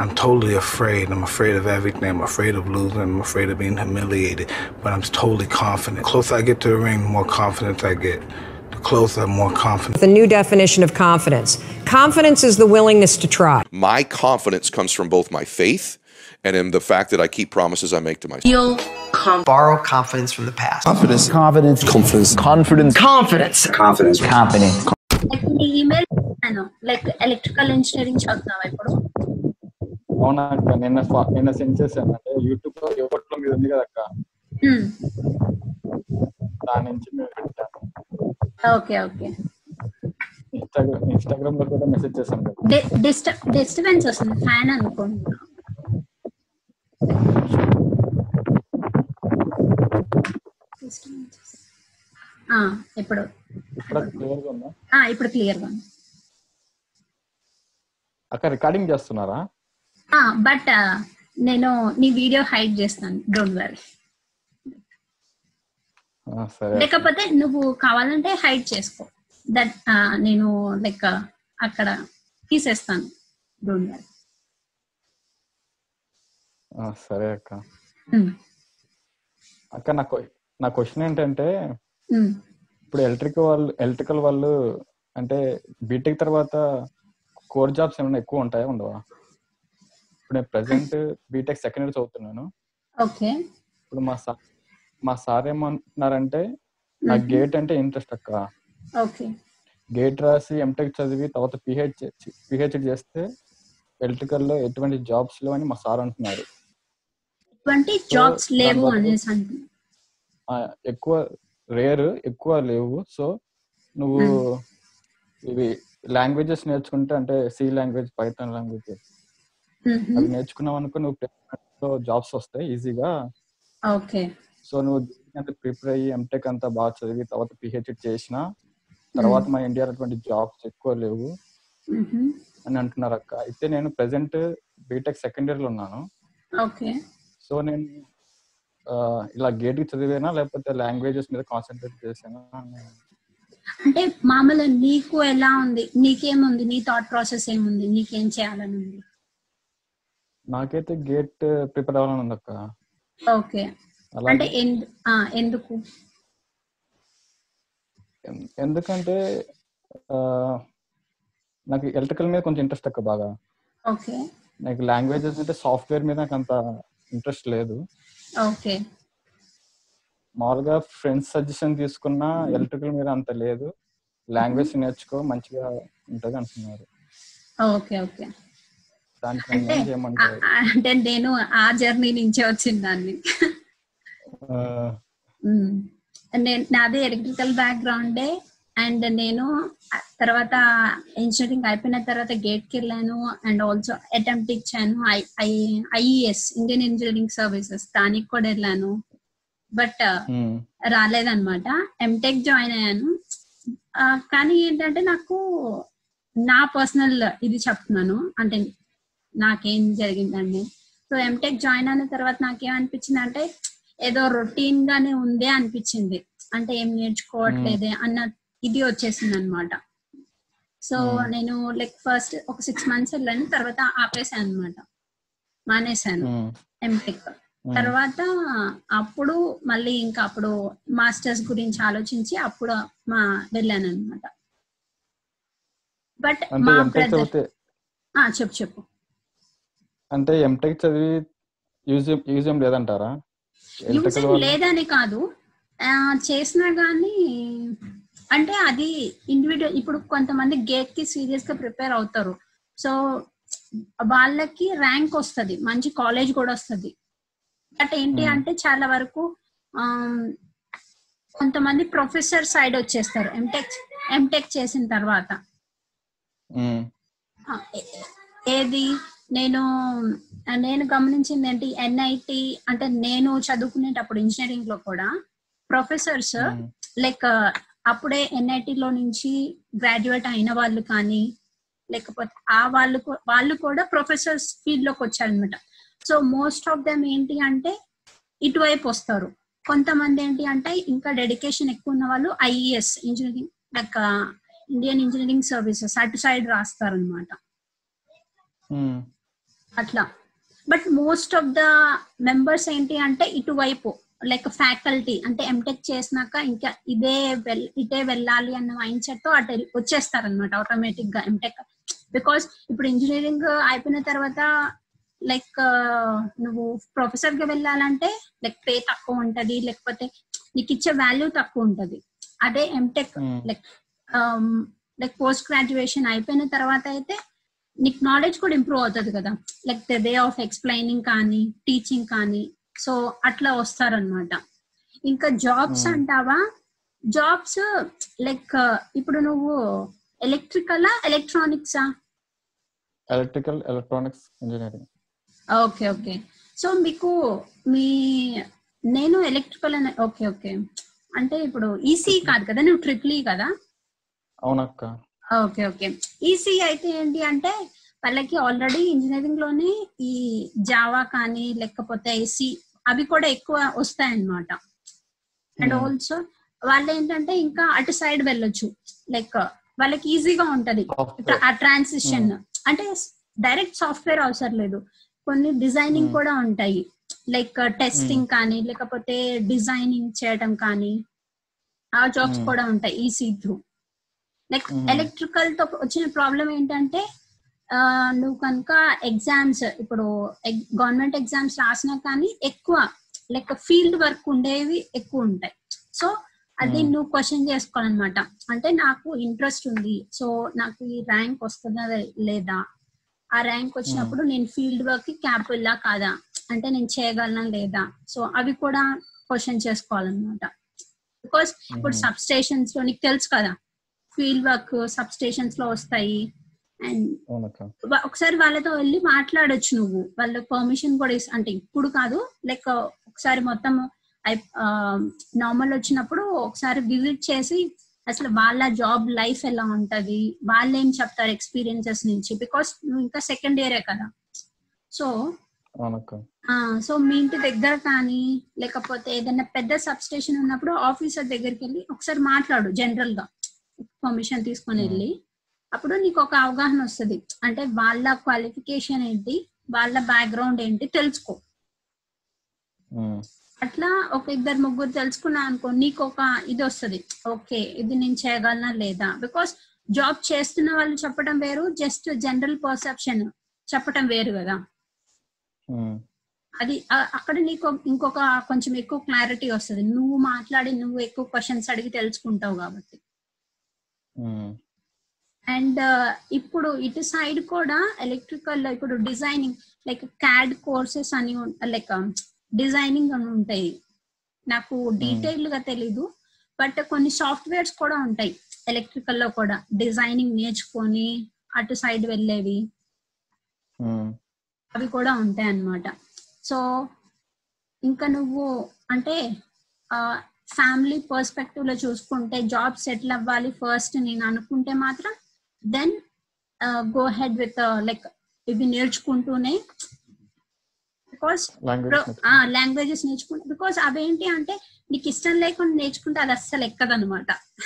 I'm totally afraid. I'm afraid of everything. I'm afraid of losing. I'm afraid of being humiliated. But I'm totally confident. The closer I get to the ring, the more confidence I get. The closer, I'm more confident. The new definition of confidence confidence is the willingness to try. My confidence comes from both my faith and in the fact that I keep promises I make to myself. Feel com- borrow confidence from the past. Confidence. Confidence. Confidence. Confidence. Confidence. Confidence. Confidence. Like నీ email నేను like electrical engineering చదువుతున్నావా ఇప్పుడు అవునా అక్క నిన్న ఫా- నిన్న send చేశాను అంటే యూట్యూబ్ లో యువట్లో మీద ఉంది కదా అక్క Hmm. దాని నుంచి మేము పెట్టాను ఓకే ఓకే ఇన్స్టాగ్రామ్ ఇన్స్టాగ్రామ్ లో కూడా మెసేజ్ చేశాను కదా డిస్టర్బ్ డిస్టర్బెన్స్ వస్తుంది ఫ్యాన్ అనుకోండి Disturbance. ఆ, ఇప్పుడు ఇక్కడ క్లియర్ గా ఉందా ఆ, ఇప్పుడు క్లియర్ గా ఉంది అక్క రికార్డింగ్ చేస్తున్నారా బట్ నేను నీ వీడియో హైడ్ చేస్తాను డోంట్ వరీ ఆ, సరే లేకపోతే నువ్వు కావాలంటే హైడ్ చేసుకో దట్ నేను లైక్ అక్కడ తీసేస్తాను డోంట్ వరీ ఆ, సరే అక్క అక్క నా క్వ- నా క్వశ్చన్ ఏంటంటే ఇప్పుడు ఎలక్ట్రిక్ వాళ్ళు ఎలక్ట్రికల్ వాళ్ళు అంటే బీటెక్ తర్వాత కోర్ జాబ్స్ ఏమైనా ఎక్కువ ఉంటాయా ఉండవా ఇప్పుడు నేను ప్రెసెంట్ బీటెక్ సెకండ్ ఇయర్ చదువుతున్నాను ఓకే ఇప్పుడు మా సార్ మా సార్ ఏమంటున్నారంటే నాకు Mhm. గేట్ అంటే ఇంట్రెస్ట్ అక్క ఓకే గేట్ రాసి ఎంటెక్ చదివి తర్వాత పిహెచ్ పిహెచ్డి చేస్తే ఎలక్ట్రికల్ లో ఎటువంటి జాబ్స్ లేవు అని మా సార్ అంటున్నారు ఎటువంటి So, జాబ్స్ దాని లేవు వల్ల- అనేసి అంటున్నా ఆ, ఎక్కువ రేర్ ఎక్కువ లేవు సో నువ్వు ఇవి లాంగ్వేజెస్ నేర్చుకుంటే అంటే C language Python language Mhm. అవి నేర్చుకున్నావు అనుకో నువ్వు placement లో జాబ్స్ వస్తాయి ఈజీగా ఓకే సో నువ్వు అంత ప్రిపేర్ అయ్యి ఎంటెక్ అంతా బాగా చదివి తర్వాత పిహెచ్డి చేసిన తర్వాత మన ఇండియాలో అటువంటి జాబ్స్ ఎక్కువ లేవు Mhm. అని అంటున్నారు అక్క అయితే నేను ప్రెసెంట్ బీటెక్ సెకండ్ ఇయర్ లో ఉన్నాను ఓకే సో నేను ఆ, ఇలా గేట్ కి చదివేనా లేకపోతే లాంగ్వేజెస్ మీద కాన్సన్ట్రేట్ చేసానా అని అంటే మామూలు నీకు ఎలా ఉంది నీకేముంది నీ థాట్ ప్రాసెస్ ఏముంది నీకేం చేయాలని ఉంది నాకైతే గేట్ ప్రిపేర్ అవ్వాలని ఉంది అక్క ఓకే అంటే అలాగే ఎందు- ఆ, ఎందుకు ఎన్- ఎందుకంటే ఆ, నాకు ఎలక్ట్రికల్ మీద కొంచెం ఇంట్రెస్ట్ అక్క బాగా ఓకే నాకు లాంగ్వేజెస్ అంటే సాఫ్ట్వేర్ మీద నాకు అంత ఇంట్రెస్ట్ లేదు ఓకే మామూలుగా ఫ్రెండ్స్ సజెషన్ తీసుకున్నా ఎలక్ట్రికల్ మీద అంత లేదు లాంగ్వేజ్ నేర్చుకో మంచిగా ఉంటది అంటున్నారు ఓకే ఓకే దానికి నన్ను అంటే ఏం చేయమంటారు ఆ- ఆ- అంటే నేను ఆ జర్నీ నుంచే వచ్చిన దాన్ని ఆ, మ్మ్. నేను నాది ఎలక్ట్రికల్ బ్యాక్గ్రౌండే అండ్ నేను ఆ తర్వాత ఇంజనీరింగ్ అయిపోయిన తర్వాత గేట్ కి వెళ్ళాను అండ్ ఆల్సో అటెంప్ట్ ఇచ్చాను ఐఈఎస్ ఇండియన్ ఇంజనీరింగ్ సర్వీసెస్ దానికి కూడా వెళ్ళాను బట్ ఉమ్, రాలేదన్నమాట ఎంటెక్ జాయిన్ అయ్యాను ఆ, కానీ ఏంటంటే నాకు నా పర్సనల్ ఇది చెప్తున్నాను అంటే నాకేం జరిగిందండి సో ఎంటెక్ జాయిన్ అయిన తర్వాత నాకేమనిపించింది అంటే ఏదో రొటీన్ గానే ఉందే అనిపించింది అంటే ఏం నేర్చుకోవట్లేదే అన్న ఇది వచ్చేసింది అనమాట సో Hmm. నేను లైక్ ఫస్ట్ ఒక సిక్స్ మంత్స్ వెళ్ళాను తర్వాత ఆపేసాను అనమాట మానేశాను ఉమ్, ఎంటెక్ ఉమ్. తర్వాత అప్పుడు మళ్ళీ ఇంకా అప్పుడు మాస్టర్స్ గురించి ఆలోచించి అప్పుడు మా వెళ్ళాను అనమాట బట్ అంటే మా ఎంటెక్ బ్రదర్ చదివితే చెప్పు చెప్పు అంటే ఎంటెక్ చదివి యూజ్ యూజ్ ఏం లేదంటారా యూజ్ ఎలక్ట్రికల్ ఏం వాళ్ళు లేదని కాదు ఆ, చేసినా గానీ అంటే అది ఇండివిజువల్ ఇప్పుడు కొంతమంది గేట్ కి సీరియస్ గా ప్రిపేర్ అవుతారు సో వాళ్ళకి ర్యాంక్ వస్తది మంచి కాలేజ్ కూడా వస్తది బట్ ఏంటి Hmm. అంటే చాలా వరకు ఆమ్, కొంతమంది ప్రొఫెసర్ సైడ్ వచ్చేస్తారు ఎంటెక్ ఎంటెక్ చేసిన తర్వాత ఉమ్, ఆ, ఏ- ఏది నేను నేను గమనించింది ఏంటి ఎన్ఐటి అంటే నేను చదువుకునేటప్పుడు ఇంజనీరింగ్ లో కూడా ప్రొఫెసర్స్ ఉమ్, లైక్ అప్పుడే NIT లో నుంచి గ్రాడ్యుయేట్ అయిన వాళ్ళు కానీ లేకపోతే ఆ వాళ్ళు కూ- వాళ్ళు కూడా ప్రొఫెసర్స్ ఫీల్డ్ లోకి వచ్చారనమాట సో మోస్ట్ ఆఫ్ దెమ్ ఏంటి అంటే ఇటువైపు వస్తారు కొంతమంది ఏంటి అంటే ఇంకా డెడికేషన్ ఎక్కువ ఉన్న వాళ్ళు IES engineering like Indian engineering services అటు సైడ్ రాస్తారనమాట ఉమ్. అట్లా but most of the members ఏంటి అంటే ఇటువైపు లైక్ ఫ్యాకల్టీ అంటే ఎంటెక్ చేసినాక ఇంకా ఇదే వెల్ ఇటే వెళ్ళాలి అన్న మైండ్ సెట్ తో అటు వచ్చేస్తారనమాట ఆటోమేటిక్ గా ఎంటెక్ బికాస్ ఇప్పుడు ఇంజనీరింగ్ అయిపోయిన తర్వాత లైక్ నువ్వు ప్రొఫెసర్ గా వెళ్ళాలంటే లైక్ పే తక్కువ ఉంటది లేకపోతే నీకు ఇచ్చే వాల్యూ తక్కువ ఉంటది అదే MTech like like post graduation అయిపోయిన తర్వాత అయితే నీకు నాలెడ్జ్ కూడా ఇంప్రూవ్ అవుతుంది కదా like the way of explaining కానీ టీచింగ్ కానీ సో అట్లా వస్తారనమాట ఇంకా జాబ్స్ అంటావా జాబ్స్ లైక్ ఇప్పుడు నువ్వు ఎలక్ట్రికలా ఎలక్ట్రానిక్సా electrical electronics engineering okay okay so మీకు మీ నేను ఎలక్ట్రికల్ అనే ఓకే ఓకే అంటే ఇప్పుడు ఈసీ కాదు కదా నువ్వు ట్రిపుల్ ఈ కదా అవునక్క ఓకే ఓకే ఈసీ అయితే ఏంటి అంటే వాళ్ళకి ఆల్రెడీ ఇంజనీరింగ్ లోనే ఈ జావా కానీ లేకపోతే సి అవి కూడా ఎక్కువ వస్తాయన్నమాట అండ్ ఆల్సో వాళ్ళు ఏంటంటే ఇంకా అటు సైడ్ వెళ్ళొచ్చు లైక్ వాళ్ళకి ఈజీగా ఉంటది ఆ ట్రాన్సిషన్ అంటే డైరెక్ట్ సాఫ్ట్వేర్ అవసరం లేదు కొన్ని డిజైనింగ్ కూడా ఉంటాయి లైక్ టెస్టింగ్ కానీ లేకపోతే డిజైనింగ్ చేయడం కానీ ఆ జాబ్స్ కూడా ఉంటాయి ఈసీ త్రూ లైక్ ఎలక్ట్రికల్ తో వచ్చిన ప్రాబ్లం ఏంటంటే నువ్వు కనుక ఎగ్జామ్స్ ఇప్పుడు గవర్నమెంట్ ఎగ్జామ్స్ రాసినా కానీ ఎక్కువ లైక్ ఫీల్డ్ వర్క్ ఉండేవి ఎక్కువ ఉంటాయి సో అది నువ్వు క్వశ్చన్ చేసుకోవాలన్నమాట అంటే నాకు ఇంట్రెస్ట్ ఉంది సో నాకు ఈ ర్యాంక్ వస్తుందా లేదా ఆ ర్యాంక్ వచ్చినప్పుడు నేను ఫీల్డ్ వర్క్ కి క్యాపబుల్లా కాదా అంటే నేను చేయగలనా లేదా సో అవి కూడా క్వశ్చన్ చేసుకోవాలన్నమాట బికాస్ ఇప్పుడు సబ్ స్టేషన్స్ లో నీకు తెలుసు కదా ఫీల్డ్ వర్క్ సబ్ స్టేషన్స్ లో వస్తాయి అండ్ ఒకసారి వాళ్ళతో వెళ్ళి మాట్లాడొచ్చు నువ్వు వాళ్ళ పర్మిషన్ కూడా అంటే ఇప్పుడు కాదు లైక్ ఒకసారి మొత్తం నార్మల్ వచ్చినప్పుడు ఒకసారి విజిట్ చేసి అసలు వాళ్ళ జాబ్ లైఫ్ ఎలా ఉంటది వాళ్ళు ఏం చెప్తారు ఎక్స్పీరియన్సెస్ నుంచి బికాస్ నువ్వు ఇంకా సెకండ్ ఇయరే కదా సో సో మీ ఇంటి దగ్గర కానీ లేకపోతే ఏదైనా పెద్ద సబ్ స్టేషన్ ఉన్నప్పుడు ఆఫీసర్ దగ్గరికి వెళ్ళి ఒకసారి మాట్లాడు జనరల్ గా పర్మిషన్ తీసుకొని వెళ్ళి అప్పుడు నీకు ఒక అవగాహన వస్తుంది అంటే వాళ్ళ క్వాలిఫికేషన్ ఏంటి వాళ్ళ బ్యాక్గ్రౌండ్ ఏంటి తెలుసుకో అట్లా ఒక ఇద్దరు ముగ్గురు తెలుసుకున్నా అనుకో నీకు ఒక ఇది వస్తుంది ఓకే ఇది నేను చేయగలనా లేదా బికాస్ జాబ్ చేస్తున్న వాళ్ళు చెప్పడం వేరు జస్ట్ జనరల్ పర్సెప్షన్ చెప్పడం వేరు కదా అది అక్కడ నీకు ఇంకొక కొంచెం ఎక్కువ క్లారిటీ వస్తుంది నువ్వు మాట్లాడి నువ్వు ఎక్కువ క్వశ్చన్స్ అడిగి తెలుసుకుంటావు కాబట్టి అండ్ ఇప్పుడు ఇటు సైడ్ కూడా ఎలక్ట్రికల్ ఇప్పుడు డిజైనింగ్ లైక్ క్యాడ్ కోర్సెస్ అని లైక్ డిజైనింగ్ అని ఉంటాయి నాకు డీటెయిల్ గా తెలీదు బట్ కొన్ని సాఫ్ట్వేర్స్ కూడా ఉంటాయి ఎలక్ట్రికల్ లో కూడా డిజైనింగ్ నేర్చుకొని అటు సైడ్ వెళ్ళేవి అవి కూడా ఉంటాయి అన్నమాట సో ఇంకా నువ్వు అంటే ఫ్యామిలీ పర్స్పెక్టివ్ లో చూసుకుంటే జాబ్ సెటిల్ అవ్వాలి ఫస్ట్ నేను అనుకుంటే మాత్రం then go ahead with like ఇవి నేర్చుకుంటూనే బికాస్ లాంగ్వేజెస్ నేర్చుకుంటే బికాస్ అవేంటి అంటే నీకు ఇష్టం లేకుండా నేర్చుకుంటే అది అస్సలు ఎక్కదనమాట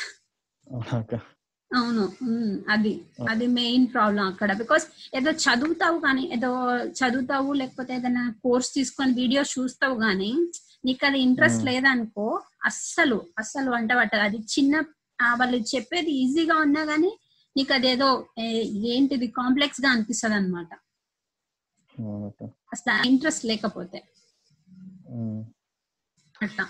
అవును అది అది మెయిన్ ప్రాబ్లం అక్కడ బికాస్ ఏదో చదువుతావు కానీ ఏదో చదువుతావు లేకపోతే ఏదైనా కోర్స్ తీసుకొని వీడియోస్ చూస్తావు కానీ నీకు అది ఇంట్రెస్ట్ లేదనుకో అస్సలు అస్సలు వంట పట్టదు అది చిన్న వాళ్ళు చెప్పేది ఈజీగా ఉన్నా గానీ నీకు అదేదో ఏంటిది కాంప్లెక్స్ గా అనిపిస్తుంది అనమాట అసలు ఇంట్రెస్ట్ లేకపోతే అట్లా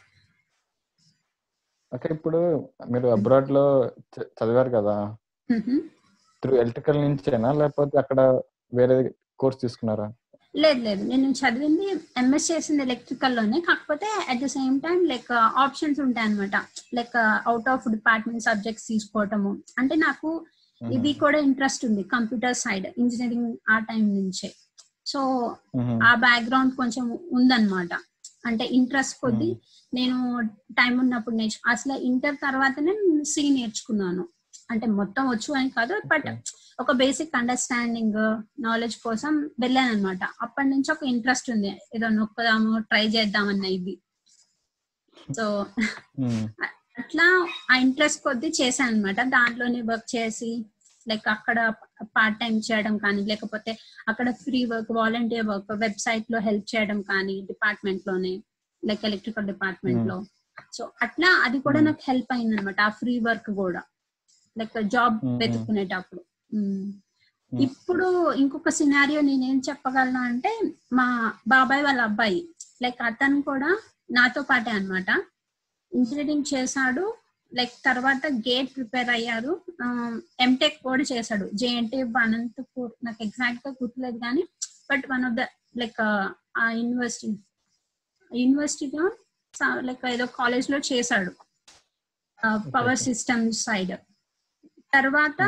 ఓకే ఇప్పుడు మీరు అబ్రాడ్ లో చదివారు కదా త్రూ ఎలక్ట్రికల్ నుంచేనా లేకపోతే అక్కడ వేరే కోర్స్ తీసుకున్నారా లేదు లేదు నేను చదివింది ఎంఎస్ చేసింది ఎలక్ట్రికల్ లోనే కాకపోతే at the same time like options ఉంటాయి అనమాట like out of department subjects తీసుకోవటము అంటే నాకు ఇది కూడా ఇంట్రెస్ట్ ఉంది కంప్యూటర్ సైడ్ ఇంజనీరింగ్ ఆ టైం నుంచే సో ఆ బ్యాక్గ్రౌండ్ కొంచెం ఉందన్నమాట అంటే ఇంట్రెస్ట్ కొద్ది నేను టైం ఉన్నప్పుడు నేర్చు అసలు ఇంటర్ తర్వాతనే సి నేర్చుకున్నాను అంటే మొత్తం వచ్చు అని కాదు బట్ ఒక బేసిక్ అండర్స్టాండింగ్ నాలెడ్జ్ కోసం వెళ్ళాను అనమాట అప్పటి నుంచి ఒక ఇంట్రెస్ట్ ఉంది ఏదో నొక్కదాము ట్రై చేద్దామన్న ఇది సో అట్లా ఆ ఇంట్రెస్ట్ కొద్దీ చేశాను అనమాట దాంట్లోనే వర్క్ చేసి లైక్ అక్కడ పార్ట్ టైం చేయడం కానీ లేకపోతే అక్కడ free work volunteer work website లో హెల్ప్ చేయడం కానీ డిపార్ట్మెంట్ లోనే లైక్ ఎలక్ట్రికల్ డిపార్ట్మెంట్ లో సో అట్లా అది కూడా నాకు హెల్ప్ అయింది అనమాట ఆ ఫ్రీ వర్క్ కూడా లైక్ జాబ్ Mm, mm. వెతుక్కునేటప్పుడు Mm. ఇప్పుడు ఇంకొక సినారియో నేనేం చెప్పగలను అంటే మా బాబాయ్ వాళ్ళ అబ్బాయి లైక్ అతను కూడా నాతో పాటే అన్నమాట ఇంజనీరింగ్ చేశాడు లైక్ తర్వాత గేట్ ప్రిపేర్ అయ్యారు ఎంటెక్ కూడా చేశాడు జేఎన్టీ అనంతపూర్ నాకు ఎగ్జాక్ట్ గా గుర్తులేదు కానీ but one of the like ఆ యూనివర్సిటీ యూనివర్సిటీలో లైక్ ఏదో కాలేజ్ లో చేశాడు పవర్ సిస్టమ్ సైడ్ తర్వాత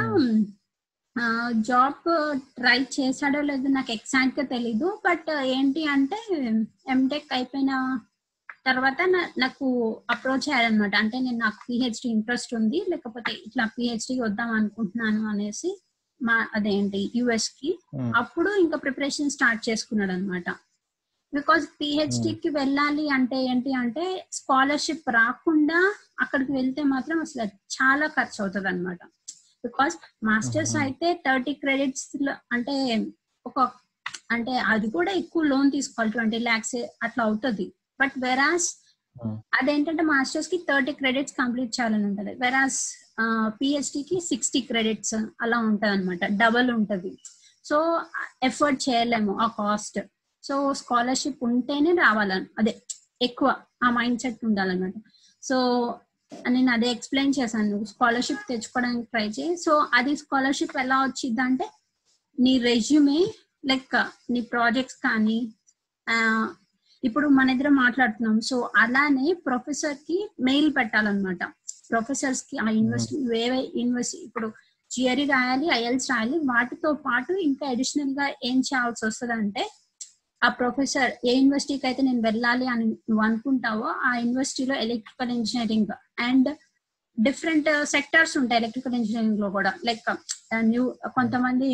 జాబ్ ట్రై చేశాడో లేదో నాకు ఎగ్జాక్ట్ గా తెలీదు బట్ ఏంటి అంటే ఎంటెక్ అయిపోయిన తర్వాత నా- నాకు అప్రోచ్ అయ్యారనమాట అంటే నేను నాకు పిహెచ్డి ఇంట్రెస్ట్ ఉంది లేకపోతే ఇట్లా పిహెచ్డి వద్దాం అనుకుంటున్నాను అనేసి మా అదేంటి యుఎస్ కి Hmm. అప్పుడు ఇంకా ప్రిపరేషన్ స్టార్ట్ చేసుకున్నాడు అనమాట బికాజ్ పిహెచ్డి కి వెళ్ళాలి అంటే ఏంటి అంటే స్కాలర్షిప్ రాకుండా అక్కడికి వెళ్తే మాత్రం అసలు చాలా ఖర్చు అవుతుంది అనమాట బికాస్ మాస్టర్స్ అయితే థర్టీ క్రెడిట్స్ అంటే ఒక అంటే అది కూడా ఎక్కువ లోన్ తీసుకోవాలి ట్వంటీ ల్యాక్స్ అట్లా అవుతుంది బట్ వెరాస్ Hmm. అదేంటంటే మాస్టర్స్ కి థర్టీ క్రెడిట్స్ కంప్లీట్ చేయాలని ఉంటది వెరాస్ పిహెచ్డి కి సిక్స్టీ క్రెడిట్స్ అలా ఉంటది అనమాట డబల్ ఉంటది సో ఎఫర్ట్ చేయలేము ఆ కాస్ట్ సో స్కాలర్షిప్ ఉంటేనే రావాలని అదే ఎక్కువ ఆ మైండ్ సెట్ ఉండాలన్నమాట సో నేను అదే ఎక్స్ప్లెయిన్ చేశాను స్కాలర్షిప్ తెచ్చుకోవడానికి ట్రై చేయి సో అది స్కాలర్షిప్ ఎలా వచ్చింది అంటే నీ రెజ్యూమే లైక్ నీ ప్రాజెక్ట్స్ కానీ ఆ, ఇప్పుడు మన ఇద్దరం మాట్లాడుతున్నాం సో అలానే ప్రొఫెసర్ కి మెయిల్ పెట్టాలన్నమాట ప్రొఫెసర్స్ కి ఆ యూనివర్సిటీ వేరే యూనివర్సిటీ ఇప్పుడు జియరీ రాయాలి ఐఎల్స్ రాయాలి వాటితో పాటు ఇంకా అడిషనల్ గా ఏం చేయాల్సి వస్తుంది అంటే ఆ ప్రొఫెసర్ ఏ యూనివర్సిటీకి అయితే నేను వెళ్ళాలి అని నువ్వు అనుకుంటావో ఆ యూనివర్సిటీలో electrical engineering and different sectors ఉంటాయి ఎలక్ట్రికల్ ఇంజనీరింగ్ లో కూడా లైక్ న్యూ కొంతమంది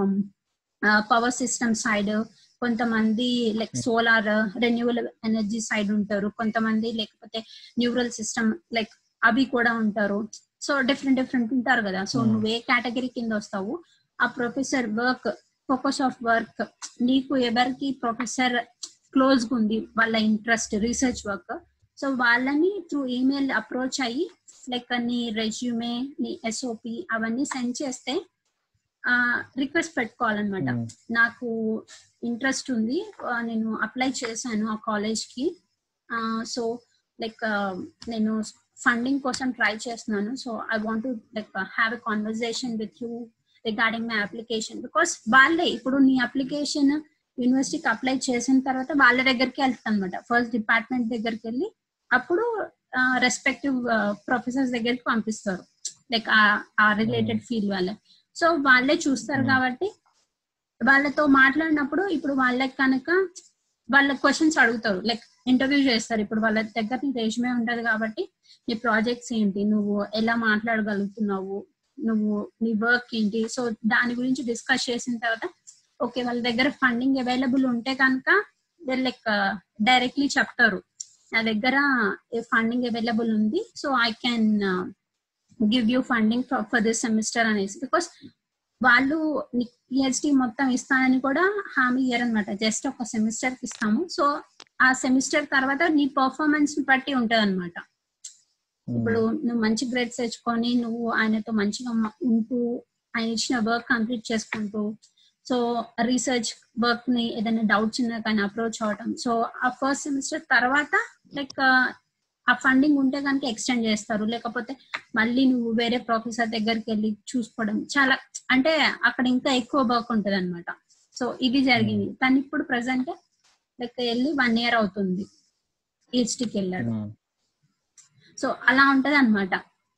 పవర్ సిస్టమ్ సైడ్ కొంతమంది like solar renewal energy side ఉంటారు కొంతమంది లేకపోతే న్యూరల్ సిస్టమ్ లైక్ అవి కూడా ఉంటారు సో డిఫరెంట్ డిఫరెంట్ ఉంటారు కదా సో Hmm. నువ్వు ఏ కేటగిరీ కింద వస్తావు ఆ professor work focus of work నీకు ఎవరికి ప్రొఫెసర్ క్లోజ్ ఉంది వాళ్ళ ఇంట్రెస్ట్ రీసెర్చ్ వర్క్ సో వాళ్ళని త్రూ ఈమెయిల్ అప్రోచ్ అయ్యి లైక్ నీ రెజ్యూమే నీ ఎస్ఓపి అవన్నీ సెండ్ చేస్తే రిక్వెస్ట్ పెట్టుకోవాలన్నమాట Hmm. నాకు ఇంట్రెస్ట్ ఉంది ఆ, నేను అప్లై చేశాను ఆ కాలేజ్ కి సో లైక్ నేను ఫండింగ్ కోసం ట్రై చేస్తున్నాను so I want to like have a conversation with you regarding my application because వాళ్ళే ఇప్పుడు నీ అప్లికేషన్ యూనివర్సిటీకి అప్లై చేసిన తర్వాత వాళ్ళ దగ్గరికి వెళ్తాను అనమాట ఫస్ట్ డిపార్ట్మెంట్ దగ్గరికి వెళ్ళి అప్పుడు రెస్పెక్టివ్ ప్రొఫెసర్స్ దగ్గరికి పంపిస్తారు లైక్ ఆ రిలేటెడ్ ఫీల్డ్ వాళ్ళే సో వాళ్ళే చూస్తారు కాబట్టి వాళ్ళతో మాట్లాడినప్పుడు ఇప్పుడు వాళ్ళకి కనుక వాళ్ళ క్వశ్చన్స్ అడుగుతారు లైక్ ఇంటర్వ్యూ చేస్తారు ఇప్పుడు వాళ్ళ దగ్గర నీ రెజ్యూమే ఉంటది కాబట్టి నీ ప్రాజెక్ట్స్ ఏంటి నువ్వు ఎలా మాట్లాడగలుగుతున్నావు నువ్వు నీ వర్క్ ఏంటి సో దాని గురించి డిస్కస్ చేసిన తర్వాత ఓకే వాళ్ళ దగ్గర ఫండింగ్ అవైలబుల్ ఉంటే కనుక లైక్ డైరెక్ట్లీ చెప్తారు నా దగ్గర ఫండింగ్ అవైలబుల్ ఉంది so I can give you funding for this semester అనేసి బికాస్ వాళ్ళు పిహెచ్డి మొత్తం ఇస్తానని కూడా హామీ ఇయ్యారనమాట జస్ట్ ఒక సెమిస్టర్ కి ఇస్తాము సో ఆ సెమిస్టర్ తర్వాత నీ పర్ఫార్మెన్స్ బట్టి ఉంటది అనమాట ఇప్పుడు నువ్వు మంచి గ్రేడ్స్ తెచ్చుకొని నువ్వు ఆయనతో మంచిగా మ- ఉంటూ ఆయన ఇచ్చిన వర్క్ కంప్లీట్ చేసుకుంటూ సో రీసెర్చ్ వర్క్ ని ఏదైనా డౌట్స్ ఉన్నా కానీ అప్రోచ్ అవటం సో ఆ ఫస్ట్ సెమిస్టర్ తర్వాత లైక్ ఆ ఫండింగ్ ఉంటే కనుక ఎక్స్టెండ్ చేస్తారు లేకపోతే మళ్ళీ నువ్వు వేరే ప్రొఫెసర్ దగ్గరికి వెళ్ళి చూసుకోవడం చాలా అంటే అక్కడ ఇంకా ఎక్కువ వర్క్ ఉంటది అనమాట సో ఇది జరిగింది తను ఇప్పుడు ప్రజెంట్ లైక్ వెళ్ళి వన్ ఇయర్ అవుతుంది పిహెచ్డికి వెళ్ళాడు సో అలా ఉంటది అనమాట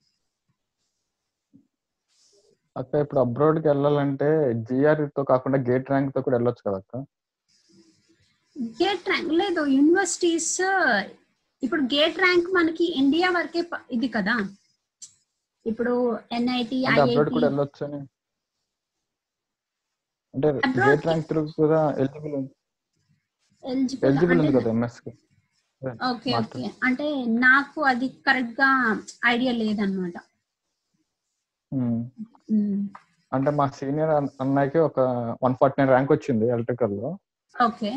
అక్క ఇప్పుడు అబ్రాడ్ కి వెళ్ళాలంటే జిఆర్ తో కాకుండా గేట్ ర్యాంక్ తో కూడా వెళ్ళొచ్చు కదా అక్క గేట్ ర్యాంక్ లేదు యూనివర్సిటీస్ ఇప్పుడు గేట్ ర్యాంక్ మనకి ఇండియా వరకే ప- ఇది కదా ఇప్పుడు ఎన్ఐటి అంటే అబ్రాడ్ కూడా ఐఐటి వెళ్ళొచ్చు అని అంటే Abroad గేట్ కి- ర్యాంక్ త్రూ కూడా ఎలిజిబుల్ ఎలిజిబుల్ ఎలిజిబుల్ ఉంది కదా ఎంఎస్ కి ఓకే ఓకే అంటే నాకు అది కరెక్ట్ గా ఐడియా లేదనమాట ఉమ్. అంటే మా సీనియర్ అన్నయ్యకి ఒక వన్ ఫార్టీ నైన్ ర్యాంక్ వచ్చింది ఎలక్ట్రికల్ లో ఓకే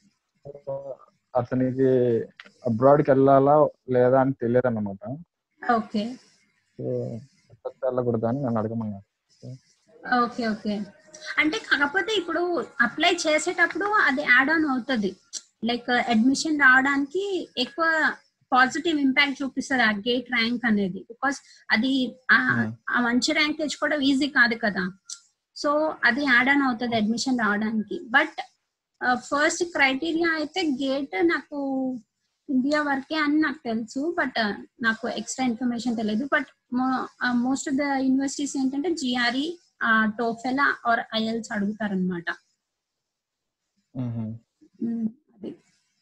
అతనికి అబ్రాడ్ కి వెళ్ళాలా లేదా అని తెలియదు అన్నమాట ఓకే సో ఎక్కడికి వెళ్ళకూడదు అని నన్ను అడగమన్నారు ఓకే ఓకే అంటే కాకపోతే ఇప్పుడు అప్లై చేసేటప్పుడు అది యాడ్ ఆన్ అవుతుంది లైక్ అడ్మిషన్ రావడానికి ఎక్కువ పాజిటివ్ ఇంపాక్ట్ చూపిస్తుంది ఆ గేట్ ర్యాంక్ అనేది బికాస్ అది ఆ- ఆ మంచి ర్యాంక్ తెచ్చుకోవడం ఈజీ కాదు కదా సో అది యాడ్ ఆన్ అవుతుంది అడ్మిషన్ రావడానికి బట్ ఫస్ట్ క్రైటీరియా అయితే గేట్ నాకు ఇండియా వరకే అని నాకు తెలుసు బట్ నాకు ఎక్స్ట్రా ఇన్ఫర్మేషన్ తెలియదు but most of the universities ఏంటంటే జిఆర్ఈ టోఫెలా ఆర్ ఐఎల్స్ అడుగుతారనమాట మ్మ్. అది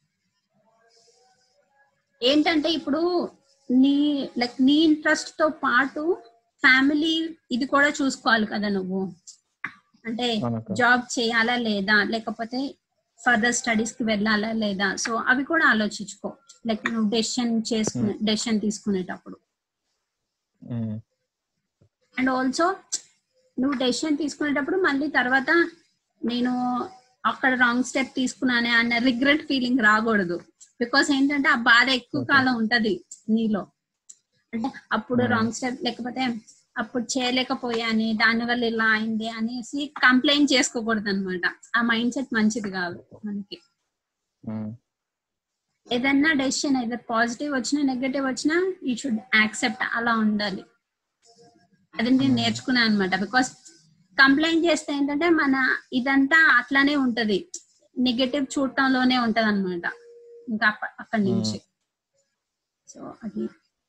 ఏంటంటే ఇప్పుడు నీ లైక్ నీ ఇంట్రెస్ట్ తో పాటు ఫ్యామిలీ ఇది కూడా చూసుకోవాలి కదా నువ్వు అంటే అవునక్క. జాబ్ చేయాలా లేదా లేకపోతే ఫర్దర్ స్టడీస్ కి వెళ్ళాలా లేదా సో అవి కూడా ఆలోచించుకో లైక్ నువ్వు డెసిషన్ చేసుకునే డెసిషన్ తీసుకునేటప్పుడు మ్మ్. అండ్ ఆల్సో నువ్వు డెసిషన్ తీసుకునేటప్పుడు మళ్ళీ తర్వాత నేను అక్కడ రాంగ్ స్టెప్ తీసుకున్నానే అన్న రిగ్రెట్ ఫీలింగ్ రాకూడదు బికాస్ ఏంటంటే ఆ బాధ ఎక్కువ కాలం ఉంటది నీలో అంటే అప్పుడు రాంగ్ స్టెప్ లేకపోతే అప్పుడు చేయలేకపోయాని దానివల్ల ఇలా అయింది అనేసి కంప్లైంట్ చేసుకోకూడదు అనమాట ఆ మైండ్ సెట్ మంచిది కాదు మనకి మ్మ్. ఏదన్నా డెసిషన్ ఏదో పాజిటివ్ వచ్చినా నెగటివ్ వచ్చినా యూ షుడ్ యాక్సెప్ట్ అలా ఉండాలి అది నేను నేర్చుకున్నాను అనమాట బికాస్ కంప్లైంట్ చేస్తే ఏంటంటే మన ఇదంతా అట్లానే ఉంటది నెగటివ్ చూడటంలోనే ఉంటది అనమాట ఇంకా అప్ప- అక్కడి నుంచి సో అది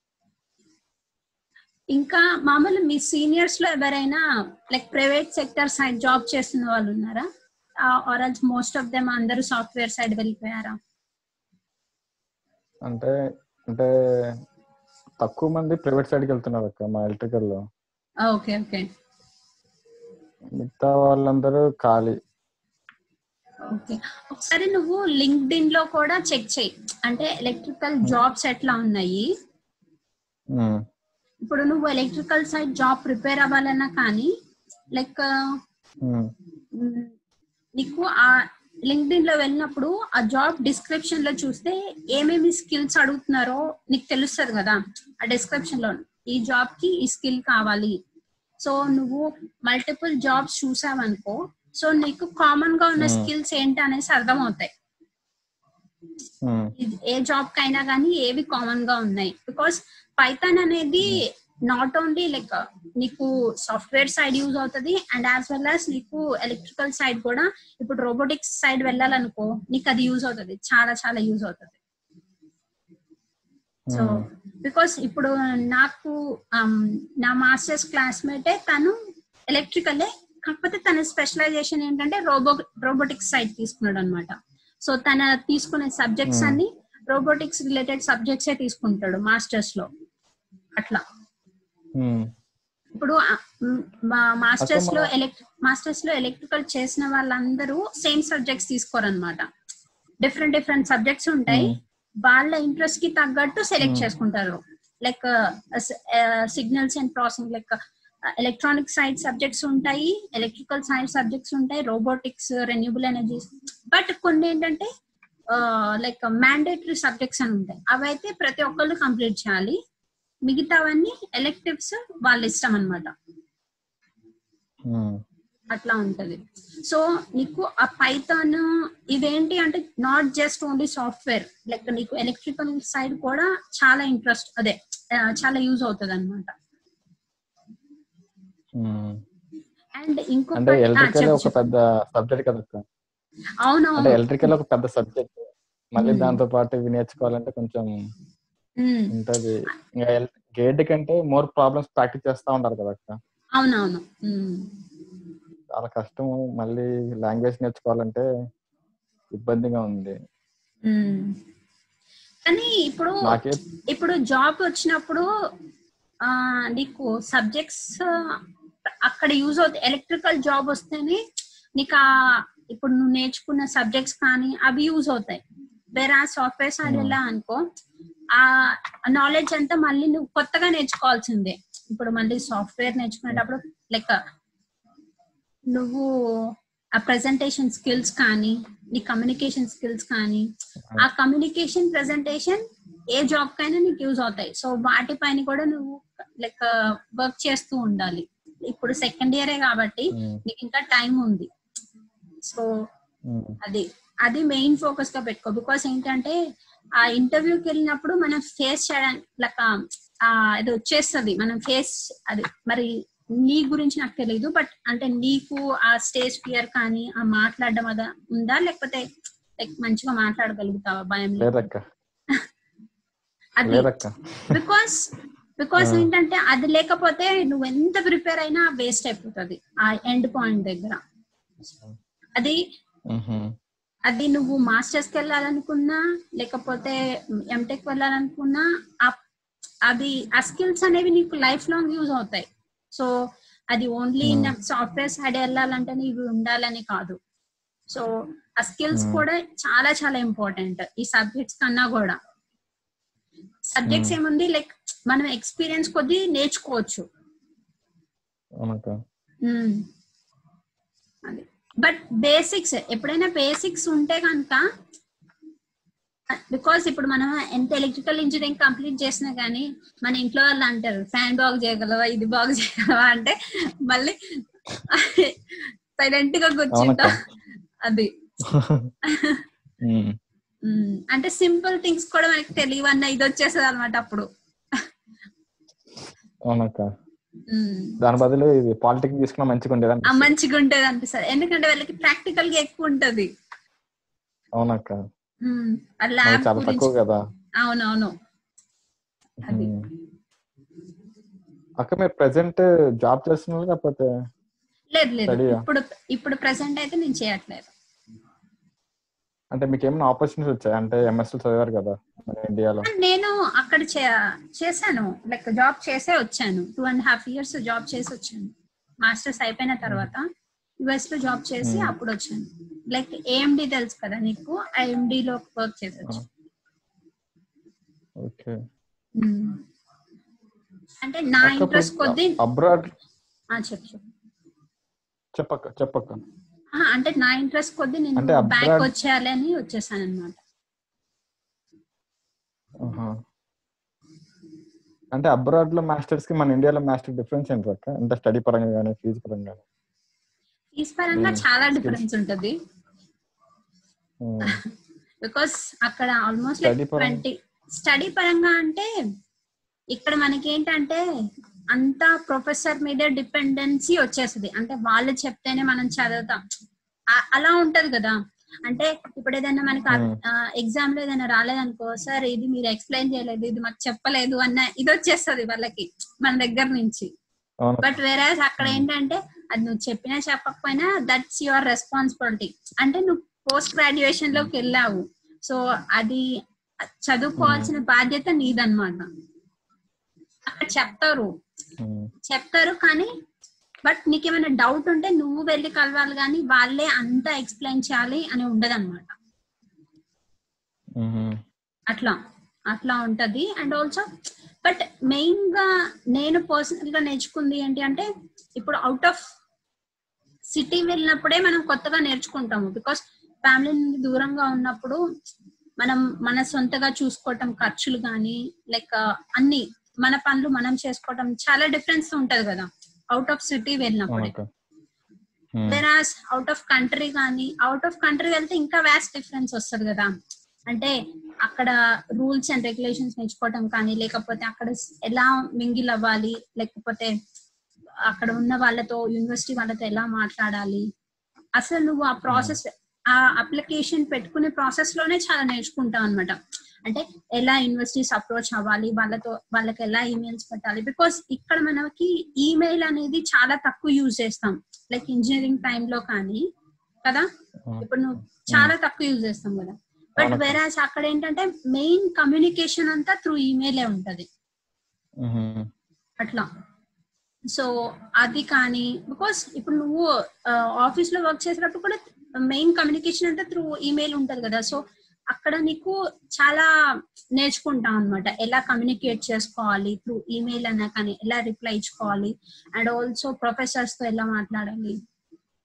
ఇంకా మామూలు మీ సీనియర్స్ లో ఎవరైనా like private sector side job చేస్తున్న వాళ్ళు ఉన్నారా or almost of them అందరూ సాఫ్ట్వేర్ సైడ్ వెళ్ళిపోయారా అంటే అంటే తక్కువ మంది ప్రైవేట్ సైడ్కి వెళ్తున్నారు అక్క మా ఎలక్ట్రికల్ లో ఓకే ఓకే మిగతా వాళ్ళందరూ ఖాళీ ఓకే ఒకసారి నువ్వు లింక్డ్ ఇన్ లో కూడా చెక్ చేయి అంటే ఎలక్ట్రికల్ జాబ్స్ ఎట్లా ఉన్నాయి మ్మ్. ఇప్పుడు నువ్వు ఎలక్ట్రికల్ సైడ్ జాబ్ ప్రిపేర్ అవ్వాలన్నా కానీ లైక్ మ్మ్. నీకు ఆ లింక్డ్ ఇన్ లో వెళ్ళినప్పుడు ఆ జాబ్ డిస్క్రిప్షన్ లో చూస్తే ఏమేమి స్కిల్స్ అడుగుతున్నారో నీకు తెలుస్తుంది కదా ఆ డిస్క్రిప్షన్ లో ఈ జాబ్ కి ఈ స్కిల్ కావాలి సో నువ్వు మల్టిపుల్ జాబ్స్ చూసావనుకో సో నీకు కామన్ గా ఉన్న స్కిల్స్ ఏంటి అనేసి అర్థం అవుతాయి మ్మ్. ఇది- ఏ జాబ్ కైనా కానీ ఏవి కామన్ గా ఉన్నాయి బికాస్ పైథాన్ అనేది నాట్ ఓన్లీ లైక్ నీకు సాఫ్ట్వేర్ సైడ్ యూజ్ అవుతుంది అండ్ యాజ్ వెల్ యాజ్ నీకు ఎలక్ట్రికల్ సైడ్ కూడా ఇప్పుడు రోబోటిక్స్ సైడ్ వెళ్ళాలనుకో నీకు అది యూజ్ అవుతుంది చాలా చాలా యూజ్ అవుతుంది సో బికాస్ ఇప్పుడు నాకు um, నా మాస్టర్స్ క్లాస్మేటే తను ఎలక్ట్రికలే కాకపోతే తన స్పెషలైజేషన్ ఏంటంటే రోబో రోబోటిక్స్ సైడ్ తీసుకున్నాడు అనమాట సో తన తీసుకునే సబ్జెక్ట్స్ అన్ని రోబోటిక్స్ రిలేటెడ్ సబ్జెక్ట్సే తీసుకుంటాడు మాస్టర్స్ లో అట్లా మ్మ్. ఇప్పుడు ఆ, మ్, మా మాస్టర్స్ లో అసలు ఎలక్ట్ మాస్టర్స్ లో ఎలక్ట్రికల్ చేసిన వాళ్ళందరూ సేమ్ సబ్జెక్ట్స్ తీసుకోరన్నమాట డిఫరెంట్ డిఫరెంట్ సబ్జెక్ట్స్ ఉంటాయి వాళ్ళ ఇంట్రెస్ట్ కి తగ్గట్టు సెలెక్ట్ చేసుకుంటారు like signals and processing like electronic side subjects ఉంటాయి ఎలక్ట్రికల్ సైడ్ సబ్జెక్ట్స్ ఉంటాయి రోబోటిక్స్ రెన్యూబుల్ ఎనర్జీస్ బట్ కొన్ని ఏంటంటే లైక్ మ్యాండేటరీ సబ్జెక్ట్స్ అని ఉంటాయి అవైతే ప్రతి ఒక్కళ్ళు కంప్లీట్ చేయాలి మిగతావన్నీ ఎలెక్టివ్స్ వాళ్ళ ఇష్టం అన్నమాట మ్మ్. అట్లా ఉంటది సో నీకు ఆ పైథాన్ ఇవేంటి అంటే not just only software like నీకు ఎలక్ట్రికల్ సైడ్ కూడా చాలా ఇంట్రెస్ట్ అదే ఆ, చాలా యూజ్ అవుతుంది అనమాట మ్మ్. అండ్ అంటే ఇంకొక ఆ, ఎలక్ట్రికల్ చెప్పు, ఒక చెప్పు. పెద్ద సబ్జెక్ట్ కదా అక్క. అంటే అవునవును ఎలక్ట్రికల్ ఒక పెద్ద సబ్జెక్ట్ మళ్ళీ మ్మ్. దాంతో పాటు ఇవి నేర్చుకోవాలంటే కొంచెం ఉమ్, ఉంటది ఇంకా గేట్ కంటే మోర్ ప్రాబ్లమ్స్ ప్రాక్టీస్ చేస్తా ఉంటారు కదా అక్క అవునవును ఉమ్, చాలా కష్టం మళ్ళీ లాంగ్వేజ్ నేర్చుకోవాలంటే ఇబ్బందిగా ఉంది ఉమ్. కానీ ఇప్పుడు నాకే ఇప్పుడు జాబ్ వచ్చినప్పుడు ఆ నీకు సబ్జెక్ట్స్ అక్కడ యూజ్ అవుతాయి ఎలక్ట్రికల్ జాబ్ వస్తేనే నీకు ఆ ఇప్పుడు నువ్వు నేర్చుకున్న సబ్జెక్ట్స్ కానీ అవి యూజ్ అవుతాయి వేరే సాఫ్ట్వేర్ సైడ్ వెళ్ళా అనుకో ఆ నాలెడ్జ్ అంతా మళ్ళీ నువ్వు కొత్తగా నేర్చుకోవాల్సిందే ఇప్పుడు మళ్ళీ సాఫ్ట్వేర్ నేర్చుకునేటప్పుడు లైక్ నువ్వు ఆ ప్రెజెంటేషన్ స్కిల్స్ కానీ నీ కమ్యూనికేషన్ స్కిల్స్ కానీ ఆ కమ్యూనికేషన్ ప్రెజెంటేషన్ ఏ జాబ్ కైనా నీకు యూజ్ అవుతాయి సో వాటిపైన కూడా నువ్వు లైక్ వర్క్ చేస్తూ ఉండాలి ఇప్పుడు సెకండ్ ఇయరే కాబట్టి నీకు ఇంకా టైం ఉంది సో అది అది మెయిన్ ఫోకస్ గా పెట్టుకో బికాస్ ఏంటంటే ఆ ఇంటర్వ్యూకి వెళ్ళినప్పుడు మనం ఫేస్ చేయడానికి లైక్ అది వచ్చేస్తుంది మనం ఫేస్ అది మరి నీ గురించి నాకు తెలియదు బట్ అంటే నీకు ఆ స్టేజ్ ఫియర్ కానీ ఆ మాట్లాడడం అదా ఉందా లేకపోతే లైక్ మంచిగా మాట్లాడగలుగుతావా భయం లేదు లేదక్క అది లేదక్క బికాస్ బికాస్ ఏంటంటే అది లేకపోతే నువ్వు ఎంత ప్రిపేర్ అయినా వేస్ట్ అయిపోతుంది ఆ ఎండ్ పాయింట్ దగ్గర అది మ్మ్. అది నువ్వు మాస్టర్స్ కి వెళ్ళాలనుకున్నా లేకపోతే ఎంటెక్ వెళ్ళాలనుకున్నా ఆ- అది ఆ స్కిల్స్ అనేవి నీకు లైఫ్ లాంగ్ యూజ్ అవుతాయి సో అది ఓన్లీ సాఫ్ట్వేర్ సైడ్ వెళ్ళాలంటే ఇవి ఉండాలని కాదు సో ఆ స్కిల్స్ కూడా చాలా చాలా ఇంపార్టెంట్ ఈ సబ్జెక్ట్స్ కన్నా కూడా సబ్జెక్ట్స్ ఏముంది లైక్ మనం ఎక్స్పీరియన్స్ కొద్దీ నేర్చుకోవచ్చు అవునక్క మ్మ్. అది బట్ బేసిక్స్ ఎప్పుడైనా బేసిక్స్ ఉంటే కనుక బికాస్ ఇప్పుడు మనం ఎంత ఎలక్ట్రికల్ ఇంజనీరింగ్ కంప్లీట్ చేసినా కానీ మన ఇంట్లో వాళ్ళు అంటారు ఫ్యాన్ బాగు చేయగలవా ఇది బాగు చేయగలవా అంటే మళ్ళీ సైలెంట్ గా కూర్చుంటాం అది మ్మ్. మ్మ్. అంటే సింపుల్ థింగ్స్ కూడా మనకి తెలియవన్న ఇది వచ్చేస్తుంది అనమాట అప్పుడు అవునక్క మ్మ్. దాని బదులు ఇది పాలిటిక్స్ తీసుకున్నా మంచిగా ఉండేది ఆ అనిపిస్తుంది. మంచిగా ఉంటది అనిపిస్తుంది ఎందుకంటే వాళ్ళకి ప్రాక్టికల్ గా ఎక్కువ ఉంటది అవునక్క మ్మ్. ఆ మనకి ల్యాబ్ చాలా గురించి తక్కువ కదా అవునవును అది మ్మ్. అక్క మీరు ప్రెసెంట్ జాబ్ చేస్తున్నారు కాకపోతే లేదు లేదు Study ఆ? ఇప్పుడు ఇప్పుడు ప్రెసెంట్ అయితే నేను చేయట్లేదు అంటే మీకు ఏమైనా ఆపర్చునిటీస్ వచ్చాయి అంటే ఎంఎస్ చదివారు కదా మన ఇండియాలో నేను అక్కడ చే- చేశాను లైక్ జాబ్ చేసే వచ్చాను two and half years job చేసి వచ్చాను మాస్టర్స్ అయిపోయిన తర్వాత యుఎస్ లో జాబ్ చేసి అప్పుడు వచ్చాను లైక్ ఏఎండి తెలుసు కదా నీకు AMD లో వర్క్ చేసి వచ్చాను ఓకే మ్మ్. అంటే నా ఇంట్రెస్ట్ కొద్దీ అబ్రాడ్ ఆ, చెప్పు చెప్పు చెప్పక్క చెప్పక్క ఆ, అంటే నా ఇంట్రెస్ట్ కొద్దీ నేను అంటే బ్యాక్ abroad- వచ్చేయాలి అని వచ్చేసాను అనమాట ఆహా. అంటే అబ్రాడ్ లో మాస్టర్స్ కి మన ఇండియాలో మాస్టర్ డిఫరెన్స్ ఏంటి అక్క అంటే స్టడీ పరంగా కానీ ఫీజు పరంగా కానీ ఫీజ్ పరంగా చాలా డిఫరెన్స్ ఉంటది బికాస్ అక్కడ ఆల్మోస్ట్ లైక్ Study పరంగా- ట్వంటీ స్టడీ పరంగా అంటే ఇక్కడ మనకి ఏంటంటే అంతా ప్రొఫెసర్ మీద డిపెండెన్సీ వచ్చేస్తుంది అంటే వాళ్ళు చెప్తేనే మనం చదువుతాం ఆ- అలా ఉంటది కదా అంటే ఇప్పుడు ఏదైనా మనకి ఎగ్జామ్ లో ఏదైనా రాలేదనుకో సార్ ఇది మీరు ఎక్స్ప్లెయిన్ చేయలేదు ఇది మాకు చెప్పలేదు అన్న ఇది వచ్చేస్తుంది వాళ్ళకి మన దగ్గర నుంచి అవును బట్ వేరేస్ అక్కడ ఏంటంటే అది నువ్వు చెప్పినా చెప్పకపోయినా దట్స్ యువర్ రెస్పాన్సిబిలిటీ అంటే నువ్వు పోస్ట్ గ్రాడ్యుయేషన్ లోకి వెళ్ళావు సో అది చదువుకోవాల్సిన బాధ్యత నీదన్నమాట అక్కడ చెప్తారు ఉమ్. చెప్తారు కానీ బట్ నీకేమైనా డౌట్ ఉంటే నువ్వు వెళ్ళి కలవాలి కానీ వాళ్ళే అంతా ఎక్స్ప్లెయిన్ చేయాలి అని ఉండదన్నమాట ఉమ్. అట్లా అట్లా ఉంటది అండ్ ఆల్సో బట్ మెయిన్ గా నేను పర్సనల్ గా నేర్చుకుంది ఏంటి అంటే ఇప్పుడు అవుట్ ఆఫ్ సిటీ వెళ్ళినప్పుడే మనం కొత్తగా నేర్చుకుంటాము బికాస్ ఫ్యామిలీ నుండి దూరంగా ఉన్నప్పుడు మనం మన సొంతగా చూసుకోవటం ఖర్చులు కానీ లైక్ అన్ని మన పనులు మనం చేసుకోవటం చాలా డిఫరెన్స్ ఉంటది కదా అవుట్ ఆఫ్ సిటీ వెళ్ళినప్పుడే అవునక్క um. Whereas out of country కానీ అవుట్ ఆఫ్ కంట్రీ వెళ్తే ఇంకా వ్యాస్ట్ డిఫరెన్స్ వస్తుంది కదా అంటే అక్కడ రూల్స్ అండ్ రెగ్యులేషన్స్ నేర్చుకోవటం కానీ లేకపోతే అక్కడ ఎలా మింగిల్ అవ్వాలి లేకపోతే అక్కడ ఉన్న వాళ్ళతో యూనివర్సిటీ వాళ్ళతో ఎలా మాట్లాడాలి అసలు నువ్వు ఆ ప్రాసెస్ ఆ అప్లికేషన్ పెట్టుకునే ప్రాసెస్ లోనే చాలా నేర్చుకుంటావు అనమాట అంటే ఎలా యూనివర్సిటీస్ అప్రోచ్ అవ్వాలి వాళ్ళతో వాళ్ళకి ఎలా ఈమెయిల్స్ పెట్టాలి బికాస్ ఇక్కడ మనకి ఈమెయిల్ అనేది చాలా తక్కువ యూజ్ చేస్తాం లైక్ ఇంజనీరింగ్ టైంలో కానీ కదా ఇప్పుడు నువ్వు చాలా తక్కువ యూజ్ చేస్తాం కదా బట్ వేరాజ్ అక్కడ ఏంటంటే మెయిన్ కమ్యూనికేషన్ అంతా త్రూ ఈమెయిలే ఉంటది ఉమ్. అట్లా సో అది కానీ బికాస్ ఇప్పుడు నువ్వు ఆఫీస్ లో వర్క్ చేసేటప్పుడు కూడా మెయిన్ కమ్యూనికేషన్ అంతా త్రూ ఈమెయిల్ ఉంటది కదా సో అక్కడ నీకు చాలా నేర్చుకుంటాం అనమాట ఎలా కమ్యూనికేట్ చేసుకోవాలి త్రూ ఈమెయిల్ అయినా కానీ ఎలా రిప్లై ఇచ్చుకోవాలి అండ్ ఆల్సో ప్రొఫెసర్స్ తో ఎలా మాట్లాడాలి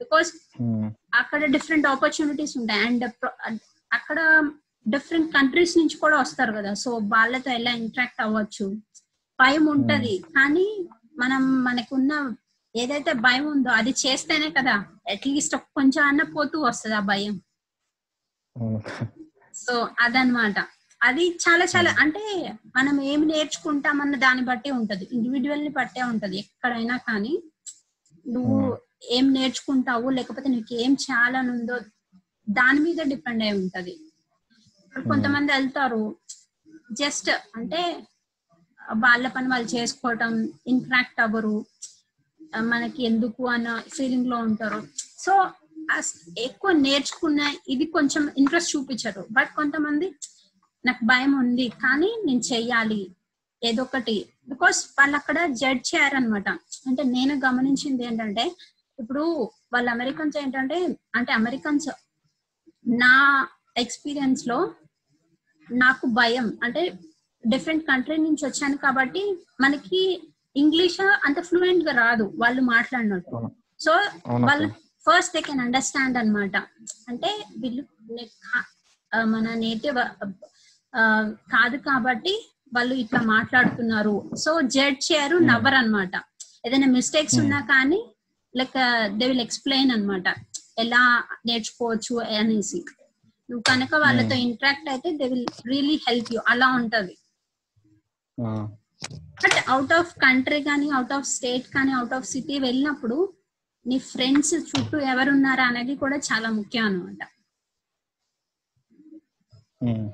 బికాస్ ఉమ్, అక్కడ డిఫరెంట్ ఆపర్చునిటీస్ ఉంటాయి అండ్ అక్కడ డిఫరెంట్ కంట్రీస్ నుంచి కూడా వస్తారు కదా సో వాళ్ళతో ఎలా ఇంటరాక్ట్ అవ్వచ్చు భయం ఉంటది కానీ మనం మనకున్న ఏదైతే భయం ఉందో అది చేస్తేనే కదా అట్లీస్ట్ కొంచెం అన్న పోతూ వస్తుంది ఆ భయం అవును. సో అదనమాట అది చాలా చాలా అంటే మనం ఏం నేర్చుకుంటామన్న దాన్ని బట్టి ఉంటది ఇండివిజువల్ ని బట్టే ఉంటది ఎక్కడైనా కానీ నువ్వు ఏం నేర్చుకుంటావు లేకపోతే నీకు ఏం చేయాలని ఉందో దాని మీద డిపెండ్ అయి ఉంటది ఇప్పుడు కొంతమంది వెళ్తారు జస్ట్ అంటే వాళ్ళ పని వాళ్ళు చేసుకోవటం ఇంట్రాక్ట్ అవ్వరు ఆ, మనకి ఎందుకు అన్న ఫీలింగ్ లో ఉంటారు సో అస్- ఎక్కువ నేర్చుకున్న ఇది కొంచెం ఇంట్రెస్ట్ చూపించరు బట్ కొంతమంది నాకు భయం ఉంది కానీ నేను చెయ్యాలి ఏదో ఒకటి బికాస్ వాళ్ళు అక్కడ జడ్జ్ చేయారనమాట అంటే నేను గమనించింది ఏంటంటే ఇప్పుడు వాళ్ళ అమెరికన్స్ ఏంటంటే అంటే అమెరికన్స్ నా ఎక్స్పీరియన్స్ లో నాకు భయం అంటే డిఫరెంట్ కంట్రీ నుంచి వచ్చాను కాబట్టి మనకి ఇంగ్లీష్ అంత ఫ్లూయెంట్ గా రాదు వాళ్ళు మాట్లాడినట్టు అవును. సో అవును వాళ్ళు అక్క. ఫస్ట్ దే కెన్ అండర్స్టాండ్ అన్నమాట అంటే వీళ్ళు నే- కా- ఆ, మన నేటివ్ కాదు కాబట్టి వాళ్ళు ఇట్లా మాట్లాడుతున్నారు సో జడ్జ్ చేయరు నవ్వరు అనమాట ఏదైనా మిస్టేక్స్ ఉన్నా కానీ లైక్ దే విల్ ఎక్స్ప్లెయిన్ అన్నమాట ఎలా నేర్చుకోవచ్చు అనేసి నువ్వు కనుక వాళ్ళతో ఇంటరాక్ట్ అయితే they will really help you అలా ఉంటది ఆ, బట్ అవుట్ ఆఫ్ కంట్రీ కానీ అవుట్ ఆఫ్ స్టేట్ కానీ అవుట్ ఆఫ్ సిటీ వెళ్ళినప్పుడు నీ ఫ్రెండ్స్ చుట్టూ ఎవరున్నారా అనేది కూడా చాలా ముఖ్యం అనమాట ఉమ్.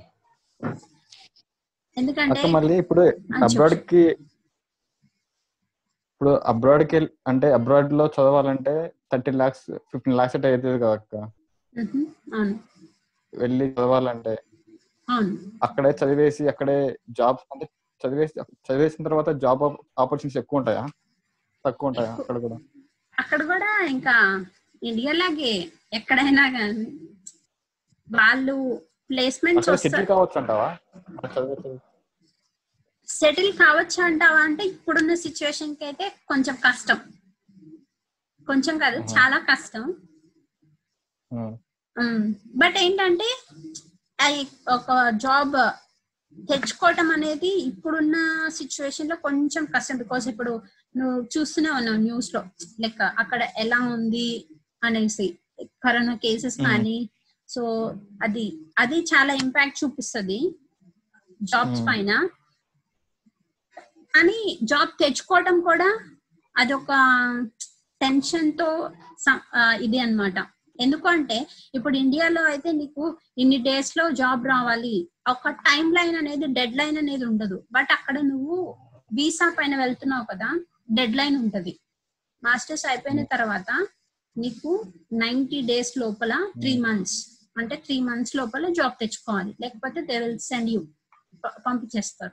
ఎందుకంటే అక్క మళ్ళీ ఇప్పుడు చెప్పు. అబ్రాడ్ కి ఇప్పుడు అబ్రాడ్ కి వెళ్ళి- అంటే అబ్రాడ్ లో చదవాలంటే థర్టీ లాక్స్ ఫిఫ్టీన్ లాక్స్ అట్లా అవుతుంది కదా అక్క మ్హూ. అవును వెళ్ళి చదవాలంటే అవును అక్కడే చదివేసి అక్కడే జాబ్ అంటే చదివేసి చదివేసిన తర్వాత జాబ్ ఆపర్చునిటీస్ ఎక్కువ ఉంటాయా తక్కువ ఉంటాయా అక్కడ కూడా అక్కడ కూడా ఇంకా ఇండియా లాగే ఎక్కడైనా కానీ వాళ్ళు ప్లేస్మెంట్స్ అక్కడ సెటిల్ వస్తారు కావచ్చు అంటావా అక్కడ చదివే సెటిల్ కావచ్చు అంటావా అంటే ఇప్పుడున్న సిచ్యువేషన్ కి అయితే కొంచెం కష్టం కొంచెం కాదు చాలా కష్టం బట్ ఏంటంటే అది ఒక జాబ్ తెచ్చుకోవటం అనేది ఇప్పుడున్న సిచ్యువేషన్ లో కొంచెం కష్టం బికాస్ ఇప్పుడు నువ్వు చూస్తూనే ఉన్నావు న్యూస్ లో లైక్ అక్కడ ఎలా ఉంది అనేసి కరోనా కేసెస్ కానీ సో అది అది చాలా ఇంపాక్ట్ చూపిస్తుంది జాబ్స్ పైన కానీ జాబ్ తెచ్చుకోవటం కూడా అదొక టెన్షన్ తో సం- ఆ, ఇది అన్నమాట ఎందుకంటే ఇప్పుడు ఇండియాలో అయితే నీకు ఇన్ని డేస్ లో జాబ్ రావాలి ఒక టైం లైన్ అనేది డెడ్ లైన్ అనేది ఉండదు బట్ అక్కడ నువ్వు వీసా పైన వెళ్తున్నావు కదా డెడ్ లైన్ ఉంటది మాస్టర్స్ అయిపోయిన తర్వాత నీకు నైన్టీ డేస్ లోపల త్రీ మంత్స్ అంటే త్రీ మంత్స్ లోపల జాబ్ తెచ్చుకోవాలి లేకపోతే దే విల్ సెండ్ యూ పంపించేస్తారు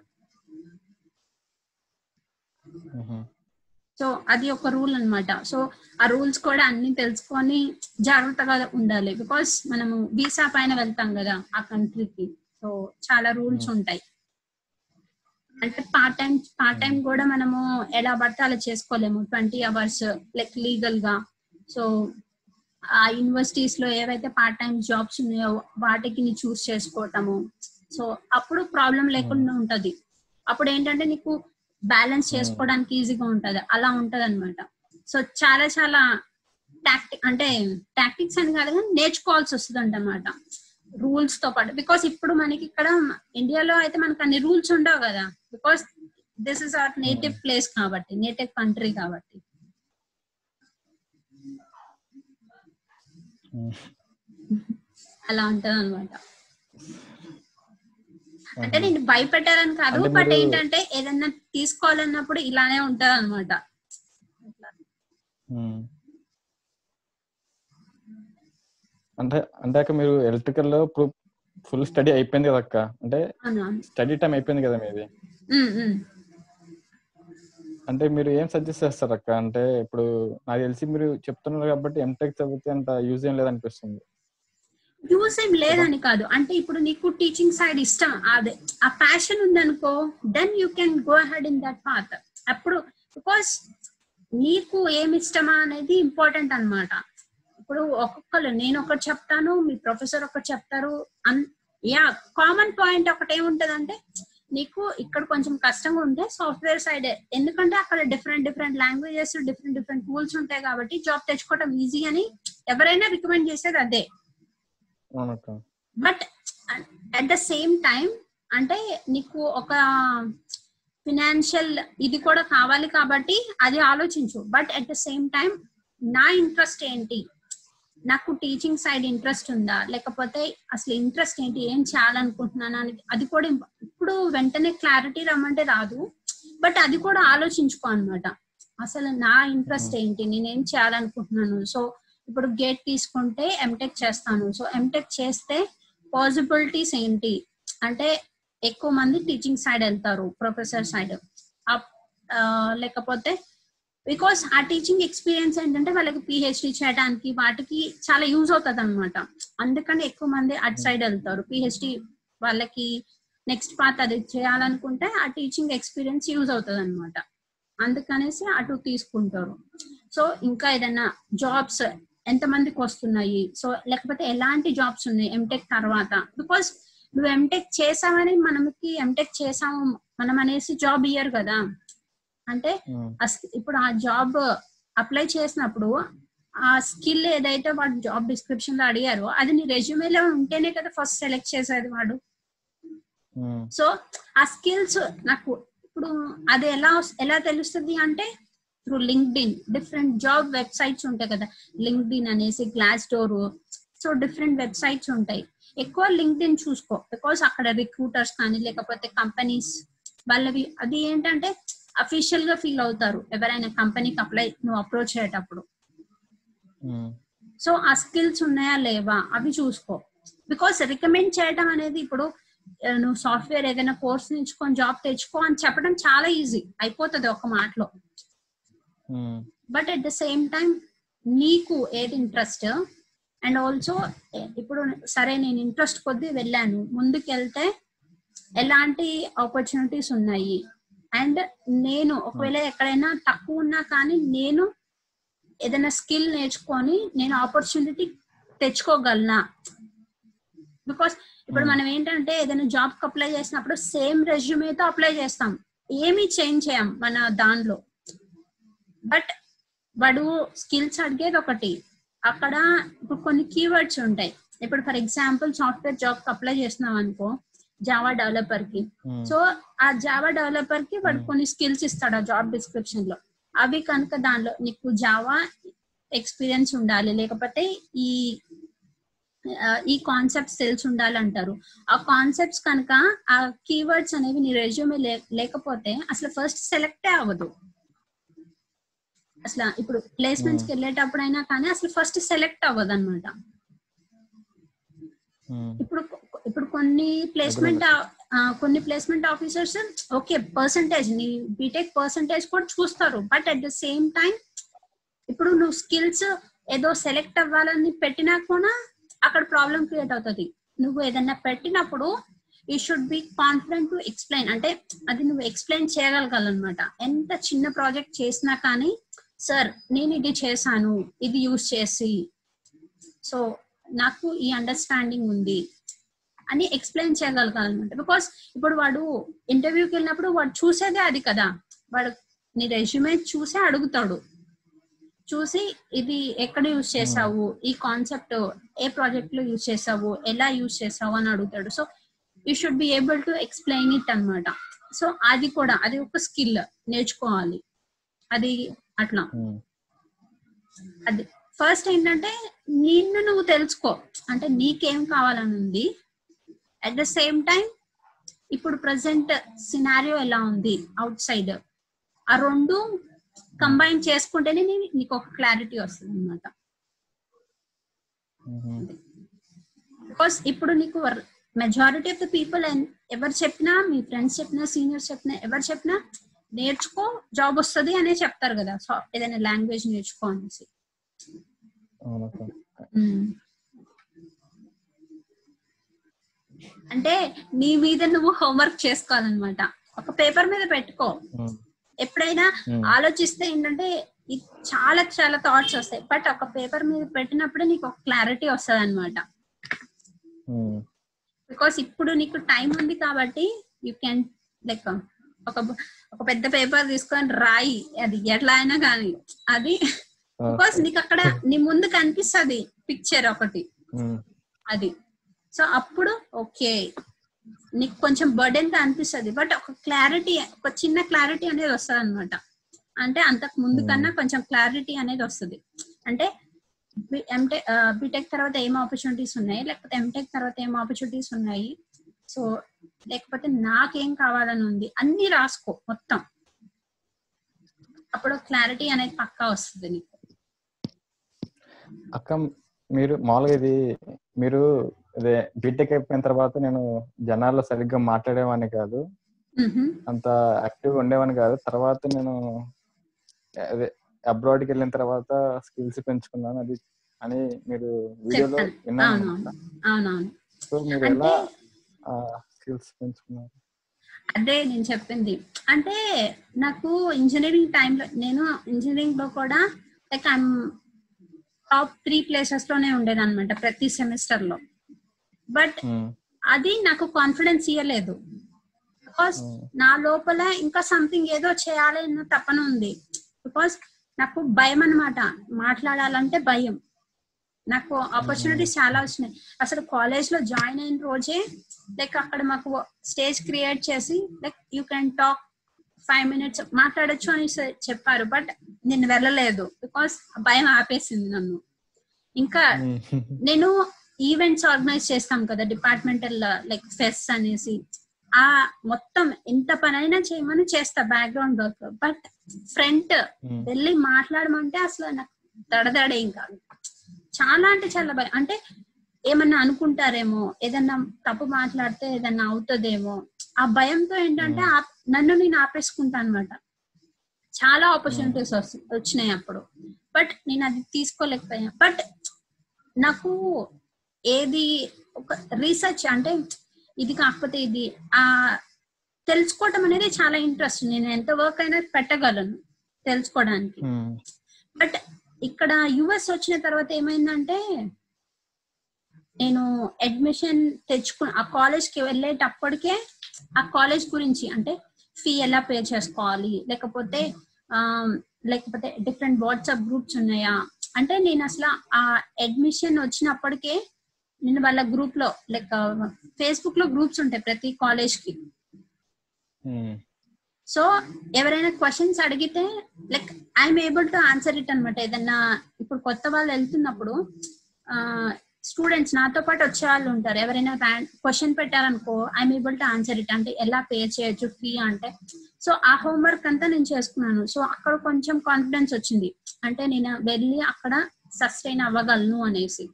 సో అది ఒక రూల్ అన్నమాట సో ఆ రూల్స్ కూడా అన్ని తెలుసుకొని జాగ్రత్తగా ఉండాలి బికాస్ మనము వీసా పైన వెళ్తాం కదా ఆ కంట్రీకి సో చాలా రూల్స్ ఉంటాయి అంటే పార్ట్ టైం పార్ట్ టైం కూడా మనము ఎలా పడితే అలా చేసుకోలేము ట్వంటీ అవర్స్ లైక్ లీగల్ గా సో ఆ యూనివర్సిటీస్ లో ఏవైతే పార్ట్ టైం జాబ్స్ ఉన్నాయో వాటికి నీ చూస్ చేసుకోవటము సో అప్పుడు ప్రాబ్లం లేకుండా ఉంటది అప్పుడు ఏంటంటే నీకు బ్యాలెన్స్ చేసుకోవడానికి ఈజీగా ఉంటది అలా ఉంటది అనమాట సో చాలా చాలా టాక్టిక్ అంటే టాక్టిక్స్ అని కాదు కానీ నేర్చుకోవాల్సి వస్తుంది అన్నమాట రూల్స్ తో పాటు బికాస్ ఇప్పుడు మనకి ఇక్కడ ఇండియాలో అయితే మనకు అన్ని రూల్స్ ఉండవు కదా because this is our native place కాబట్టి నేటివ్ కంట్రీ కాబట్టి అలా ఉంటది అనమాట అంటే నేను భయపెట్టారని కాదు అంటే బట్ మీరు- ఏంటంటే ఏదన్నా తీసుకోవాలన్నప్పుడు ఇలానే ఉంటది అనమాట ఉమ్. అంటే అంటే అక్క మీరు ఎలక్ట్రికల్ లో ఇప్పుడు ఫుల్ స్టడీ అయిపోయింది కదా అక్క అంటే అవును స్టడీ టైం అయిపోయింది కదా మీది ఉమ్, ఉమ్. అంటే మీరు ఏం సజెస్ట్ చేస్తారు అక్క అంటే ఇప్పుడు నాకు తెలిసి మీరు చెప్తున్నారు కాబట్టి ఎంటెక్ చదివితే అంత యూజ్ ఏం లేదనిపిస్తుంది యూస్ ఏం లేదని కాదు అంటే ఇప్పుడు నీకు టీచింగ్ సైడ్ ఇష్టం అదే ఆ ప్యాషన్ ఉందనుకో then you can go ahead in that path అప్పుడు బికాస్ నీకు ఏమి ఇష్టమా అనేది ఇంపార్టెంట్ అన్నమాట ఇప్పుడు ఒక్కొక్కరు నేను ఒకటి చెప్తాను మీ ప్రొఫెసర్ ఒకటి చెప్తారు అన్ యా కామన్ పాయింట్ ఒకటి ఏముంటదంటే నీకు ఇక్కడ కొంచెం కష్టంగా ఉంటే సాఫ్ట్వేర్ సైడ్ ఎందుకంటే అక్కడ different different languages different different tools ఉంటాయి కాబట్టి జాబ్ తెచ్చుకోవడం ఈజీ అని ఎవరైనా రికమెండ్ చేసేది అదే అవునక్క but at the same time అంటే నీకు ఒక ఫినాన్షియల్ ఇది కూడా కావాలి కాబట్టి అది ఆలోచించు but at the same time నా ఇంట్రెస్ట్ ఏంటి నాకు టీచింగ్ సైడ్ ఇంట్రెస్ట్ ఉందా లేకపోతే అసలు ఇంట్రెస్ట్ ఏంటి ఏం చేయాలనుకుంటున్నాను అని అది కూడా ఇంప- ఇప్పుడు వెంటనే క్లారిటీ రమ్మంటే రాదు బట్ అది కూడా ఆలోచించుకో అన్నమాట అసలు నా ఇంట్రెస్ట్ ఏంటి నేనేం చేయాలనుకుంటున్నాను సో ఇప్పుడు గేట్ తీసుకుంటే ఎంటెక్ చేస్తాను సో ఎంటెక్ చేస్తే పాసిబిలిటీస్ ఏంటి అంటే ఎక్కువ మంది టీచింగ్ సైడ్ వెళ్తారు ప్రొఫెసర్ సైడ్ లేకపోతే బికాస్ ఆ టీచింగ్ ఎక్స్పీరియన్స్ ఏంటంటే వాళ్ళకి పిహెచ్డి చేయడానికి వాటికి చాలా యూజ్ అవుతుంది అనమాట అందుకని ఎక్కువ మంది అటు సైడ్ వెళ్తారు పిహెచ్డి వాళ్ళకి నెక్స్ట్ పార్ట్ అది చేయాలనుకుంటే ఆ టీచింగ్ ఎక్స్పీరియన్స్ యూజ్ అవుతుంది అనమాట అందుకనేసి అటు తీసుకుంటారు సో ఇంకా ఏదైనా జాబ్స్ ఎంత మందికి వస్తున్నాయి సో లేకపోతే ఎలాంటి జాబ్స్ ఉన్నాయి ఎంటెక్ తర్వాత బికాస్ నువ్వు ఎంటెక్ చేసావని మనకి ఎంటెక్ చేసాము మనం అనేసి జాబ్ ఇయ్యరు కదా అంటే అస్- ఇప్పుడు ఆ జాబ్ అప్లై చేసినప్పుడు ఆ స్కిల్ ఏదైతే వాడు జాబ్ డిస్క్రిప్షన్ లో అడిగారో అది నీ రెజ్యూమేలో ఉంటేనే కదా ఫస్ట్ సెలెక్ట్ చేసేది వాడు సో ఆ స్కిల్స్ నాకు ఇప్పుడు అది ఎలా వస్- ఎలా తెలుస్తుంది అంటే through LinkedIn different job websites ఉంటాయి కదా లింక్డ్ ఇన్ అనేసి Glassdoor so different websites ఉంటాయి ఎక్కువ లింక్డ్ ఇన్ చూసుకో బికాస్ అక్కడ రిక్రూటర్స్ కానీ లేకపోతే కంపెనీస్ వాళ్ళవి అది ఏంటంటే అఫీషియల్ గా ఫీల్ అవుతారు ఎవరైనా కంపెనీకి అప్లై నువ్వు అప్రోచ్ అయ్యేటప్పుడు సో ఆ స్కిల్స్ ఉన్నాయా లేవా అవి చూసుకో బికాస్ రికమెండ్ చేయడం అనేది ఇప్పుడు ఆ, నువ్వు సాఫ్ట్వేర్ ఏదైనా కోర్స్ నేర్చుకొని జాబ్ తెచ్చుకో అని చెప్పడం చాలా ఈజీ అయిపోతుంది ఒక మాటలో but at the same time నీకు ఏది ఇంట్రెస్ట్ అండ్ ఆల్సో ఇప్పుడు సరే నేను ఇంట్రెస్ట్ కొద్దీ వెళ్ళాను ముందుకు వెళ్తే ఎలాంటి ఆపర్చునిటీస్ ఉన్నాయి అండ్ నేను ఒకవేళ ఎక్కడైనా తక్కువ ఉన్నా కానీ నేను ఏదైనా స్కిల్ నేర్చుకొని నేను ఆపర్చునిటీ తెచ్చుకోగలనా బికాస్ ఇప్పుడు మనం ఏంటంటే ఏదైనా జాబ్ కి అప్లై చేసినప్పుడు సేమ్ రెజ్యూమేతో అప్లై చేస్తాం ఏమీ చేంజ్ చేయం మన దానిలో బట్ వాడు స్కిల్స్ అడిగేది ఒకటి అక్కడ ఇప్పుడు కొన్ని కీవర్డ్స్ ఉంటాయి ఇప్పుడు ఫర్ ఎగ్జాంపుల్ సాఫ్ట్వేర్ జాబ్ కి అప్లై చేస్తున్నాం అనుకో జావా డెవలపర్ కి సో ఆ జావా డెవలపర్ కి వాడు కొన్ని స్కిల్స్ ఇస్తాడు ఆ జాబ్ డిస్క్రిప్షన్ లో అవి కనుక దానిలో నీకు జావా ఎక్స్పీరియన్స్ ఉండాలి లేకపోతే ఈ ఆ, ఈ కాన్సెప్ట్స్ తెలిసి ఉండాలి అంటారు ఆ కాన్సెప్ట్స్ కనుక ఆ కీవర్డ్స్ అనేవి నీ రెజ్యూమే లేకపోతే అసలు ఫస్ట్ సెలెక్టే అవ్వదు అసలు ఇప్పుడు ప్లేస్మెంట్స్ కి వెళ్ళేటప్పుడైనా కానీ అసలు ఫస్ట్ సెలెక్ట్ అవ్వదు అనమాట ఇప్పుడు ఇప్పుడు కొన్ని ప్లేస్మెంట్ కొన్ని ప్లేస్మెంట్ ఆఫీసర్స్ ఓకే పర్సంటేజ్ నీ బీటెక్ పర్సంటేజ్ కూడా చూస్తారు but at the same time ఇప్పుడు నువ్వు స్కిల్స్ ఏదో సెలెక్ట్ అవ్వాలని పెట్టినా కూడా అక్కడ ప్రాబ్లం క్రియేట్ అవుతుంది నువ్వు ఏదన్నా పెట్టినప్పుడు you should be confident to explain అంటే అది నువ్వు ఎక్స్ప్లెయిన్ చేయగలగాలన్నమాట ఎంత చిన్న ప్రాజెక్ట్ చేసినా కానీ సార్ నేను ఇది చేశాను ఇది యూజ్ చేసి సో నాకు ఈ అండర్స్టాండింగ్ ఉంది అని ఎక్స్ప్లెయిన్ చేయగలగాలన్నమాట బికాస్ ఇప్పుడు వాడు ఇంటర్వ్యూకి వెళ్ళినప్పుడు వాడు చూసేదే అది కదా వాడు నీ రెజ్యూమే చూసే అడుగుతాడు చూసి ఇది ఎక్కడ యూజ్ చేసావు ఈ కాన్సెప్ట్ ఏ ప్రాజెక్ట్ లో యూజ్ చేసావు ఎలా యూజ్ చేసావు అని అడుగుతాడు so you should be able to explain it అన్నమాట సో అది కూడా అది ఒక స్కిల్ నేర్చుకోవాలి అది అట్లా అది ఫస్ట్ ఏంటంటే నిన్ను నువ్వు తెలుసుకో అంటే నీకేం కావాలని ఉంది అట్ ద సేమ్ టైం ఇప్పుడు ప్రజెంట్ సినారియో ఎలా ఉంది అవుట్ సైడ్ ఆ రెండు కంబైన్ చేసుకుంటేనే నీ- నీకు ఒక క్లారిటీ వస్తుంది అనమాట బికాస్ ఇప్పుడు నీకు మెజారిటీ ఆఫ్ ద పీపుల్ ఎవరు చెప్పినా మీ ఫ్రెండ్స్ చెప్పినా సీనియర్స్ చెప్పినా ఎవరు చెప్పినా నేర్చుకో జాబ్ వస్తుంది అనే చెప్తారు కదా సో ఏదైనా లాంగ్వేజ్ నేర్చుకో అనేసి అవునక్క మ్మ్. అంటే నీ మీద నువ్వు హోంవర్క్ చేసుకోవాలన్నమాట ఒక పేపర్ మీద పెట్టుకో ఎప్పుడైనా Hmm. ఆలోచిస్తే ఏంటంటే ఇది చాలా చాలా థాట్స్ వస్తాయి బట్ ఒక పేపర్ మీద పెట్టినప్పుడే నీకు ఒక క్లారిటీ వస్తుంది అనమాట ఉమ్, బికాస్ ఇప్పుడు నీకు టైం ఉంది కాబట్టి యూ కెన్ లైక్ ఒక ఒక పెద్ద పేపర్ తీసుకొని రాయి అది ఎట్లా అయినా కానీ అది బికాస్ నీకు అక్కడ నీ ముందు కనిపిస్తుంది పిక్చర్ ఒకటి ఉమ్, అది సో అప్పుడు ఓకే నీకు కొంచెం బర్డెన్ గా అనిపిస్తుంది బట్ ఒక క్లారిటీ ఒక చిన్న క్లారిటీ అనేది వస్తుంది అనమాట అంటే అంతకు ముందు కన్నా కొంచెం క్లారిటీ అనేది వస్తుంది అంటే ఎంటెక్ బీటెక్ తర్వాత ఏం ఆపర్చునిటీస్ ఉన్నాయి లేకపోతే ఎంటెక్ తర్వాత ఏం ఆపర్చునిటీస్ ఉన్నాయి సో లేకపోతే నాకేం కావాలని ఉంది అన్ని రాసుకో మొత్తం అప్పుడు క్లారిటీ అనేది పక్కా వస్తుంది నీకు అక్క మీరు మామూలుగా ఇది మీరు అదే బీటెక్ అయిపోయిన తర్వాత నేను జనాల్లో సరిగ్గా మాట్లాడేవాడిని కాదు మ్హూ. అంత యాక్టివ్గా ఉండేవాడిని కాదు తర్వాత నేను అదే అబ్రాడ్ కి వెళ్ళిన తర్వాత స్కిల్స్ పెంచుకున్నాను అది అని మీరు వీడియోలో చెప్పాను విన్నాను అవునవును అవునవును సో మీరు అంటే- ఎలా స్కిల్స్ పెంచుకున్నారు అదే నేను చెప్పింది అంటే నాకు ఇంజనీరింగ్ టైంలో నేను ఇంజనీరింగ్ లో కూడా like I'm top three places లోనే ఉండేది అనమాట ప్రతి సెమిస్టర్ లో బట్ ఉమ్, అది నాకు కాన్ఫిడెన్స్ ఇవ్వలేదు బికాస్ నా లోపల ఇంకా సంథింగ్ ఏదో చేయాలి అన్న తపన ఉంది బికాస్ నాకు భయం అన్నమాట మాట్లాడాలంటే భయం నాకు ఆపర్చునిటీస్ చాలా వచ్చినాయి అసలు కాలేజ్ లో జాయిన్ అయిన రోజే లైక్ అక్కడ మాకు స్టేజ్ క్రియేట్ చేసి like you can talk five minutes మాట్లాడొచ్చు అని స- చెప్పారు బట్ నేను వెళ్ళలేదు బికాస్ భయం ఆపేసింది నన్ను ఇంకా నేను ఈవెంట్స్ ఆర్గనైజ్ చేస్తాం కదా డిపార్ట్మెంటల్ లైక్ ఫెస్ట్ అనేసి ఆ మొత్తం ఎంత పనైనా చేయమని చేస్తా background work but front Hmm. వెళ్ళి మాట్లాడమంటే అసలు నాకు దడదడే ఇంకా చాలా అంటే చాలా భయం అంటే ఏమన్నా అనుకుంటారేమో ఏదన్నా తప్పు మాట్లాడితే ఏదన్నా అవుతుందేమో ఆ భయంతో ఏంటంటే ఆ- నన్ను నేను ఆపేసుకుంటా అనమాట చాలా ఆపర్చునిటీస్ వచ్చినాయి అప్పుడు బట్ నేను అది తీసుకోలేకపోయా బట్ నాకు ఏది ఒక రీసెర్చ్ అంటే ఇది కాకపోతే ఇది ఆ తెలుసుకోవటం అనేది చాలా ఇంట్రెస్ట్ నేను ఎంత వర్క్ అయినా పెట్టగలను తెలుసుకోవడానికి ఉమ్, బట్ ఇక్కడ యుఎస్ వచ్చిన తర్వాత ఏమైందంటే నేను అడ్మిషన్ తెచ్చుకు ఆ కాలేజ్ కి వెళ్ళేటప్పటికే ఆ కాలేజ్ గురించి అంటే ఫీ ఎలా పే చేసుకోవాలి లేకపోతే ఆ, లేకపోతే డిఫరెంట్ వాట్సాప్ గ్రూప్స్ ఉన్నాయా అంటే నేను అసలు ఆ అడ్మిషన్ వచ్చినప్పటికే నేను వాళ్ళ గ్రూప్ లో లైక్ ఫేస్బుక్ లో గ్రూప్స్ ఉంటాయి ప్రతి కాలేజ్ కి ఉమ్, సో ఎవరైనా క్వశ్చన్స్ అడిగితే like I'm able to answer it అనమాట ఏదన్నా ఇప్పుడు కొత్త వాళ్ళు వెళ్తున్నప్పుడు స్టూడెంట్స్ నాతో పాటు వచ్చే వాళ్ళు ఉంటారు ఎవరైనా క్వశ్చన్ పెట్టారనుకో I'm able to answer it అంటే ఎలా పే చేయొచ్చు ఫీ అంటే సో ఆ హోంవర్క్ అంతా నేను చేసుకున్నాను సో అక్కడ కొంచెం కాన్ఫిడెన్స్ వచ్చింది అంటే నేను వెళ్ళి అక్కడ సస్టైన్ అవ్వగలను అనేసి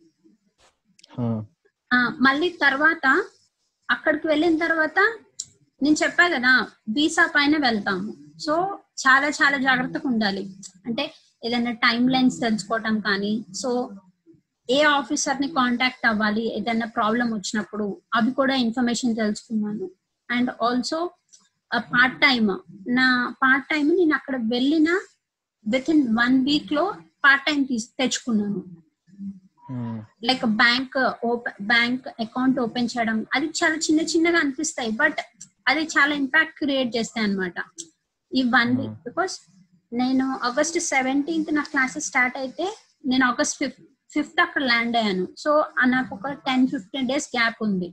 ఉమ్, ఆ, మళ్ళీ తర్వాత అక్కడికి వెళ్ళిన తర్వాత నేను చెప్పా కదా వీసా పైన వెళ్తాము సో చాలా చాలా జాగ్రత్తగా ఉండాలి అంటే ఏదైనా టైం లైన్స్ తెలుసుకోవటం కానీ సో ఏ ఆఫీసర్ ని కాంటాక్ట్ అవ్వాలి ఏదైనా ప్రాబ్లం వచ్చినప్పుడు అవి కూడా ఇన్ఫర్మేషన్ తెలుసుకున్నాను అండ్ ఆల్సో పార్ట్ టైమ్ నా పార్ట్ టైం నేను అక్కడ వెళ్ళిన విత్ ఇన్ వన్ వీక్ లో పార్ట్ టైం తీసి తెచ్చుకున్నాను um, like bank open bank account open చేయడం అది చాలా చిన్న చిన్నగా అనిపిస్తాయి బట్ అది చాలా ఇంపాక్ట్ క్రియేట్ చేస్తాయి అనమాట ఈ వన్ వీక్ బికాస్ నేను ఆగస్ట్ సెవెంటీన్త్ నా క్లాసెస్ స్టార్ట్ అయితే నేను ఆగస్ట్ ఫిఫ్త్ ఫిఫ్త్ అక్కడ ల్యాండ్ అయ్యాను సో నాకు ఒక టెన్ ఫిఫ్టీన్ డేస్ గ్యాప్ ఉంది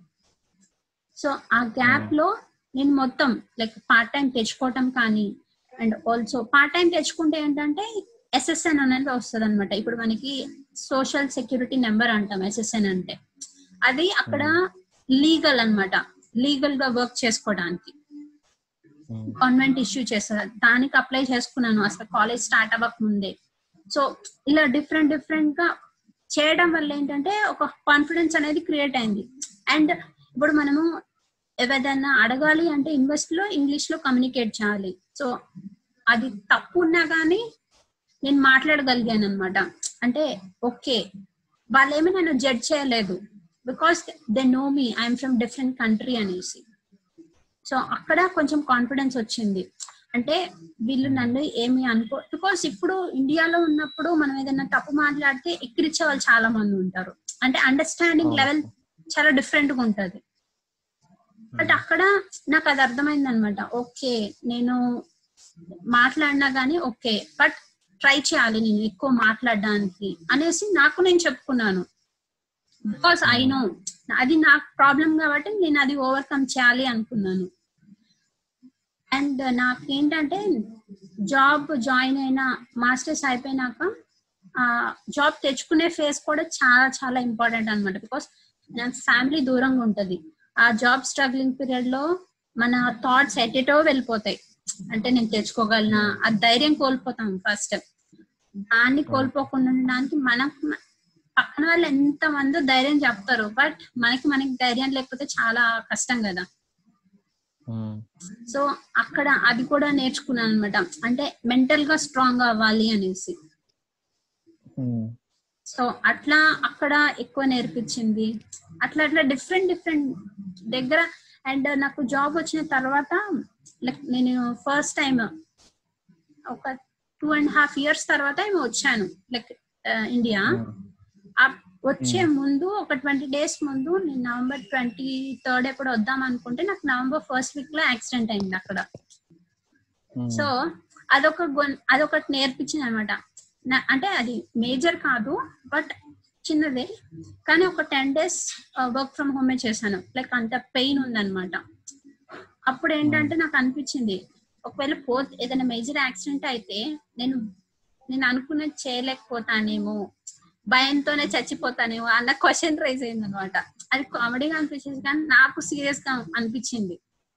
సో ఆ గ్యాప్ లో నేను మొత్తం లైక్ పార్ట్ టైం తెచ్చుకోవటం కానీ అండ్ ఆల్సో పార్ట్ టైం తెచ్చుకుంటే ఏంటంటే ఎస్ఎస్ఎన్ అనేది వస్తుంది అనమాట ఇప్పుడు మనకి సోషల్ సెక్యూరిటీ నెంబర్ అంటాం ఎస్ఎస్ఎన్ అంటే అది అక్కడ లీగల్ అన్నమాట లీగల్ గా వర్క్ చేసుకోవడానికి ఉమ్, గవర్నమెంట్ ఇష్యూ చేస్తారు దానికి అప్లై చేసుకున్నాను అసలు కాలేజ్ స్టార్ట్ అవ్వక ముందే సో ఇలా డిఫరెంట్ డిఫరెంట్ గా చేయడం వల్ల ఏంటంటే ఒక కాన్ఫిడెన్స్ అనేది క్రియేట్ అయింది అండ్ ఇప్పుడు మనము ఏదైనా అడగాలి అంటే ఇన్వెస్ట్ లో ఇంగ్లీష్ లో కమ్యూనికేట్ చేయాలి సో అది తప్పు ఉన్నా కానీ నేను మాట్లాడగలిగాను అనమాట అంటే ఓకే వాళ్ళేమీ నన్ను జడ్జ్ చేయలేదు because they know me I'm from different country అనేసి సో అక్కడ కొంచెం కాన్ఫిడెన్స్ వచ్చింది అంటే వీళ్ళు నన్ను ఏమి అనుకో బికాస్ ఇప్పుడు ఇండియాలో ఉన్నప్పుడు మనం ఏదైనా తప్పు మాట్లాడితే ఎక్కిరించే వాళ్ళు చాలా మంది ఉంటారు అంటే అండర్స్టాండింగ్ లెవెల్ చాలా డిఫరెంట్ గా ఉంటది బట్ అక్కడ నాకు అది అర్థమైంది అనమాట ఓకే నేను మాట్లాడినా గానీ ఓకే బట్ ట్రై చేయాలి నేను ఎక్కువ మాట్లాడడానికి అనేసి నాకు నేను చెప్పుకున్నాను బికాస్ ఐ నో అది నాకు ప్రాబ్లం కాబట్టి నేను అది ఓవర్కమ్ చేయాలి అనుకున్నాను అండ్ నాకేంటంటే జాబ్ జాయిన్ అయిన మాస్టర్స్ అయిపోయినాక జాబ్ తెచ్చుకునే ఫేస్ కూడా చాలా చాలా ఇంపార్టెంట్ అనమాట బికాస్ నాకు ఫ్యామిలీ దూరంగా ఉంటది ఆ జాబ్ స్ట్రగ్లింగ్ పీరియడ్ లో మన థాట్స్ ఎటెటో వెళ్ళిపోతాయి అంటే నేను తెచ్చుకోగలనా ఆ ధైర్యం కోల్పోతాం ఫస్ట్ దాన్ని కోల్పోకుండా ఉండడానికి మనం పక్కన వాళ్ళు ఎంత మందో ధైర్యం చెప్తారు బట్ మనకి మనకి ధైర్యం లేకపోతే చాలా కష్టం కదా సో అక్కడ అది కూడా నేర్చుకున్నాను అనమాట అంటే మెంటల్ గా స్ట్రాంగ్ అవ్వాలి అనేసి సో అట్లా అక్కడ ఎక్కువ నేర్పించింది అట్లా అట్లా డిఫరెంట్ డిఫరెంట్ దగ్గర అండ్ నాకు జాబ్ వచ్చిన తర్వాత లైక్ నేను ఫస్ట్ టైం ఒక టూ అండ్ హాఫ్ ఇయర్స్ తర్వాత ఏమో వచ్చాను లైక్ ఇండియా వచ్చే ముందు ఒక ట్వంటీ డేస్ ముందు నేను నవంబర్ ట్వంటీ థర్డ్ ఎప్పుడు వద్దాం అనుకుంటే నాకు నవంబర్ ఫస్ట్ వీక్ లో యాక్సిడెంట్ అయింది అక్కడ సో అదొక అదొకటి నేర్పించింది అనమాట అంటే అది మేజర్ కాదు బట్ చిన్నదే కానీ ఒక టెన్ డేస్ వర్క్ ఫ్రమ్ హోమే చేశాను లైక్ అంత పెయిన్ ఉందన్నమాట అప్పుడు ఏంటంటే నాకు అనిపించింది ఒకవేళ పో ఏదైనా మేజర్ యాక్సిడెంట్ అయితే నేను నేను అనుకున్నది చేయలేకపోతానేమో భయంతోనే చచ్చిపోతానేమో అన్న క్వశ్చన్ రైజ్ అయింది అనమాట అది కామెడీగా అనిపించింది కానీ నాకు సీరియస్ గా అనిపించింది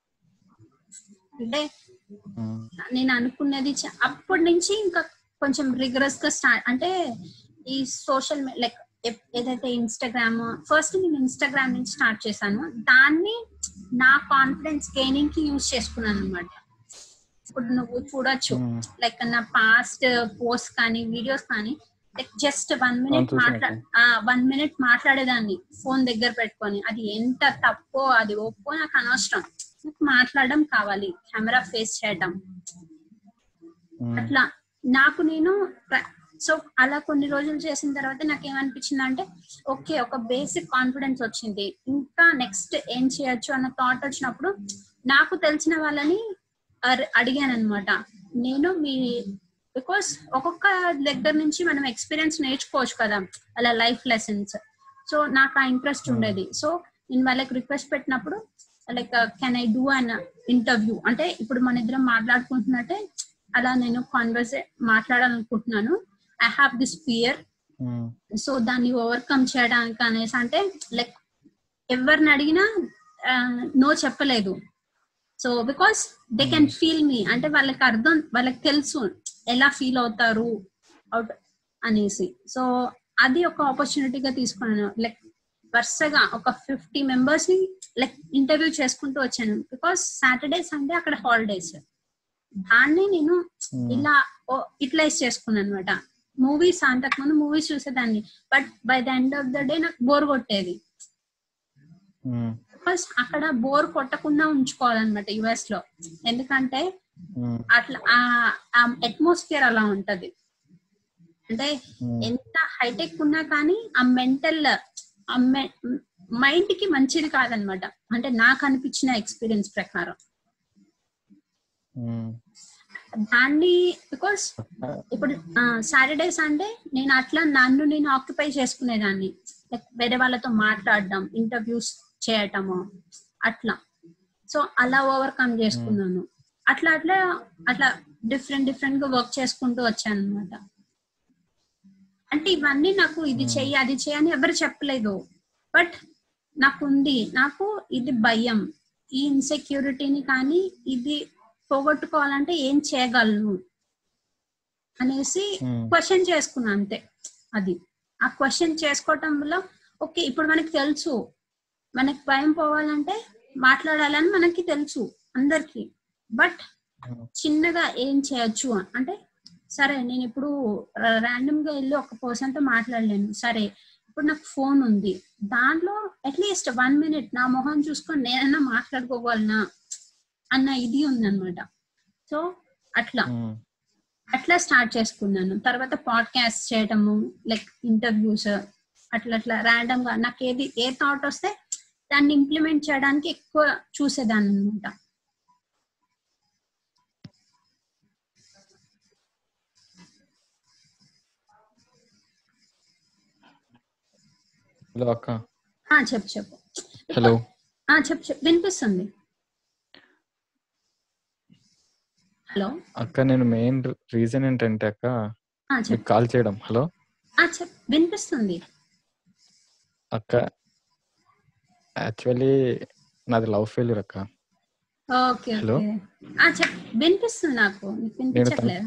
అంటే నేను అనుకున్నది అప్పటి నుంచి ఇంకా కొంచెం రిగరస్ గా స్టార్ట్ అంటే ఈ సోషల్ లైక్ ఏదైతే ఇన్స్టాగ్రామ్ ఫస్ట్ నేను ఇన్స్టాగ్రామ్ నుంచి స్టార్ట్ చేశాను దాన్ని నా కాన్ఫిడెన్స్ గెయినింగ్ కి యూజ్ చేసుకున్నాను అనమాట ఇప్పుడు నువ్వు చూడొచ్చు లైక్ నా పాస్ట్ పోస్ట్ కానీ వీడియోస్ కానీ లైక్ జస్ట్ వన్ మినిట్ మాట్లా వన్ మినిట్ మాట్లాడేదాన్ని ఫోన్ దగ్గర పెట్టుకొని అది ఎంత తప్పో అది ఒప్పో నాకు అనవసరం నాకు మాట్లాడడం కావాలి కెమెరా ఫేస్ చేయడం అట్లా నాకు నేను సో అలా కొన్ని రోజులు చేసిన తర్వాత నాకు ఏమనిపించింది అంటే ఓకే ఒక బేసిక్ కాన్ఫిడెన్స్ వచ్చింది ఇంకా నెక్స్ట్ ఏం చేయొచ్చు అన్న థాట్ వచ్చినప్పుడు నాకు తెలిసిన వాళ్ళని అడిగాను అనమాట నేను మీ బికాస్ ఒక్కొక్క దగ్గర నుంచి మనం ఎక్స్పీరియన్స్ నేర్చుకోవచ్చు కదా అలా లైఫ్ లెసన్స్ సో నాకు ఆ ఇంట్రెస్ట్ ఉండేది సో నేను వాళ్ళకి రిక్వెస్ట్ పెట్టినప్పుడు like can I do an interview అంటే ఇప్పుడు మన ఇద్దరం మాట్లాడుకుంటున్నట్టే అలా నేను కాన్వర్స్ మాట్లాడాలనుకుంటున్నాను I have this fear so దాన్ని ఓవర్కమ్ చేయడానికి అనేసి అంటే లైక్ ఎవరిని అడిగినా నో చెప్పలేదు so because they can feel me అంటే వాళ్ళకి అర్థం వాళ్ళకి తెలుసు ఎలా ఫీల్ అవుతారు అవుట్ అనేసి సో అది ఒక ఆపర్చునిటీగా తీసుకున్నాను లైక్ వరుసగా ఒక ఫిఫ్టీ మెంబర్స్ ని లైక్ ఇంటర్వ్యూ చేసుకుంటూ వచ్చాను బికాస్ సాటర్డే సండే అక్కడ హాలిడేస్ దాన్ని నేను ఇలా యూటిలైజ్ చేసుకున్నాను అనమాట మూవీస్ అంతకుముందు మూవీస్ చూసేదాన్ని but by the end of the day నాకు బోర్ కొట్టేది బికాస్ అక్కడ బోర్ కొట్టకుండా ఉంచుకోవాలన్నమాట యుఎస్ లో ఎందుకంటే అట్లా ఆ అట్మాస్ఫియర్ అలా ఉంటది అంటే ఎంత హైటెక్ ఉన్నా కానీ ఆ మెంటల్ మైండ్ కి మంచిది కాదనమాట అంటే నాకు అనిపించిన ఎక్స్పీరియన్స్ ప్రకారం దాన్ని బికాస్ ఇప్పుడు సాటర్డే సండే నేను అట్లా నన్ను నేను ఆక్యుపై చేసుకునేదాన్ని లైక్ వేరే వాళ్ళతో మాట్లాడడం ఇంటర్వ్యూస్ చేయటము అట్లా సో అలా ఓవర్కమ్ చేసుకున్నాను అట్లా అట్లా అట్లా డిఫరెంట్ డిఫరెంట్ గా వర్క్ చేసుకుంటూ వచ్చాను అనమాట అంటే ఇవన్నీ నాకు ఇది చెయ్యి అది చేయని ఎవరు చెప్పలేదు బట్ నాకు ఉంది నాకు ఇది భయం ఈ ఇన్సెక్యూరిటీని కానీ ఇది పోగొట్టుకోవాలంటే ఏం చేయగలను అనేసి క్వశ్చన్ చేసుకున్నా అంతే అది ఆ క్వశ్చన్ చేసుకోవటం వల్ల ఓకే ఇప్పుడు మనకి తెలుసు మనకి భయం పోవాలంటే మాట్లాడాలని మనకి తెలుసు అందరికి బట్ చిన్నగా ఏం చేయొచ్చు అంటే సరే నేను ఇప్పుడు ర్యాండమ్ గా వెళ్ళి ఒక పర్సన్ తో మాట్లాడలేను సరే ఇప్పుడు నాకు ఫోన్ ఉంది దాంట్లో అట్లీస్ట్ వన్ మినిట్ నా మొహం చూసుకొని నేనైనా మాట్లాడుకోగలనా అన్న ఇది ఉందన్నమాట సో అట్లా ఉమ్, అట్లా స్టార్ట్ చేసుకున్నాను తర్వాత పాడ్కాస్ట్ చేయటము లైక్ ఇంటర్వ్యూస్ అట్లా అట్లా ర్యాండమ్ గా నాకు ఏది ఏ థాట్ వస్తే దాన్ని ఇంప్లిమెంట్ చేయడానికి ఎక్కువ చూసేదాన్ని అనమాట హలో అక్క చెప్పు చెప్పు హలో ఆ, చెప్పు చెప్పు వినిపిస్తుంది హలో అక్క నేను మెయిన్ రీజన్ ఏంటంటే అక్క ఆ, మీకు చెప్పు కాల్ చేయడం హలో ఆ, చెప్పు వినిపిస్తుంది అక్క యాక్చువల్లీ నాది లవ్ ఫెయిల్యూర్ అక్క ఓకే Hello? ఓకే ఆ, చెప్పు వినిపిస్తుంది నాకు నీకు వినిపించట్లేదు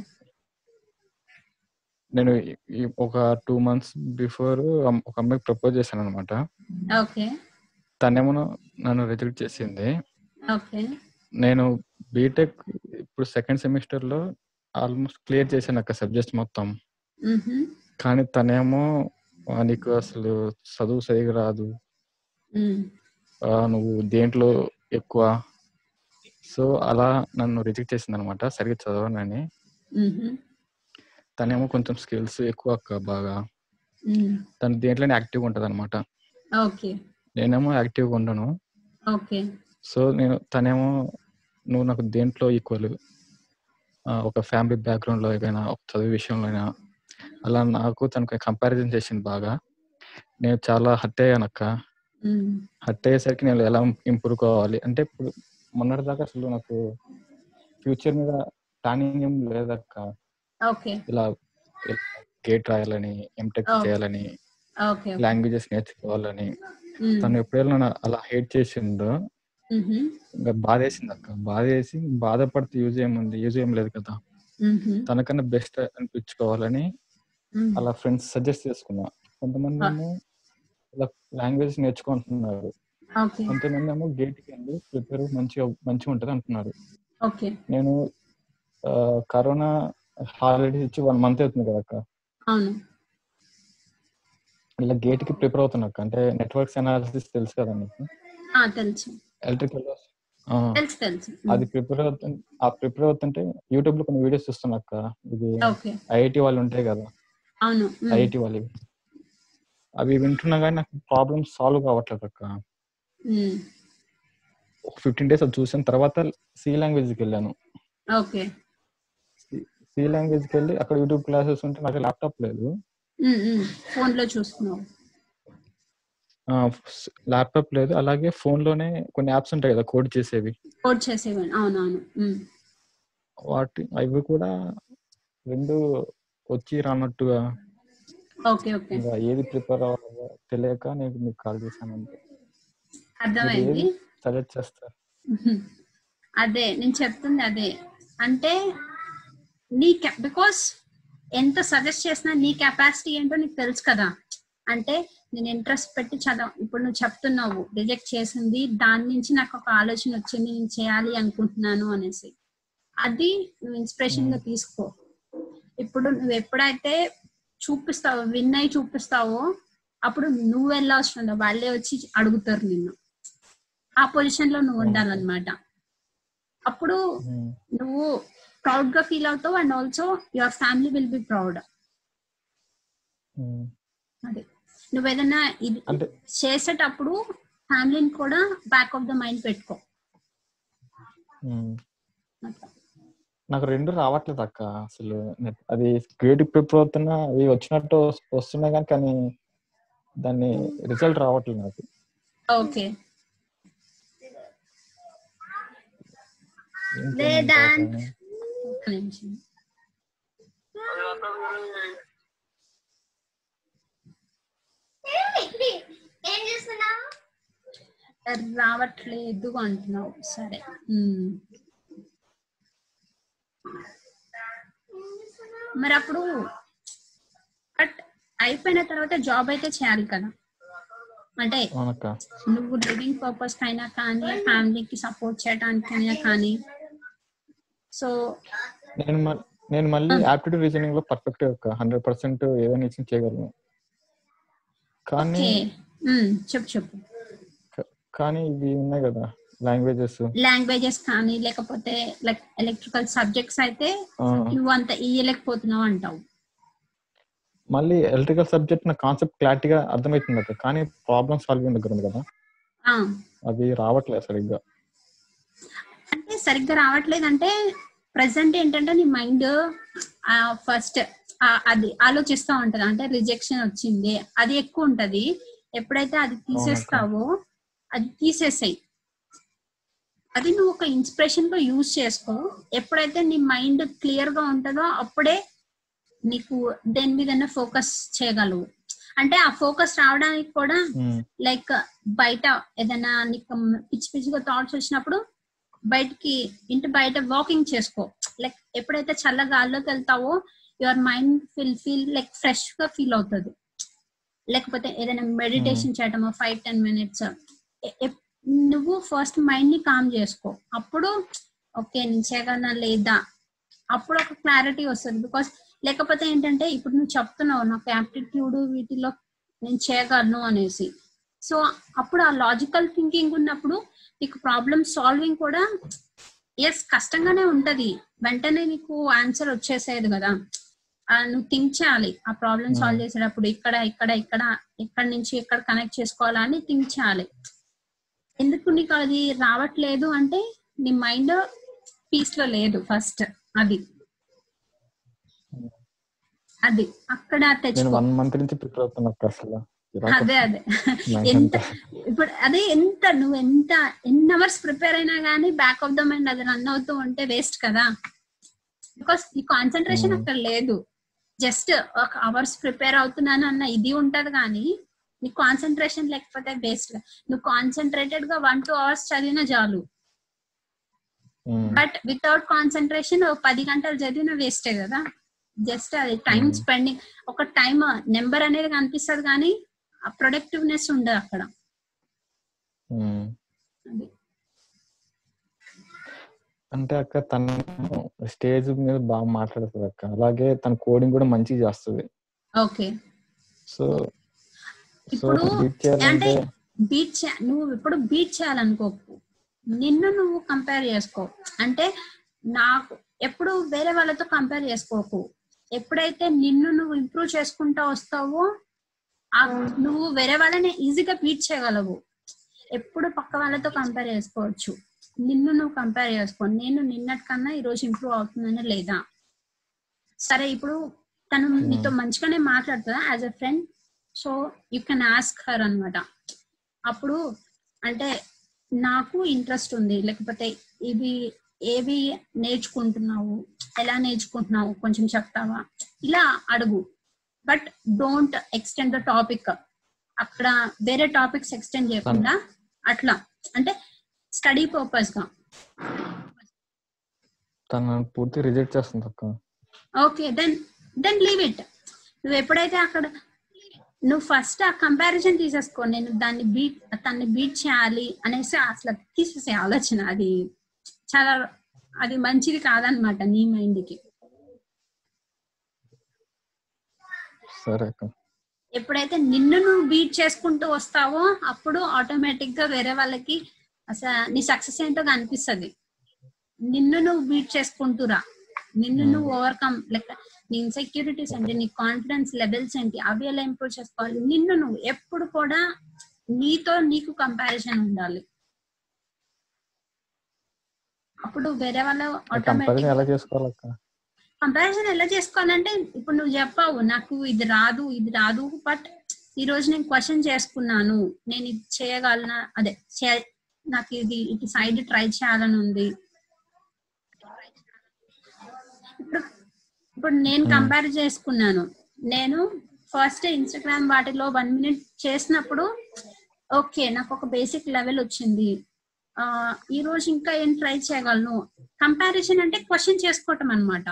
నేను ఈ- ఈ ఒక టూ మంత్స్ బిఫోర్ ఒక అమ్మాయికి ప్రపోజ్ చేశాను అనమాట ఓకే తనేమో నన్ను రిజెక్ట్ చేసింది ఓకే నేను బీటెక్ ఇప్పుడు సెకండ్ సెమిస్టర్ లో ఆల్మోస్ట్ క్లియర్ చేశాను అక్క సబ్జెక్ట్ మొత్తం మ్హూ. కానీ తనేమో "ఆ, నీకు అసలు చదువు సరిగా రాదు మ్. ఆ, నువ్వు దేంట్లో ఎక్కువ సో అలా నన్ను రిజెక్ట్ చేసింది అనమాట సరిగ్గా చదవనని మ్హూ. తనేమో కొంచెం స్కిల్స్ ఎక్కువ అక్క బాగా మ్. తను దేంట్లోనే యాక్టివ్గా ఉంటుంది అనమాట ఓకే నేనేమో యాక్టివ్గా ఉండను ఓకే సో నేను తనేమో నువ్వు నాకు దేంట్లో ఈక్వల్ ఒక ఫ్యామిలీ బ్యాక్గ్రౌండ్లో ఏదైనా ఒక చదువు విషయంలో అయినా అలా నాకు తనకు కంపారిజన్ చేసింది బాగా నేను చాలా హట్ అయ్యాను అక్క మ్. హట్ అయ్యేసరికి నేను ఎలా ఇంప్రూవ్ కావాలి అంటే ఇప్పుడు మొన్నటిదాకా అసలు నాకు ఫ్యూచర్ మీద ప్లానింగ్ ఏం లేదక్క ఓకే ఇలా గేట్ రాయాలని ఎంటెక్ Oh. చేయాలని ఓకే లాంగ్వేజెస్ నేర్చుకోవాలని మ్. తను ఎప్పుడైనా నన్ను అలా హేట్ చేసిందో మ్హూ. ఇంకా బాధేసింది అక్క బాధేసి బాధపడితే యూజ్ ఏముంది యూజ్ ఏం లేదు కదా మ్హూ. తనకన్నా బెస్ట్ అనిపించుకోవాలని మ్. అలా ఫ్రెండ్స్ సజెస్ట్ చేసుకున్నా కొంతమంది ఏమో ఇలా లాంగ్వేజ్ నేర్చుకుంటున్నారు ఓకే కొంతమంది ఏమో గేట్ కి వెళ్ళి ప్రిపేర్ మంచిగా మంచిగా ఉంటది అంటున్నారు ఓకే నేను ఆ, కరోనా హాలిడేస్ ఇచ్చి వన్ మంత్ అవుతుంది కదా అక్క అవును ఇలా గేట్ కి ప్రిపేర్ అవుతున్నా అక్క అంటే నెట్వర్క్స్ అనాలిసిస్ తెలుసు కదా నీకు ఆ, తెలుసు ఎలక్ట్రికల్ తెలుసు తెలుసు అది ప్రిపేర్ అవుతుంది ఆ ప్రిపేర్ అవుతుంటే యూట్యూబ్ లో కొన్ని వీడియోస్ చూస్తున్నా అక్క ఇది ఓకే ఐఐటి వాళ్ళు ఉంటాయి కదా అవును మ్. ఐఐటి వాళ్ళు అవి వింటున్నా కానీ నాకు ప్రాబ్లమ్స్ సాల్వ్ కావట్లేదు అక్క మ్. ఒక ఫిఫ్టీన్ డేస్ అది చూసిన తర్వాత సి లాంగ్వేజ్కి వెళ్ళాను ఓకే సి లాంగ్వేజ్కి వెళ్ళి అక్కడ యూట్యూబ్ క్లాసెస్ ఉంటే నాకు ల్యాప్టాప్ లేదు ఫోన్ లో చూసుకున్నావు ల్యాప్టాప్ లేదు అలాగే ఫోన్ లోనే కొన్ని యాప్స్ ఉంటాయి కదా కోడ్ చేసేవి కోడ్ చేసేవాడిని అవునవును మ్. వాటి అవి కూడా రెండు వచ్చి రానట్టుగా ఓకే ఓకే ఇంకా ఏది ప్రిపేర్ అవ్వాలో తెలియక నేను మీకు కాల్ చేశాను అంతే అర్థమైంది సజెస్ట్ చేస్తారు మ్మ్. అదే నేను చెప్తుంది అదే అంటే నీ బికాస్ ఎంత సజెస్ట్ చేసినా నీ కెపాసిటీ ఏంటో నీకు తెలుసు కదా అంటే నేను ఇంట్రెస్ట్ పెట్టి చదవ ఇప్పుడు నువ్వు చెప్తున్నావు రిజెక్ట్ చేసింది దాని నుంచి నాకు ఒక ఆలోచన వచ్చింది నేను చేయాలి అనుకుంటున్నాను అనేసి అది నువ్వు ఇన్స్పిరేషన్ గా తీసుకో ఇప్పుడు నువ్వు ఎప్పుడైతే చూపిస్తావో విన్ అయి చూపిస్తావో అప్పుడు నువ్వు వెళ్ళవసరం లేదు వాళ్ళే వచ్చి అడుగుతారు నిన్ను ఆ పొజిషన్ లో నువ్వు ఉండాలన్నమాట అప్పుడు నువ్వు ప్రౌడ్ గా ఫీల్ అవుతావు and also your family will be proud అది నువ్వు ఏదైనా ఇది అంటే చేసేటప్పుడు ఫ్యామిలీని కూడా బ్యాక్ ఆఫ్ ద మైండ్ పెట్టుకో ఉమ్. అట్లా. నాకు రెండు రావట్లేదు అక్క అసలు net- అది గ్రేడ్ ప్రిపేర్ అవుతున్నా అవి వచ్చినట్టు వస్- వస్తున్నాయి కానీ కానీ దాన్ని రిజల్ట్ రావట్లేదు నాకు ఓకే ఏం లేదా చేయమంటావు అక్క? ఒక్క నిమిషం రావట్లేదు అంటున్నావు సరే ఉమ్. మరి అప్పుడు బట్ అయిపోయిన తర్వాత జాబ్ అయితే చేయాలి కదా అంటే అవునక్క నువ్వు లివింగ్ పర్పస్ కైనా కానీ ఫ్యామిలీకి సపోర్ట్ చేయడానికైనా కానీ సో నేను మ- నేను మళ్ళీ యాప్టిట్యూడ్ రీజనింగ్ లో పర్ఫెక్ట్ అక్క హండ్రెడ్ పర్సెంట్ ఏదైనా ఇచ్చి చేయగలను కానీ ఓకే ఉమ్, చెప్పు చెప్పు క- కానీ ఇవి ఉన్నాయి కదా లాంగ్వేజెస్ లాంగ్వేజెస్ కానీ లేకపోతే లైక్ ఎలక్ట్రికల్ సబ్జెక్ట్స్ అయితే నువ్వు అంత ఇయ్యలేకపోతున్నావు అంటావు మళ్ళీ ఎలక్ట్రికల్ సబ్జెక్ట్ నా కాన్సెప్ట్ క్లారిటీగా అర్థమవుతుంది కదా కానీ ప్రాబ్లమ్ సాల్వింగ్ దగ్గర ఉంది కదా ఆ, అది రావట్లేదు సరిగ్గా అంటే సరిగ్గా రావట్లేదు అంటే ప్రజెంట్ ఏంటంటే నీ మైండ్ ఫస్ట్ అది ఆలోచిస్తూ ఉంటది అంటే రిజెక్షన్ వచ్చింది అది ఎక్కువ ఉంటది ఎప్పుడైతే అది తీసేస్తావో అది తీసేసాయి అది నువ్వు ఒక ఇన్స్పిరేషన్ గా యూజ్ చేసుకో ఎప్పుడైతే నీ మైండ్ క్లియర్ గా ఉంటుందో అప్పుడే నీకు దేని మీద ఫోకస్ చేయగలవు అంటే ఆ ఫోకస్ రావడానికి కూడా లైక్ బయట ఏదైనా నీకు పిచ్చి పిచ్చిగా థాట్స్ వచ్చినప్పుడు బయటికి ఇంటి బయట వాకింగ్ చేసుకో లైక్ ఎప్పుడైతే చల్ల గాల్లోకి వెళ్తావో your mind feel feel like fresh గా ఫీల్ అవుతుంది లేకపోతే ఏదైనా మెడిటేషన్ చేయటము ఫైవ్ టెన్ మినిట్స్ నువ్వు ఫస్ట్ మైండ్ ని కామ్ చేసుకో అప్పుడు ఓకే నేను చేయగలనా లేదా అప్పుడు ఒక క్లారిటీ వస్తుంది బికాస్ లేకపోతే ఏంటంటే ఇప్పుడు నువ్వు చెప్తున్నావు నాకు యాప్టిట్యూడ్ వీటిలో నేను చేయగలను అనేసి సో అప్పుడు ఆ లాజికల్ థింకింగ్ ఉన్నప్పుడు నీకు ప్రాబ్లమ్ సాల్వింగ్ కూడా ఎస్ కష్టంగానే ఉంటది వెంటనే నీకు ఆన్సర్ వచ్చేసేది కదా ఆ, నువ్వు థింక్ చేయాలి ఆ ప్రాబ్లమ్ సాల్వ్ చేసేటప్పుడు ఇక్కడ ఇక్కడ ఇక్కడ ఎక్కడి నుంచి ఎక్కడ కనెక్ట్ చేసుకోవాలా అని థింక్ చేయాలి ఎందుకు నీకు అది రావట్లేదు అంటే నీ మైండ్ పీస్ లో లేదు ఫస్ట్ అది అది అక్కడ నేను తెచ్చుకో వన్ మంత్ నుంచి ప్రిపేర్ అవుతున్నా అక్క అసలు చిరాకు అదే అదే నాకు ఎంత అంతా. ఇప్పుడు అదే ఎంత నువ్వు ఎంత ఎన్ని అవర్స్ ప్రిపేర్ అయినా కానీ బ్యాక్ ఆఫ్ ద మైండ్ అది రన్ అవుతూ ఉంటే వేస్ట్ కదా బికాస్ ఈ కాన్సన్ట్రేషన్ అక్కడ లేదు జస్ట్ ఒక అవర్స్ ప్రిపేర్ అవుతున్నాను అన్న ఇది ఉంటది కానీ నీ కాన్సన్ట్రేషన్ లేకపోతే వేస్ట్ నువ్వు కాన్సన్ట్రేటెడ్ గా వన్ టూ అవర్స్ చదివినా చాలు ఉమ్, బట్ వితౌట్ కాన్సన్ట్రేషన్ పది గంటలు చదివిన వేస్టే కదా జస్ట్ అది టైం స్పెండింగ్ ఒక టైం నెంబర్ అనేది కనిపిస్తుంది కానీ ఆ ప్రొడక్టివ్నెస్ ఉండదు అక్కడ ఉమ్. అది. అంటే అక్క తను స్టేజ్ మీద బాగా మాట్లాడుతుంది అక్క అలాగే తన కోడింగ్ కూడా మంచిగా చేస్తుంది ఓకే సో సో ఇప్పుడు బీట్ అంటే చేయాలంటే బీట్ నువ్వు ఇప్పుడు బీట్ చేయాలనుకోకు నిన్ను నువ్వు కంపేర్ చేసుకో అంటే నాకు ఎప్పుడు వేరే వాళ్ళతో కంపేర్ చేసుకోకు ఎప్పుడైతే నిన్ను నువ్వు ఇంప్రూవ్ చేసుకుంటా వస్తావో ఆ నువ్వు వేరే వాళ్ళని ఈజీగా బీట్ చేయగలవు ఎప్పుడు పక్క వాళ్ళతో కంపేర్ చేసుకోవచ్చు నిన్ను నువ్వు కంపేర్ చేసుకో నేను నిన్నటి కన్నా ఈ రోజు ఇంప్రూవ్ అవుతుందని లేదా సరే ఇప్పుడు తను నీతో మంచిగానే మాట్లాడుతుందా as a friend so you can ask her అన్నమాట అప్పుడు అంటే నాకు ఇంట్రెస్ట్ ఉంది లేకపోతే ఇవి ఏవి నేర్చుకుంటున్నావు ఎలా నేర్చుకుంటున్నావు కొంచెం చెప్తావా ఇలా అడుగు but don't extend the topic అక్కడ వేరే టాపిక్స్ ఎక్స్టెండ్ చేయకుండా అట్లా అంటే స్టడీ పర్పస్ గా తను పూర్తి రిజెక్ట్ చేస్తుంది అక్క okay then then leave it నువ్వు ఎప్పుడైతే అక్కడ నువ్వు ఫస్ట్ ఆ కంపారిజన్ తీసేసుకో నేను దాన్ని బీట్ దాన్ని బీట్ చేయాలి అనేసి అసలు తీసేసే ఆలోచన అది చాలా అది మంచిది కాదనమాట నీ మైండ్ కి సరే అక్క ఎప్పుడైతే నిన్ను నువ్వు బీట్ చేసుకుంటూ వస్తావో అప్పుడు ఆటోమేటిక్ గా వేరే వాళ్ళకి అసలు నీ సక్సెస్ ఏంటో కనిపిస్తుంది నిన్ను నువ్వు బీట్ చేసుకుంటురా నిన్ను నువ్వు ఓవర్కమ్ లైక్ నీ ఇన్సెక్యూరిటీస్ ఏంటి నీ కాన్ఫిడెన్స్ లెవెల్స్ ఏంటి అవి ఎలా ఇంప్రూవ్ చేసుకోవాలి నిన్ను నువ్వు ఎప్పుడు కూడా నీతో నీకు కంపారిజన్ ఉండాలి అప్పుడు వేరే వాళ్ళ కంపారిజన్ ఆటోమేటిక్ ఎలా చేసుకోవాలక్క కంపారిజన్ ఎలా చేసుకోవాలంటే ఇప్పుడు నువ్వు చెప్పావు నాకు ఇది రాదు ఇది రాదు బట్ ఈ రోజు నేను క్వశ్చన్ చేసుకున్నాను నేను ఇది చేయగలనా అదే చే- నాకు ఇది ఇటు సైడ్ ట్రై చేయాలని ఉంది ఇప్పుడు ఇప్పుడు నేను కంపేర్ చేసుకున్నాను నేను ఫస్ట్ ఇన్స్టాగ్రామ్ వాటిలో వన్ మినిట్ చేసినప్పుడు ఓకే నాకు ఒక బేసిక్ లెవెల్ వచ్చింది ఆ ఈ రోజు ఇంకా ఏం ట్రై చేయగలను కంపారిజన్ అంటే క్వశ్చన్ చేసుకోవటం అన్నమాట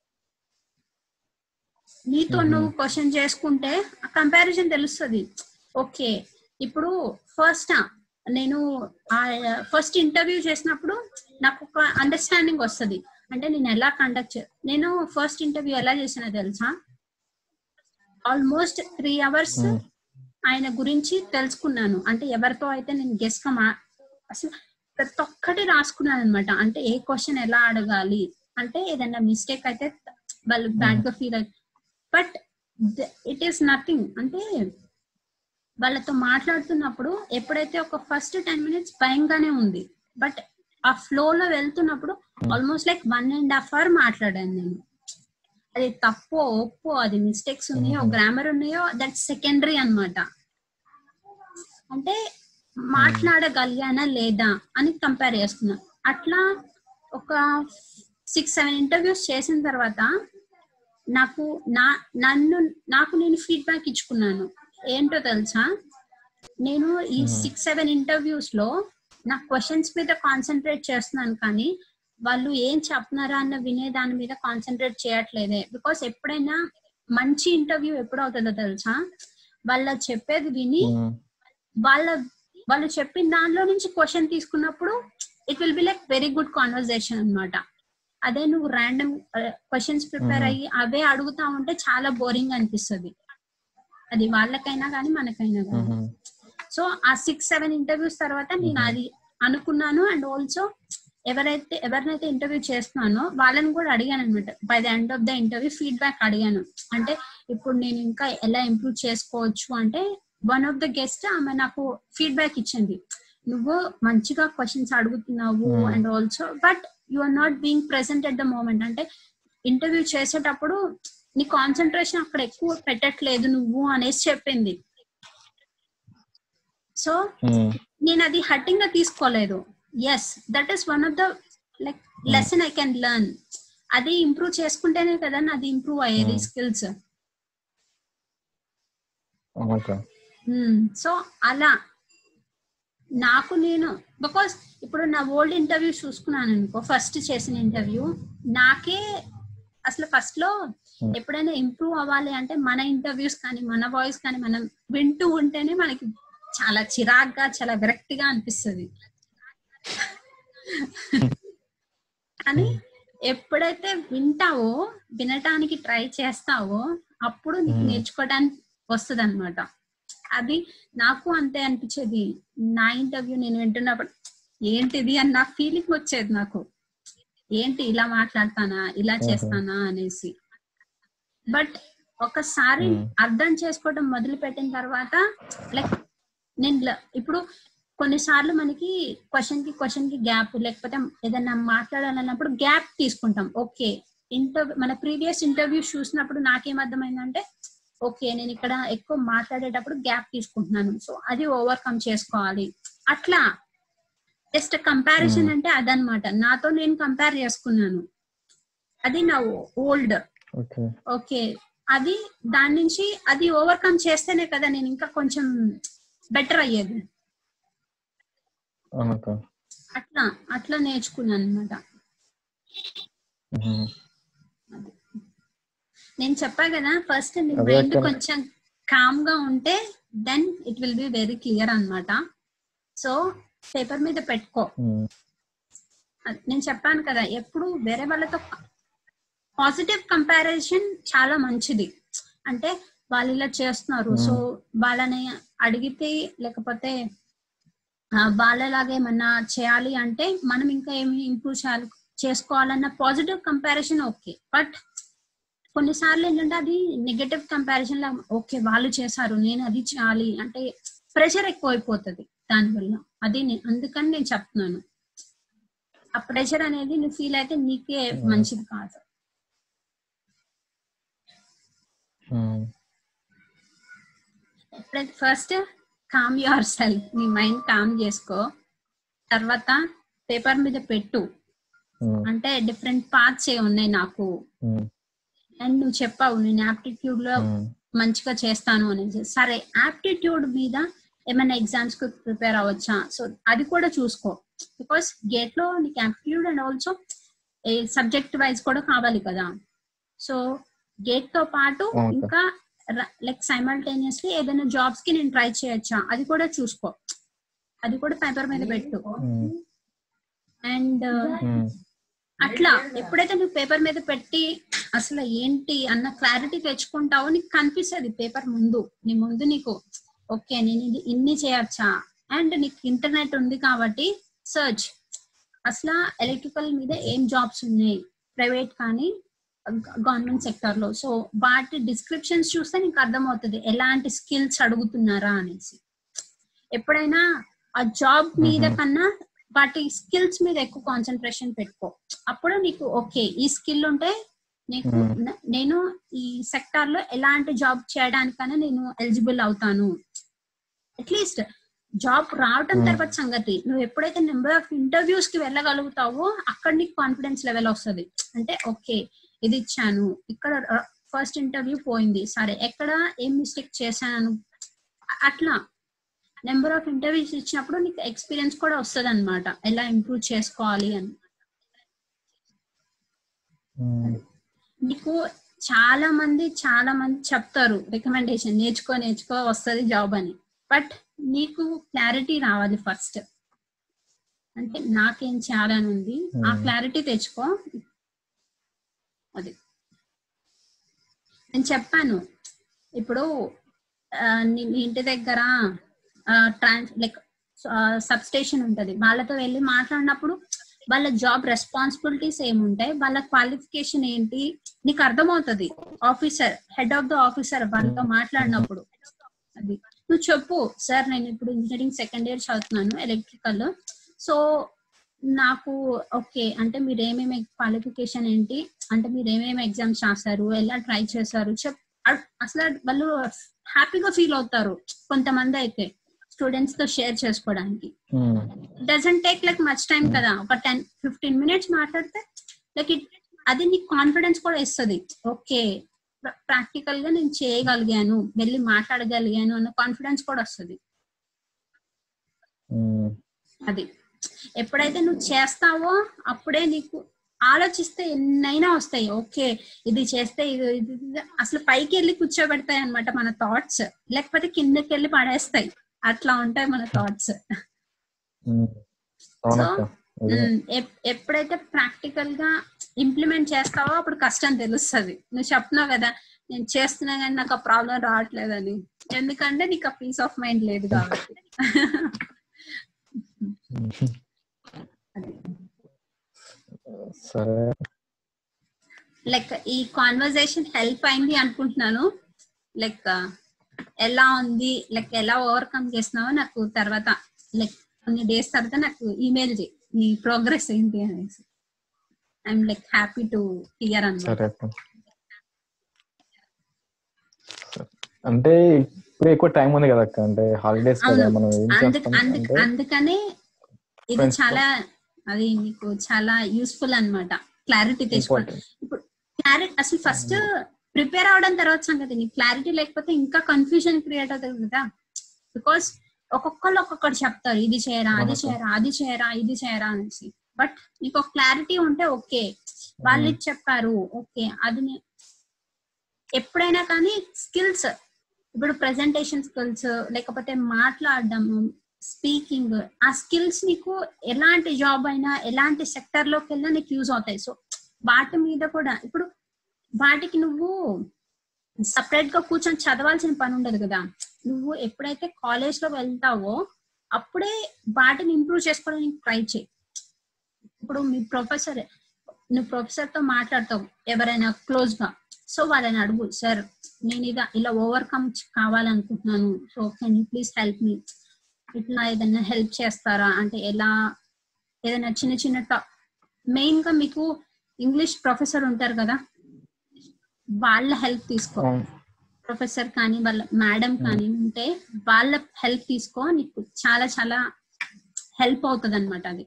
నీతో నువ్వు క్వశ్చన్ చేసుకుంటే ఆ కంపారిజన్ తెలుస్తుంది ఓకే ఇప్పుడు ఫస్ట్ నేను ఫస్ట్ ఇంటర్వ్యూ చేసినప్పుడు నాకు ఒక అండర్స్టాండింగ్ వస్తుంది అంటే నేను ఎలా కండక్ట్ నేను ఫస్ట్ ఇంటర్వ్యూ ఎలా చేసినా తెలుసా ఆల్మోస్ట్ త్రీ అవర్స్ ఆయన గురించి తెలుసుకున్నాను అంటే ఎవరితో అయితే నేను గెస్ట్ గా మా అసలు ప్రతి ఒక్కటి రాసుకున్నాను అనమాట అంటే ఏ క్వశ్చన్ ఎలా అడగాలి అంటే ఏదైనా మిస్టేక్ అయితే వాళ్ళు బ్యాడ్ గా ఫీల్ అయితే బట్ ఇట్ ఈస్ నథింగ్ అంటే వాళ్ళతో మాట్లాడుతున్నప్పుడు ఎప్పుడైతే ఒక ఫస్ట్ టెన్ మినిట్స్ భయంగానే ఉంది బట్ ఆ ఫ్లో లో వెళ్తున్నప్పుడు almost like one and half hour మాట్లాడాను నేను అది తప్పో ఒప్పో అది మిస్టేక్స్ ఉన్నాయో గ్రామర్ ఉన్నాయో దట్ సెకండరీ అన్నమాట అంటే మాట్లాడగలిగానా లేదా అని కంపేర్ చేస్తున్నా అట్లా ఒక సిక్స్ సెవెన్ ఇంటర్వ్యూస్ చేసిన తర్వాత నాకు నా నన్ను నాకు నేను ఫీడ్బ్యాక్ ఇచ్చుకున్నాను ఏంటో తెలుసా నేను ఈ సిక్స్ సెవెన్ ఇంటర్వ్యూస్ లో నా క్వశ్చన్స్ మీద కాన్సన్ట్రేట్ చేస్తున్నాను కానీ వాళ్ళు ఏం చెప్తున్నారా అన్న వినే దాని మీద కాన్సన్ట్రేట్ చేయట్లేదే బికాస్ ఎప్పుడైనా మంచి ఇంటర్వ్యూ ఎప్పుడు అవుతుందో తెలుసా వాళ్ళ చెప్పేది విని వాళ్ళ వాళ్ళు చెప్పిన దానిలో నుంచి క్వశ్చన్ తీసుకున్నప్పుడు it will be like very good conversation అన్నమాట అదే నువ్వు ర్యాండమ్ క్వశ్చన్స్ ప్రిపేర్ అయ్యి అవే అడుగుతా ఉంటే చాలా బోరింగ్ అనిపిస్తుంది అది వాళ్ళకైనా కానీ మనకైనా కానీ సో ఆ సిక్స్ సెవెన్ ఇంటర్వ్యూస్ తర్వాత నేను అది అనుకున్నాను అండ్ ఆల్సో ఎవరైతే ఎవరినైతే ఇంటర్వ్యూ చేస్తున్నానో వాళ్ళని కూడా అడిగాను అనమాట by the end of the interview feedback అడిగాను అంటే ఇప్పుడు నేను ఇంకా ఎలా ఇంప్రూవ్ చేసుకోవచ్చు అంటే వన్ ఆఫ్ ద గెస్ట్ ఆమె నాకు ఫీడ్బ్యాక్ ఇచ్చింది నువ్వు మంచిగా క్వశ్చన్స్ అడుగుతున్నావు and also but you are not being present at the moment అంటే ఇంటర్వ్యూ చేసేటప్పుడు నీ కాన్సన్ట్రేషన్ అక్కడ ఎక్కువ పెట్టట్లేదు నువ్వు అనేసి చెప్పింది సో నేను అది హట్టింగ్ గా తీసుకోలేదు yes that is one of the like lesson I can learn అది ఇంప్రూవ్ చేసుకుంటేనే కదా నాది ఇంప్రూవ్ అయ్యేది స్కిల్స్ ఓకే సో అలా నాకు నేను బికాస్ ఇప్పుడు నా ఓల్డ్ ఇంటర్వ్యూ చూసుకున్నాను అనుకో ఫస్ట్ చేసిన ఇంటర్వ్యూ నాకే అసలు ఫస్ట్ లో ఎప్పుడైనా ఇంప్రూవ్ అవ్వాలి అంటే మన ఇంటర్వ్యూస్ కానీ మన వాయిస్ కానీ మనం వింటూ ఉంటేనే మనకి చాలా చిరాగ్గా చాలా విరక్తిగా అనిపిస్తుంది కానీ ఎప్పుడైతే వింటావో వినటానికి ట్రై చేస్తావో అప్పుడు నీకు నేర్చుకోవడానికి వస్తుంది అనమాట అది నాకు అంతే అనిపించేది నా ఇంటర్వ్యూ నేను వింటున్నప్పుడు ఏంటిది అని నా ఫీలింగ్ వచ్చేది నాకు ఏంటి ఇలా మాట్లాడతానా ఇలా చేస్తానా అనేసి బట్ ఒకసారి అర్థం చేసుకోవడం మొదలు పెట్టిన తర్వాత లైక్ నేను ల- ఇప్పుడు కొన్నిసార్లు మనకి క్వశ్చన్ కి క్వశ్చన్ కి గ్యాప్ లేకపోతే ఏదైనా మాట్లాడాలన్నప్పుడు గ్యాప్ తీసుకుంటాం ఓకే ఇంటర్వ్యూ మన ప్రీవియస్ ఇంటర్వ్యూ చూసినప్పుడు నాకేం అర్థమైందంటే ఓకే నేను ఇక్కడ ఎక్కువ మాట్లాడేటప్పుడు గ్యాప్ తీసుకుంటున్నాను సో అది ఓవర్కమ్ చేసుకోవాలి అట్లా జస్ట్ కంపారిజన్ అంటే అదనమాట నాతో నేను కంపేర్ చేసుకున్నాను అది నా ఓల్డ్ ఓకే ఓకే అది దాని నుంచి అది ఓవర్కమ్ చేస్తేనే కదా నేను ఇంకా కొంచెం బెటర్ అయ్యేది అవునక్క అట్లా అట్లా నేర్చుకున్నాను అనమాట నేను చెప్పా కదా ఫస్ట్ నీ అదే మైండ్ అక్క. కొంచెం కామ్ గా ఉంటే then it will be very clear అన్నమాట సో పేపర్ మీద పెట్టుకో అది నేను చెప్పాను కదా ఎప్పుడు వేరే వాళ్ళతో పాజిటివ్ కంపారిజన్ చాలా మంచిది అంటే వాళ్ళు ఇలా చేస్తున్నారు సో వాళ్ళని అడిగితే లేకపోతే ఆ, వాళ్ళలాగా ఏమన్నా చేయాలి అంటే మనం ఇంకా ఏమి ఇంప్రూవ్ చేయాలి చేసుకోవాలన్న పాజిటివ్ కంపారిజన్ ఓకే బట్ కొన్నిసార్లు ఏంటంటే అది నెగటివ్ కంపారిజన్ లా ఓకే వాళ్ళు చేశారు నేను అది చేయాలి అంటే ప్రెషర్ ఎక్కువైపోతుంది దానివల్ల అది నే- అందుకని నేను చెప్తున్నాను ఆ ప్రెషర్ అనేది నువ్వు ఫీల్ అయితే నీకే మంచిది కాదు ఎప్పుడైతే ఫస్ట్ కామ్ యువర్ సెల్ఫ్ నీ మైండ్ కామ్ చేసుకో తర్వాత పేపర్ మీద పెట్టు అంటే డిఫరెంట్ పార్ట్స్ ఏ ఉన్నాయి నాకు అండ్ నువ్వు చెప్పావు నేను ఆప్టిట్యూడ్ లో మంచిగా చేస్తాను అనేసి సరే ఆప్టిట్యూడ్ మీద ఏమైనా ఎగ్జామ్స్ కు ప్రిపేర్ అవ్వచ్చా సో అది కూడా చూసుకో బికాస్ గేట్ లో నీకు aptitude and also subject wise కూడా కావాలి కదా సో గేట్ తో పాటు Okay. ఇంకా లైక్ సైమల్టేనియస్లీ ఏదైనా జాబ్స్ కి నేను ట్రై చేయొచ్చా అది కూడా చూసుకో అది కూడా పేపర్ మీద పెట్టు అండ్ అట్లా ఎప్పుడైతే నువ్వు పేపర్ మీద పెట్టి అసలు ఏంటి అన్న క్లారిటీ తెచ్చుకుంటావో నీకు కనిపిస్తుంది పేపర్ ముందు నీ ముందు నీకు ఓకే నేను ఇది ఇన్ని చేయొచ్చా అండ్ నీకు ఇంటర్నెట్ ఉంది కాబట్టి సర్చ్ అసలు ఎలక్ట్రికల్ మీద ఏం జాబ్స్ ఉన్నాయి ప్రైవేట్ కానీ గవర్నమెంట్ సెక్టర్ లో సో వాటి డిస్క్రిప్షన్స్ చూస్తే నీకు అర్థమవుతుంది ఎలాంటి స్కిల్స్ అడుగుతున్నారా అనేసి ఎప్పుడైనా ఆ జాబ్ మీద కన్నా వాటి స్కిల్స్ మీద ఎక్కువ కాన్సన్ట్రేషన్ పెట్టుకో అప్పుడు నీకు ఓకే ఈ స్కిల్ ఉంటే నీకు న- నేను ఈ సెక్టార్ లో ఎలాంటి జాబ్ చేయడానికైనా నేను ఎలిజిబుల్ అవుతాను అట్లీస్ట్ జాబ్ రావటం తర్వాత సంగతి నువ్వు ఎప్పుడైతే నెంబర్ ఆఫ్ ఇంటర్వ్యూస్ కి వెళ్ళగలుగుతావో అక్కడ నీకు కాన్ఫిడెన్స్ లెవెల్ వస్తుంది అంటే ఓకే ఇది ఇచ్చాను ఇక్కడ ఫస్ట్ ఇంటర్వ్యూ పోయింది సరే ఎక్కడ ఏం మిస్టేక్ చేశాను అ- అట్లా నెంబర్ ఆఫ్ ఇంటర్వ్యూస్ ఇచ్చినప్పుడు నీకు ఎక్స్పీరియన్స్ కూడా వస్తుంది అనమాట ఎలా ఇంప్రూవ్ చేసుకోవాలి అని నీకు చాలా మంది చాలా మంది చెప్తారు రికమెండేషన్ నేర్చుకో నేర్చుకో వస్తుంది జాబ్ అని బట్ నీకు క్లారిటీ రావాలి ఫస్ట్ అంటే నాకేం చేయాలని ఉంది ఆ క్లారిటీ తెచ్చుకో అది నేను చెప్పాను ఇప్పుడు ఆ, నీ నీ ఇంటి దగ్గర ట్రాన్స్ లైక్ సబ్ స్టేషన్ ఉంటది వాళ్ళతో వెళ్ళి మాట్లాడినప్పుడు వాళ్ళ జాబ్ రెస్పాన్సిబిలిటీస్ ఏముంటాయి వాళ్ళ క్వాలిఫికేషన్ ఏంటి నీకు అర్థమవుతుంది officer head of the officer వాళ్ళతో మాట్లాడినప్పుడు అది నువ్వు చెప్పు సార్ నేను ఇప్పుడు ఇంజనీరింగ్ సెకండ్ ఇయర్ చదువుతున్నాను ఎలక్ట్రికల్ సో నాకు ఓకే అంటే మీరు ఏమేమి క్వాలిఫికేషన్ ఏంటి అంటే మీరు ఏమేమి ఎగ్జామ్స్ రాశారు ఎలా ట్రై చేశారు చెప్ అ- అసలు వాళ్ళు హ్యాపీగా ఫీల్ అవుతారు కొంతమంది అయితే స్టూడెంట్స్ తో షేర్ చేసుకోవడానికి doesn't take like much time కదా ఒక టెన్ ఫిఫ్టీన్ మినిట్స్ మాట్లాడితే లైక్ ఇట్ అది నీకు కాన్ఫిడెన్స్ కూడా ఇస్తుంది ఓకే ప్రాక్టికల్ గా నేను చేయగలిగాను వెళ్ళి మాట్లాడగలిగాను అన్న కాన్ఫిడెన్స్ కూడా వస్తుంది అది ఎప్పుడైతే నువ్వు చేస్తావో అప్పుడే నీకు ఆలోచిస్తే ఎన్నైనా వస్తాయి ఓకే ఇది చేస్తే ఇది ఇది- ఇది అసలు పైకి వెళ్ళి కూర్చోబెడతాయి అనమాట మన థాట్స్ లేకపోతే కిందకి వెళ్ళి పడేస్తాయి అట్లా ఉంటాయి మన థాట్స్ అవునక్క ఉమ్, ఎప్- ఎప్పుడైతే ప్రాక్టికల్ గా ఇంప్లిమెంట్ చేస్తావో అప్పుడు కష్టం తెలుస్తుంది నువ్వు చెప్తున్నావు కదా నేను చేస్తున్నా కానీ నాకు ఆ ప్రాబ్లం రావట్లేదని ఎందుకంటే నీకు ఆ పీస్ ఆఫ్ మైండ్ లేదు కాబట్టి సరే లైక్ ఈ కాన్వర్జేషన్ హెల్ప్ అయింది అనుకుంటున్నాను లైక్ ఎలా ఉంది లైక్ ఎలా ఓవర్కమ్ చేస్తున్నావో నాకు తర్వాత లైక్ కొన్ని డేస్ తర్వాత నాకు ఈమెయిల్ చేయి నీ ప్రోగ్రెస్ ఏంటి అనేసి I'm like happy to hear అనమాట సరే అక్క సరే. అంటే ఇప్పుడు ఎక్కువ టైం ఉంది కదా అక్క అంటే హాలిడేస్ కదా అవును. మనం ఏం అందుక చేస్తాం అందుక అంటే అందుకనే ఇది Friends తో. చాలా అది నీకు చాలా యూస్ఫుల్ అన్నమాట క్లారిటీ తెచ్చుకోండి Important. ఇప్పుడు క్లారిటీ అసలు ఫస్ట్ ప్రిపేర్ అవడం తర్వాత సంగతి నీకు క్లారిటీ లేకపోతే ఇంకా కన్ఫ్యూజన్ క్రియేట్ అవుతుంది కదా బికాస్ ఒక్కొక్కళ్ళు ఒక్కొక్కటి చెప్తారు ఇది చేయరా అది అవునక్క. చేయరా అది చేయరా ఇది చేయరా అనేసి బట్ నీకు ఒక క్లారిటీ ఉంటే ఓకే వాళ్ళు ఇది చెప్పారు ఓకే అది నే- ఎప్పుడైనా కానీ స్కిల్స్ ఇప్పుడు ప్రెజెంటేషన్ స్కిల్స్ లేకపోతే మాట్లాడడము స్పీకింగ్ ఆ స్కిల్స్ నీకు ఎలాంటి జాబ్ అయినా ఎలాంటి సెక్టర్ లోకి వెళ్ళినా నీకు యూజ్ అవుతాయి సో వాటి మీద కూడా ఇప్పుడు వాటికి నువ్వు సపరేట్ గా కూర్చొని చదవాల్సిన పని ఉండదు కదా నువ్వు ఎప్పుడైతే కాలేజ్ లో వెళ్తావో అప్పుడే వాటిని ఇంప్రూవ్ చేసుకోవడానికి ట్రై చేయి ఇప్పుడు మీ ప్రొఫెసర్ నువ్వు ప్రొఫెసర్ తో మాట్లాడతావు ఎవరైనా క్లోజ్ గా సో వాళ్ళని అడుగు సార్ నేను ఇలా ఇలా ఓవర్కమ్ కావాలనుకుంటున్నాను so can you please help me ఇట్లా ఏదైనా హెల్ప్ చేస్తారా అంటే ఎలా ఏదైనా చిన్న చిన్న మెయిన్ గా మీకు ఇంగ్లీష్ ప్రొఫెసర్ ఉంటారు కదా వాళ్ళ హెల్ప్ తీసుకో అవును. ప్రొఫెసర్ కానీ వాళ్ళ మేడం కానీ ఉంటే వాళ్ళ హెల్ప్ తీసుకో నీకు చాలా చాలా హెల్ప్ అవుతుంది అనమాట అది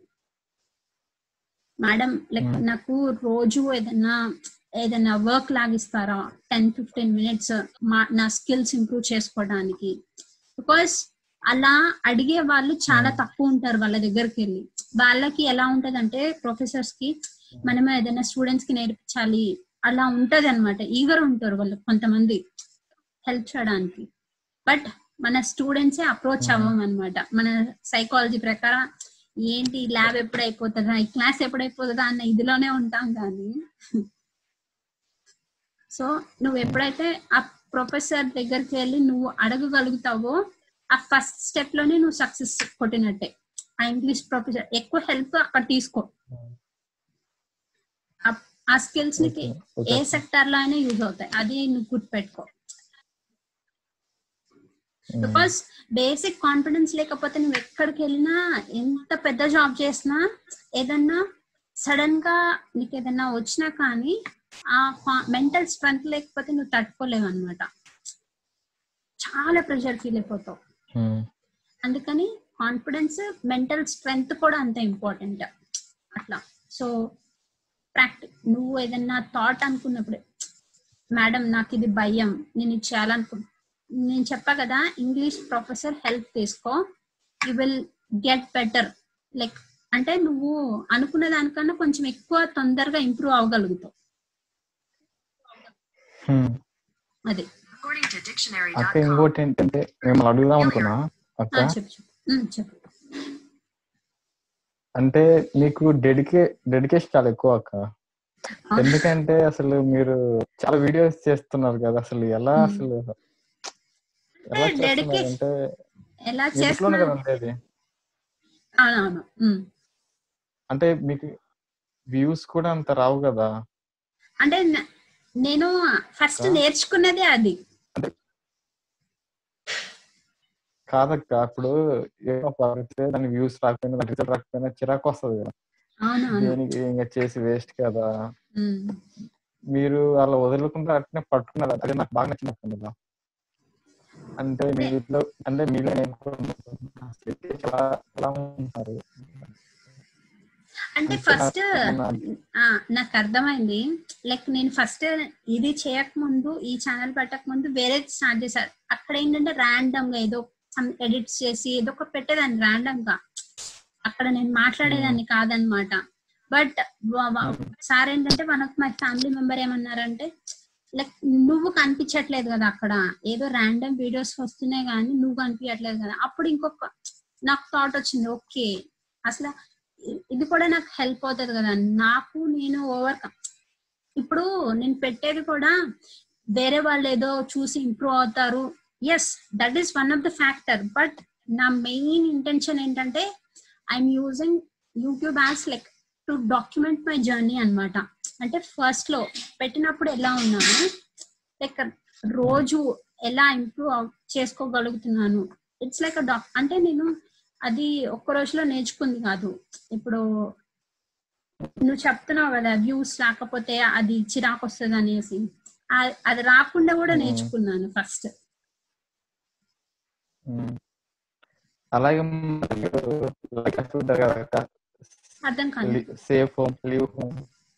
మేడం లైక్ నాకు రోజు ఏదైనా ఏదైనా వర్క్ లాగిస్తారా టెన్ ఫిఫ్టీన్ మినిట్స్ మా నా స్కిల్స్ ఇంప్రూవ్ చేసుకోవడానికి బికాస్ అలా అడిగే వాళ్ళు చాలా తక్కువ ఉంటారు వాళ్ళ దగ్గరికి వెళ్ళి వాళ్ళకి ఎలా ఉంటది అంటే ప్రొఫెసర్స్ కి మనం ఏదైనా స్టూడెంట్స్ కి నేర్పించాలి అలా ఉంటది అనమాట ఈగర్ ఉంటారు వాళ్ళు కొంతమంది హెల్ప్ చేయడానికి బట్ మన స్టూడెంట్సే అప్రోచ్ అవ్వం అనమాట మన సైకాలజీ ప్రకారం ఏంటి ల్యాబ్ ఎప్పుడు అయిపోతుందా ఈ క్లాస్ ఎప్పుడు అయిపోతుందా అన్న ఇదిలోనే ఉంటాం కానీ సో నువ్వు ఎప్పుడైతే ఆ ప్రొఫెసర్ దగ్గరికి వెళ్ళి నువ్వు అడగగలుగుతావో ఆ ఫస్ట్ స్టెప్ లోనే నువ్వు సక్సెస్ కొట్టినట్టే ఆ ఇంగ్లీష్ ప్రొఫెసర్ ఎక్కువ హెల్ప్ అక్కడ తీసుకో ఆ- ఆ స్కిల్స్ నీకు ఏ సెక్టార్ లో అయినా యూజ్ అవుతాయి అది నువ్వు గుర్తుపెట్టుకో బికాస్ బేసిక్ కాన్ఫిడెన్స్ లేకపోతే నువ్వు ఎక్కడికి వెళ్ళినా ఎంత పెద్ద జాబ్ చేసినా ఏదన్నా సడన్ గా నీకు ఏదన్నా వచ్చినా కానీ ఆ మెంటల్ స్ట్రెంగ్త్ లేకపోతే నువ్వు తట్టుకోలేవు అనమాట చాలా ప్రెషర్ ఫీల్ అయిపోతావు అందుకని కాన్ఫిడెన్స్ మెంటల్ స్ట్రెంగ్త్ కూడా అంత ఇంపార్టెంట్ అట్లా సో ప్రాక్టి నువ్వు ఏదన్నా థాట్ అనుకున్నప్పుడు మేడం నాకు ఇది భయం నేను ఇది చేయాలనుకు నేను చెప్పా కదా ఇంగ్లీష్ ప్రొఫెసర్ హెల్ప్ తీసుకో you will get better like అంటే నువ్వు అనుకున్న దానికన్నా కొంచెం ఎక్కువ తొందరగా ఇంప్రూవ్ అవ్వగలుగుతావు అది అక్క ఇంకోటి ఏంటంటే మేము అడుగుదాం అనుకున్నా ఆ, అక్క చెప్పు చెప్పు ఉమ్, చెప్పు అంటే మీకు డెడికే డెడికేషన్ చాలా ఎక్కువ అక్క ఎందుకంటే అసలు మీరు చాలా వీడియోస్ చేస్తున్నారు కదా అసలు ఎలా Hmm. అసలు ఎలా అంటే చేస్తున్నారు dedication- అంటే ఎలా ఇంట్లోనే చేస్తున్నా కదా ఉండేది అవునవును ఉమ్. అంటే మీకు వ్యూస్ కూడా అంత రావు కదా అంటే న- నేను ఫస్ట్ ఆ. నేర్చుకున్నదే అది కాదక్క అప్పుడు ఏదో పడితే దాని వ్యూస్ రాకపోయినా దాని రిజల్ట్ రాకపోయినా చిరాకు వస్తుంది కదా అవునవును దేనికి ఇంకా చేసి వేస్ట్ కదా ఉమ్. మీరు అలా వదలకుండా అట్నే పట్టుకున్నారు అదే నాకు బాగా నచ్చింది కదా అంటే మీలో అంటే మీలో నేను కూడా అసలు ఎలా ఎలా ఉంటారు అంటే అంటే ఫస్ట్ నా- నాకు అర్థమైంది లైక్ నేను ఫస్ట్ ఇది చేయక ముందు ఈ ఛానల్ పెట్టక ముందు వేరే స్టార్ట్ చేశారు అక్కడ ఏంటంటే ర్యాండమ్ గా ఏదో ఎడిట్స్ చేసి ఏదో ఒక పెట్టేదాన్ని ర్యాండమ్ గా అక్కడ నేను మాట్లాడేదాన్ని కాదనమాట బట్ సార్ ఏంటంటే one of my family member ఏమన్నారంటే లైక్ నువ్వు కనిపించట్లేదు కదా అక్కడ ఏదో ర్యాండమ్ వీడియోస్ వస్తున్నాయి కానీ నువ్వు కనిపించట్లేదు కదా అప్పుడు ఇంకొక నాకు థాట్ వచ్చింది ఓకే అసలు ఇ- ఇది కూడా నాకు హెల్ప్ అవుతుంది కదా నాకు నేను ఓవర్కమ్ ఇప్పుడు నేను పెట్టేది కూడా వేరే వాళ్ళు ఏదో చూసి ఇంప్రూవ్ అవుతారు yes that is one of the factor but నా మెయిన్ ఇంటెన్షన్ ఏంటంటే I'm using YouTube as like to document my journey అన్నమాట అంటే ఫస్ట్ లో పెట్టినప్పుడు ఎలా ఉన్నాను లైక్ రోజు ఎలా ఇంప్రూవ్ చేసుకోగలుగుతున్నాను ఇట్స్ లైక్ డాక్ అంటే నేను అది ఒక్క రోజులో నేర్చుకుంది కాదు ఇప్పుడు నువ్వు చెప్తున్నావు కదా వ్యూస్ రాకపోతే అది చిరాకు వస్తుంది అనేసి ఆ- అది రాకుండా కూడా నేర్చుకున్నాను ఫస్ట్ ఉమ్. అలాగే లైక్ అంటుంటారు కదా అక్క అర్థం కాదు సేఫ్ హోమ్ లీవ్ హోమ్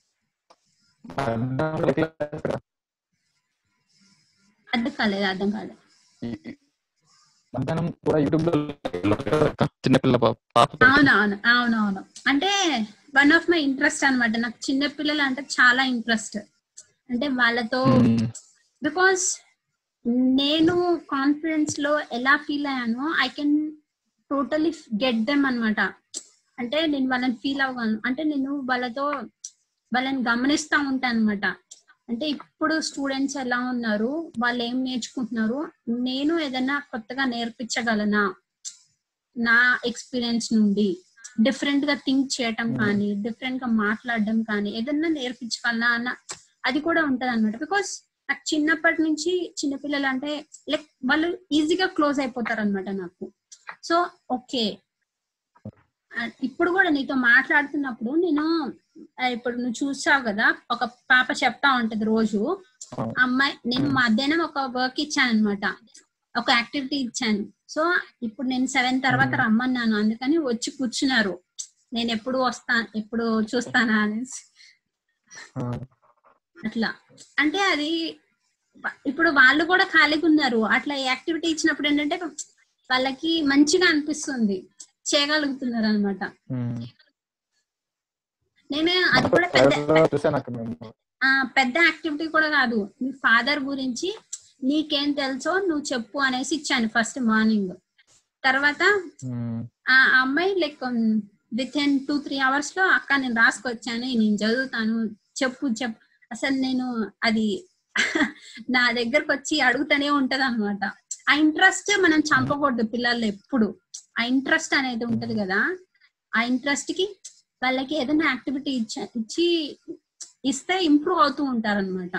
అర్థం కాలేదు అర్థం కాలేదు మధ్యాహ్నం కూడా యూట్యూబ్ లో చిన్నపిల్ల పా- పాప అవునవును అవునవును అంటే వన్ ఆఫ్ మై ఇంట్రెస్ట్ అన్నమాట నాకు చిన్న పిల్లలు అంటే చాలా ఇంట్రెస్ట్ అంటే వాళ్ళతో ఉమ్. బికాస్ నేను కాన్ఫిడెన్స్ లో ఎలా ఫీల్ అయ్యానో I can totally get them అన్నమాట అంటే నేను వాళ్ళని ఫీల్ అవ్వగలను అంటే నేను వాళ్ళతో వాళ్ళని గమనిస్తా ఉంటాను అనమాట అంటే ఇప్పుడు స్టూడెంట్స్ ఎలా ఉన్నారు వాళ్ళు ఏం నేర్చుకుంటున్నారు నేను ఏదైనా కొత్తగా నేర్పించగలనా నా ఎక్స్పీరియన్స్ నుండి డిఫరెంట్ గా థింక్ చేయటం కానీ డిఫరెంట్ గా మాట్లాడడం కానీ ఏదన్నా నేర్పించగలనా అన్న అది కూడా ఉంటది అనమాట బికాస్ నాకు చిన్నప్పటి నుంచి చిన్నపిల్లలు అంటే లైక్ వాళ్ళు ఈజీగా క్లోజ్ అయిపోతారు అనమాట నాకు సో ఓకే ఇప్పుడు కూడా నీతో మాట్లాడుతున్నప్పుడు నేను ఆ, ఇప్పుడు నువ్వు చూసావు కదా ఒక పాప చెప్తా ఉంటది రోజు అమ్మాయి నేను మధ్యాహ్నం ఒక వర్క్ ఇచ్చాను అనమాట ఒక యాక్టివిటీ ఇచ్చాను సో ఇప్పుడు నేను సెవెన్ తర్వాత రమ్మన్నాను అందుకని వచ్చి కూర్చున్నారు నేను ఎప్పుడు వస్తా ఎప్పుడు చూస్తానా అనేసి అట్లా అంటే అది ఇప్పుడు వాళ్ళు కూడా ఖాళీగా ఉన్నారు అట్లా యాక్టివిటీ ఇచ్చినప్పుడు ఏంటంటే వాళ్ళకి మంచిగా అనిపిస్తుంది చేయగలుగుతున్నారు అనమాట ఉమ్. నేను అది కూడా పెద్ద ట్రైలర్ లో చూసాను అక్క మేము ఆ పెద్ద యాక్టివిటీ కూడా కాదు మీ ఫాదర్ గురించి నీకేం తెలుసో నువ్వు చెప్పు అనేసి ఇచ్చాను ఫస్ట్ మార్నింగ్ తర్వాత ఉమ్. ఆ అమ్మాయి like within two three hours లో అక్క నేను రాసుకొచ్చాను నేను చదువుతాను చెప్పు చెప్పు అసలు నేను అది నా దగ్గరకు వచ్చి అడుగుతూనే ఉంటది అనమాట ఆ ఇంట్రెస్ట్ మనం చంపకూడదు పిల్లల్లో ఎప్పుడు ఆ ఇంట్రెస్ట్ అనేది ఉంటది కదా ఆ ఇంట్రెస్ట్ కి వాళ్ళకి ఏదైనా యాక్టివిటీ ఇచ్చ ఇచ్చి ఇస్తే ఇంప్రూవ్ అవుతూ ఉంటారు అనమాట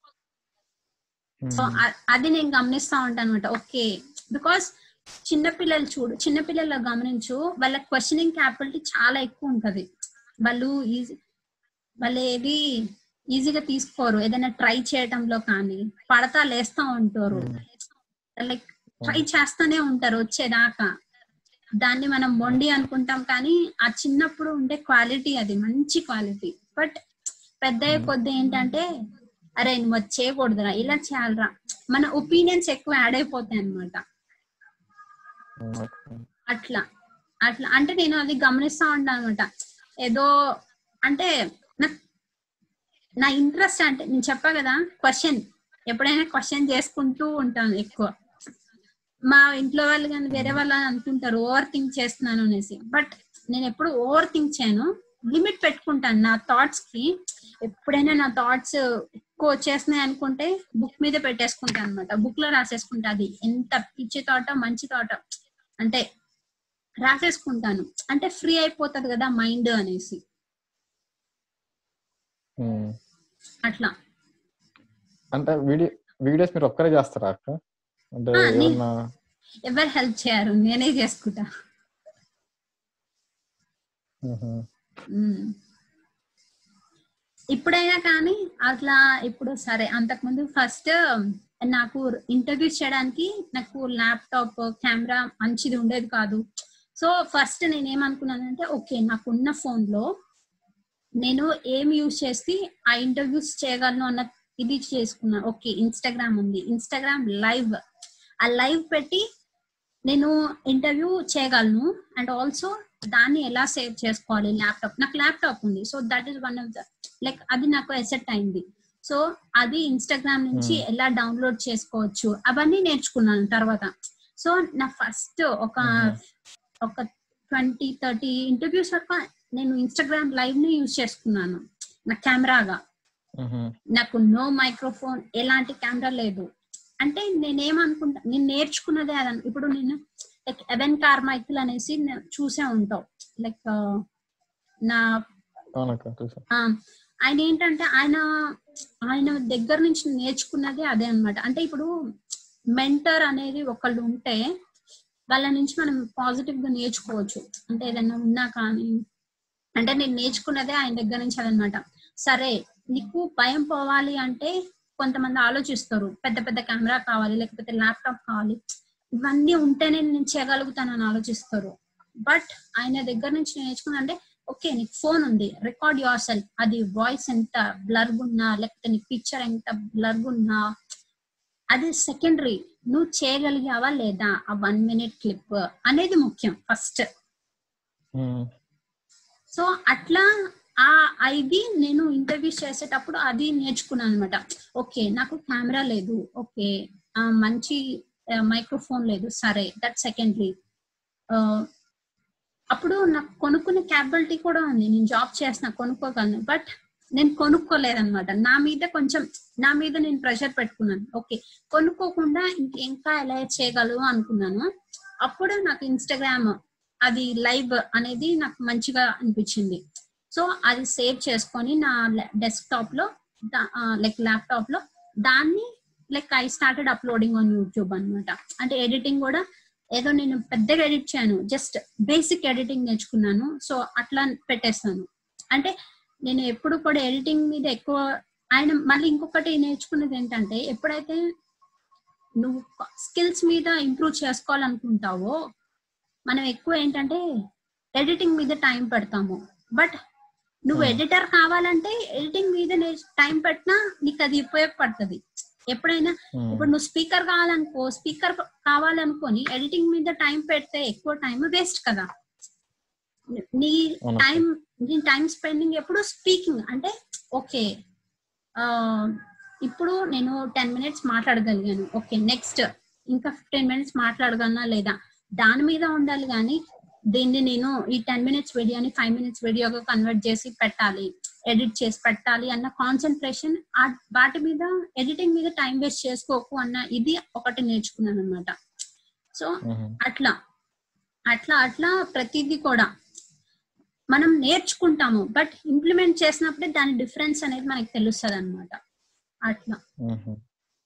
సో అ- అది నేను గమనిస్తా ఉంటాను అనమాట ఓకే బికాస్ చిన్నపిల్లలు చూడు చిన్నపిల్లలు గమనించు వాళ్ళ క్వశ్చనింగ్ క్యాపబిలిటీ చాలా ఎక్కువ ఉంటది వాళ్ళు ఈజీ వాళ్ళు ఏది ఈజీగా తీసుకోరు ఏదైనా ట్రై చేయటంలో కానీ పడతా లేస్తా ఉంటారు లైక్ ట్రై చేస్తానే ఉంటారు వచ్చేదాకా దాన్ని మనం మొండి అనుకుంటాం కానీ ఆ చిన్నప్పుడు ఉండే క్వాలిటీ అది మంచి క్వాలిటీ బట్ పెద్ద అయ్యే కొద్ది ఏంటంటే అరే నువ్వు అది చేయకూడదురా ఇలా చేయాలరా మన ఒపీనియన్స్ ఎక్కువ యాడ్ అయిపోతాయి అన్నమాట అట్లా అట్లా అంటే నేను అది గమనిస్తా ఉంటాను అనమాట ఏదో అంటే నాకు నా ఇంట్రెస్ట్ అంటే నేను చెప్పా కదా క్వశ్చన్ ఎప్పుడైనా క్వశ్చన్ చేసుకుంటూ ఉంటాను ఎక్కువ మా ఇంట్లో వాళ్ళు కానీ వేరే వాళ్ళు అనుకుంటారు ఓవర్ థింక్ చేస్తున్నాను అనేసి బట్ నేను ఎప్పుడు ఓవర్ థింక్ చేయను లిమిట్ పెట్టుకుంటాను నా థాట్స్ కి ఎప్పుడైనా నా థాట్స్ ఎక్కువ వచ్చేస్తున్నాయి అనుకుంటే బుక్ మీద పెట్టేసుకుంటాను అనమాట బుక్ లో రాసేసుకుంటా అది ఎంత పిచ్చి థాటో మంచి థాటో అంటే రాసేసుకుంటాను అంటే ఫ్రీ అయిపోతుంది కదా మైండ్ అనేసి ఉమ్. అట్లా అంటే వీడియో వీడియోస్ మీరు ఒక్కరే చేస్తారా అక్క అంటే ఆ, నీ- ఏమన్నా ఎవరు హెల్ప్ చేయరు నేనే చేసుకుంటా ఉహు. ఉమ్. ఇప్పుడైనా కానీ అట్లా ఇప్పుడు సరే అంతకుముందు ఫస్ట్ నాకు ఇంటర్వ్యూస్ చేయడానికి నాకు ల్యాప్టాప్ కెమెరా మంచిది ఉండేది కాదు సో ఫస్ట్ నేను ఏమనుకున్నానంటే ఓకే నాకున్న ఫోన్ లో నేను ఏం యూజ్ చేసి ఆ ఇంటర్వ్యూస్ చేయగలను అన్న ఇది చేసుకున్నాను ఓకే ఇన్స్టాగ్రామ్ ఉంది ఇన్స్టాగ్రామ్ లైవ్ ఆ లైవ్ పెట్టి నేను ఇంటర్వ్యూ చేయగలను అండ్ ఆల్సో దాన్ని ఎలా సేవ్ చేసుకోవాలి ల్యాప్టాప్ నాకు ల్యాప్టాప్ ఉంది so that is one of the like అది నాకు ఎసెట్ అయింది సో అది ఇన్స్టాగ్రామ్ నుంచి ఎలా డౌన్లోడ్ చేసుకోవచ్చు అవన్నీ నేర్చుకున్నాను తర్వాత సో నా ఫస్ట్ ఒక ఒక ట్వంటీ థర్టీ ఇంటర్వ్యూస్ వరకు నేను ఇన్స్టాగ్రామ్ లైవ్ ని యూజ్ చేసుకున్నాను నా కెమెరాగా ఉహు. నాకు నో మైక్రోఫోన్ ఎలాంటి కెమెరా లేదు అంటే నేనేమనుకుంటా నేను నేర్చుకున్నదే అదని ఇప్పుడు నేను లైక్ ఎవెన్ కార్మైకిల్ అనేసి నే- చూసే ఉంటావు లైక్ నా అవునక్క చూసా ఆ, ఆయన ఏంటంటే ఆయన ఆయన దగ్గర నుంచి నేర్చుకున్నది అదే అన్నమాట అంటే ఇప్పుడు మెంటర్ అనేది ఒకళ్ళు ఉంటే వాళ్ళ నుంచి మనం పాజిటివ్ గా నేర్చుకోవచ్చు అంటే ఏదైనా ఉన్నా కానీ అంటే నేను నేర్చుకున్నదే ఆయన దగ్గర నుంచి అదనమాట సరే నీకు భయం పోవాలి అంటే కొంతమంది ఆలోచిస్తారు పెద్ద పెద్ద కెమెరా కావాలి లేకపోతే ల్యాప్టాప్ కావాలి ఇవన్నీ ఉంటేనే నేను చేయగలుగుతానని ఆలోచిస్తారు బట్ ఆయన దగ్గర నుంచి నేర్చుకున్నా అంటే ఓకే నీకు ఫోన్ ఉంది రికార్డ్ యువర్ సెల్ఫ్ అది వాయిస్ ఎంత బ్లర్ ఉన్నా లేకపోతే నీ పిక్చర్ ఎంత బ్లర్ ఉన్నా అది సెకండరీ నువ్వు చేయగలిగావా లేదా ఆ వన్ మినిట్ క్లిప్ అనేది ముఖ్యం ఫస్ట్ ఉమ్. సో అట్లా ఆ ఇది నేను ఇంటర్వ్యూస్ చేసేటప్పుడు అది నేర్చుకున్నాను అనమాట ఓకే నాకు కెమెరా లేదు ఓకే ఆ, మంచి మైక్రోఫోన్ లేదు సరే దట్ సెకండరీ అప్పుడు నాకు కొనుక్కునే క్యాపబిలిటీ కూడా ఉంది నేను జాబ్ చేసిన కొనుక్కోగలను బట్ నేను కొనుక్కోలేదన్నమాట నా మీద కొంచెం నా మీద నేను ప్రెషర్ పెట్టుకున్నాను ఓకే కొనుక్కోకుండా ఇంక- ఇంకా ఎలా చేయగలవు అనుకున్నాను అప్పుడు నాకు ఇన్స్టాగ్రామ్ అది లైవ్ అనేది నాకు మంచిగా అనిపించింది సో అది సేవ్ చేసుకొని నా డెస్క్టాప్ లో లైక్ ల్యాప్టాప్ లో దాన్ని like I started uploading on YouTube అన్నమాట అంటే ఎడిటింగ్ కూడా ఏదో నేను పెద్దగా ఎడిట్ చేయను జస్ట్ బేసిక్ ఎడిటింగ్ నేర్చుకున్నాను సో అట్లా పెట్టేస్తాను అంటే నేను ఎప్పుడు కూడా ఎడిటింగ్ మీద ఎక్కువ ఆయన మళ్ళీ ఇంకొకటి నేర్చుకున్నది ఏంటంటే ఎప్పుడైతే నువ్వు స్కిల్స్ మీద ఇంప్రూవ్ చేసుకోవాలనుకుంటావో మనం ఎక్కువ ఏంటంటే ఎడిటింగ్ మీద టైం పెడతాము బట్ నువ్వు ఎడిటర్ కావాలంటే ఎడిటింగ్ మీద టైం పెట్టినా నీకు అది ఉపయోగపడుతుంది ఎప్పుడైనా ఉమ్. ఇప్పుడు నువ్వు స్పీకర్ కావాలనుకో స్పీకర్ కావాలనుకొని ఎడిటింగ్ మీద టైం పెడితే ఎక్కువ టైం వేస్ట్ కదా నీ అవును. టైం నీ టైం స్పెండింగ్ ఎప్పుడు స్పీకింగ్ అంటే ఓకే ఇప్పుడు నేను టెన్ మినిట్స్ మాట్లాడగలిగాను ఓకే నెక్స్ట్ ఇంకా ఫిఫ్టీన్ మినిట్స్ మాట్లాడగలనా లేదా దాని మీద ఉండాలి కానీ దీన్ని నేను ఈ టెన్ మినిట్స్ వీడియోని ఫైవ్ మినిట్స్ వీడియోగా కన్వర్ట్ చేసి పెట్టాలి ఎడిట్ చేసి పెట్టాలి అన్న కాన్సన్ట్రేషన్ వాటి మీద ఎడిటింగ్ మీద టైం వేస్ట్ చేసుకోకు అన్న ఇది ఒకటి నేర్చుకున్నాను అనమాట సో ఉహు. అట్లా అట్లా అట్లా ప్రతిదీ కూడా మనం నేర్చుకుంటాము బట్ ఇంప్లిమెంట్ చేసినప్పుడే దాని డిఫరెన్స్ అనేది మనకి తెలుస్తుంది అనమాట అట్లా మ్మ్.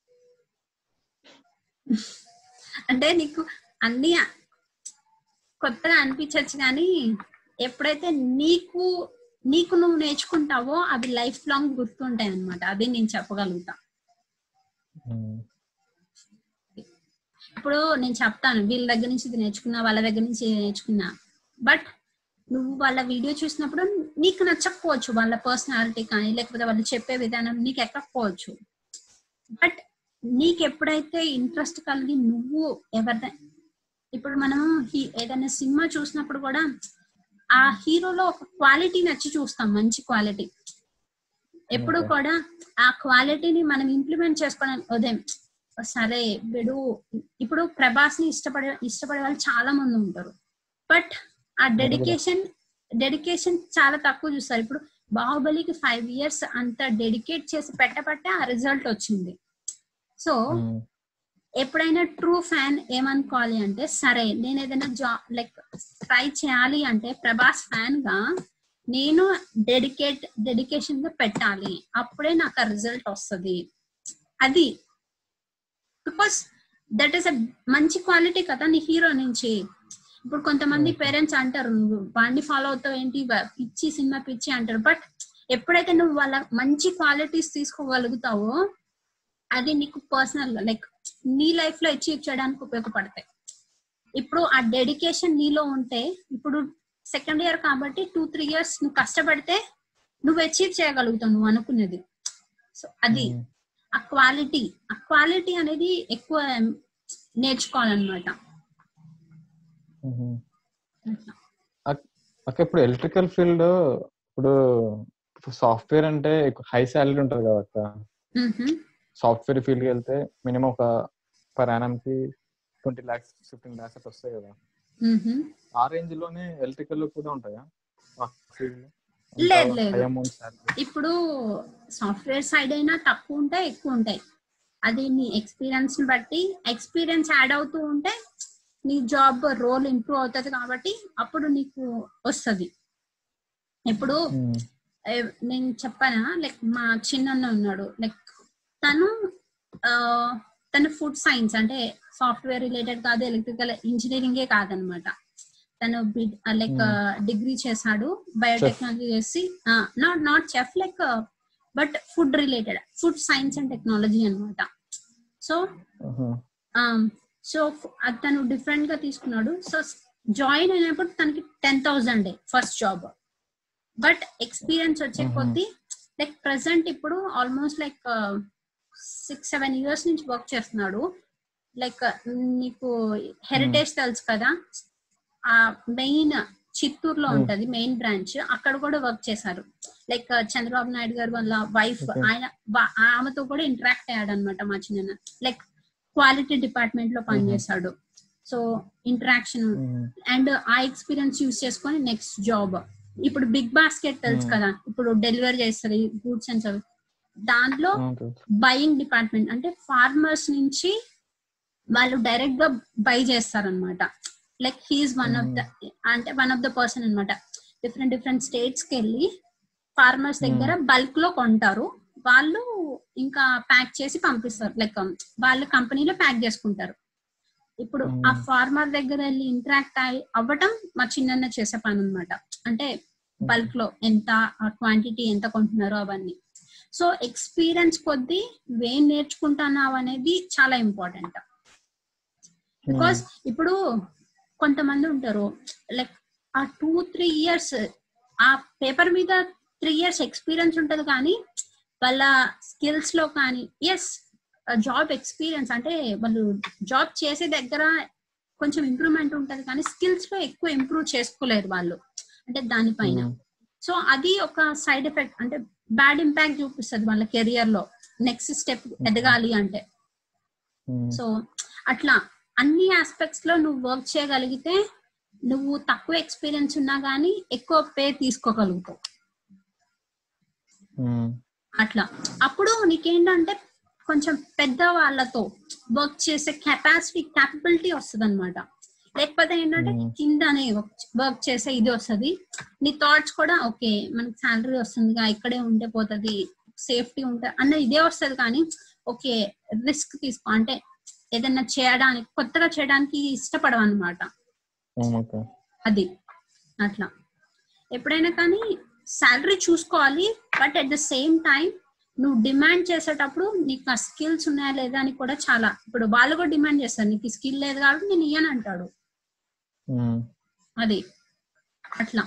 అంటే నీకు అన్ని కొత్తగా అనిపించచ్చు కానీ ఎప్పుడైతే నీకు నీకు నువ్వు నేర్చుకుంటావో అవి లైఫ్ లాంగ్ గుర్తుంటాయి అనమాట అది నేను చెప్పగలుగుతా మ్మ్. ఇప్పుడు నేను చెప్తాను వీళ్ళ దగ్గర నుంచి ఇది నేర్చుకున్నా వాళ్ళ దగ్గర నుంచి ఇది నేర్చుకున్నా బట్ నువ్వు వాళ్ళ వీడియో చూసినప్పుడు నీకు నచ్చకపోవచ్చు వాళ్ళ పర్సనాలిటీ కానీ లేకపోతే వాళ్ళు చెప్పే విధానం నీకు ఎక్కకపోవచ్చు బట్ నీకు ఎప్పుడైతే ఇంట్రెస్ట్ కలిగి నువ్వు ఎవరిదై ఇప్పుడు మనం హీ- ఏదైనా సినిమా చూసినప్పుడు కూడా ఆ హీరోలో ఒక క్వాలిటీ నచ్చి చూస్తాం మంచి క్వాలిటీ ఎప్పుడు Okay. కూడా ఆ క్వాలిటీని మనం ఇంప్లిమెంట్ చేసుకోవడానికి ఉదయం సరే వీడు ఇప్పుడు ప్రభాస్ ని ఇష్టపడే ఇష్టపడే వాళ్ళు చాలా మంది ఉంటారు బట్ ఆ డెడికేషన్ డెడికేషన్ చాలా తక్కువ చూస్తారు ఇప్పుడు బాహుబలికి ఫైవ్ ఇయర్స్ అంత డెడికేట్ చేసి పెట్టబట్టే ఆ రిజల్ట్ వచ్చింది సో మ్మ్. ఎప్పుడైనా ట్రూ ఫ్యాన్ ఏమనుకోవాలి అంటే సరే నేను ఏదైనా జాబ్ లైక్ ట్రై చేయాలి అంటే ప్రభాస్ ఫ్యాన్ గా నేను డెడికేట్ డెడికేషన్ గా పెట్టాలి అప్పుడే నాకు ఆ రిజల్ట్ వస్తుంది అది బికాస్ దట్ ఈస్ అ మంచి క్వాలిటీ కదా నీ హీరో నుంచి ఇప్పుడు కొంతమంది పేరెంట్స్ అంటారు నువ్వు వాడిని ఫాలో అవుతావు ఏంటి వా- పిచ్చి సినిమా పిచ్చి అంటారు బట్ ఎప్పుడైతే నువ్వు వాళ్ళ మంచి క్వాలిటీస్ తీసుకోగలుగుతావో అది నీకు పర్సనల్ లైక్ నీ లైఫ్ లో అచీవ్ చేయడానికి ఉపయోగపడతాయి ఇప్పుడు ఆ డెడికేషన్ నీలో ఉంటే ఇప్పుడు సెకండ్ ఇయర్ కాబట్టి టూ త్రీ ఇయర్స్ నువ్వు కష్టపడితే నువ్వు అచీవ్ చేయగలుగుతావు నువ్వు అనుకున్నది సో అది ఆ క్వాలిటీ ఆ క్వాలిటీ అనేది ఎక్కువ నేర్చుకోవాలన్నమాట మ్మ్. అక్- అక్క ఇప్పుడు ఎలక్ట్రికల్ ఫీల్డ్ ఇప్పుడు సాఫ్ట్వేర్ అంటే హై శాలరీ ఉంటది కదా అక్క మ్హూ. సాఫ్ట్వేర్ ఫీల్డ్ కి వెళ్తే మినిమం ఒక పర్ యానం కి ట్వంటీ లాక్స్ ఫిఫ్టీన్ లాక్స్ అట్లా వస్తాయి కదా మ్హూ. ఆ రేంజ్ లోనే ఎలక్ట్రికల్ కూడా ఉంటాయా లేదు, లేదు. హై అమౌంట్ శాలరీ ఇప్పుడు సాఫ్ట్వేర్ సైడ్ అయినా తక్కువ ఉంటాయి ఎక్కువ ఉంటాయి అది నీ ఎక్స్పీరియన్స్ ని బట్టి ఎక్స్పీరియన్స్ యాడ్ అవుతూ ఉంటే నీ జాబ్ రోల్ ఇంప్రూవ్ అవుతుంది కాబట్టి అప్పుడు నీకు వస్తుంది ఇప్పుడు ఏ, నేను చెప్పానా లైక్ మా చిన్న ఉన్నాడు లైక్ తను ఆ, తన ఫుడ్ సైన్స్ అంటే సాఫ్ట్వేర్ రిలేటెడ్ కాదు ఎలక్ట్రికల్ ఇంజనీరింగే కాదనమాట తను లైక్ డిగ్రీ చేశాడు బయోటెక్నాలజీ చేసి not not chef like but food related food science and technology అన్నమాట సో సో తను డిఫరెంట్ గా తీసుకున్నాడు సో జాయిన్ అయినప్పుడు తనకి ten thousand first job but experience వచ్చే కొద్దీ లైక్ ప్రెసెంట్ ఇప్పుడు almost like six seven years నుంచి వర్క్ చేస్తున్నాడు లైక్ నీకు హెరిటేజ్ తెలుసు కదా ఆ మెయిన్ చిత్తూరులో ఉంటది మెయిన్ బ్రాంచ్ అక్కడ కూడా వర్క్ చేశారు లైక్ చంద్రబాబు నాయుడు గారు వాళ్ళ వైఫ్ ఆయన వా- ఆమెతో కూడా ఇంటరాక్ట్ అయ్యాడు అనమాట మా చిన్న లైక్ క్వాలిటీ డిపార్ట్మెంట్ లో పనిచేశాడు సో ఇంటరాక్షన్ అండ్ ఆ ఎక్స్పీరియన్స్ యూస్ చేసుకొని నెక్స్ట్ జాబ్ ఇప్పుడు బిగ్ బాస్కెట్ తెలుసు కదా ఇప్పుడు డెలివరీ చేస్తుంది గూడ్స్ అండ్ సర్వీస్ దాంట్లో బయింగ్ డిపార్ట్మెంట్ అంటే ఫార్మర్స్ నుంచి వాళ్ళు డైరెక్ట్ గా బై చేస్తారనమాట like he's one of the అంటే వన్ ఆఫ్ ద పర్సన్ అన్నమాట డిఫరెంట్ డిఫరెంట్ స్టేట్స్ కి వెళ్ళి ఫార్మర్స్ దగ్గర బల్క్ లో కొంటారు వాళ్ళు ఇంకా ప్యాక్ చేసి పంపిస్తారు లైక్ వాళ్ళ కంపెనీలో ప్యాక్ చేసుకుంటారు ఇప్పుడు ఆ ఫార్మర్ దగ్గర వెళ్ళి ఇంటరాక్ట్ అయి అవ్వటం మా చిన్న చేసే పని అనమాట అంటే బల్క్ లో ఎంత క్వాంటిటీ ఎంత కొంటున్నారో అవన్నీ సో ఎక్స్పీరియన్స్ కొద్దీ నువ్వేం నేర్చుకుంటున్నావు అనేది చాలా ఇంపార్టెంట్ బికాస్ ఇప్పుడు కొంతమంది ఉంటారు లైక్ ఆ టూ త్రీ ఇయర్స్ ఆ పేపర్ మీద త్రీ ఇయర్స్ ఎక్స్పీరియన్స్ ఉంటది కానీ వాళ్ళ స్కిల్స్ లో కానీ ఎస్ జాబ్ ఎక్స్పీరియన్స్ అంటే వాళ్ళు జాబ్ చేసే దగ్గర కొంచెం ఇంప్రూవ్మెంట్ ఉంటది కానీ స్కిల్స్ లో ఎక్కువ ఇంప్రూవ్ చేసుకోలేరు వాళ్ళు అంటే దానిపైన సో అది ఒక సైడ్ ఎఫెక్ట్ అంటే బ్యాడ్ ఇంపాక్ట్ చూపిస్తుంది వాళ్ళ కెరియర్ లో నెక్స్ట్ స్టెప్ ఎదగాలి అంటే సో అట్లా అన్ని ఆస్పెక్ట్స్ లో నువ్వు వర్క్ చేయగలిగితే నువ్వు తక్కువ ఎక్స్పీరియన్స్ ఉన్నా గానీ ఎక్కువ పే తీసుకోగలుగుతావు అట్లా అప్పుడు నీకేంటంటే కొంచెం పెద్ద వాళ్ళతో వర్క్ చేసే కెపాసిటీ క్యాపబిలిటీ వస్తుంది అనమాట లేకపోతే ఏంటంటే కిందనే వర్క్ చేసే ఇది వస్తది నీ థాట్స్ కూడా ఓకే మనకి శాలరీ వస్తుందిగా ఇక్కడే ఉంటే పోతది సేఫ్టీ ఉంటే అన్న ఇదే వస్తది కానీ ఓకే రిస్క్ తీసుకో అంటే ఏదైనా చేయడానికి కొత్తగా చేయడానికి ఇష్టపడవు అనమాట ఓకే అది అట్లా ఎప్పుడైనా కానీ శాలరీ చూసుకోవాలి but at the same time నువ్వు డిమాండ్ చేసేటప్పుడు నీకు ఆ స్కిల్స్ ఉన్నాయా లేదా అని కూడా చాలా ఇప్పుడు వాళ్ళు కూడా డిమాండ్ చేస్తారు నీకు స్కిల్ లేదు కాబట్టి నేను ఇయ్యను అంటాడు అది అట్లా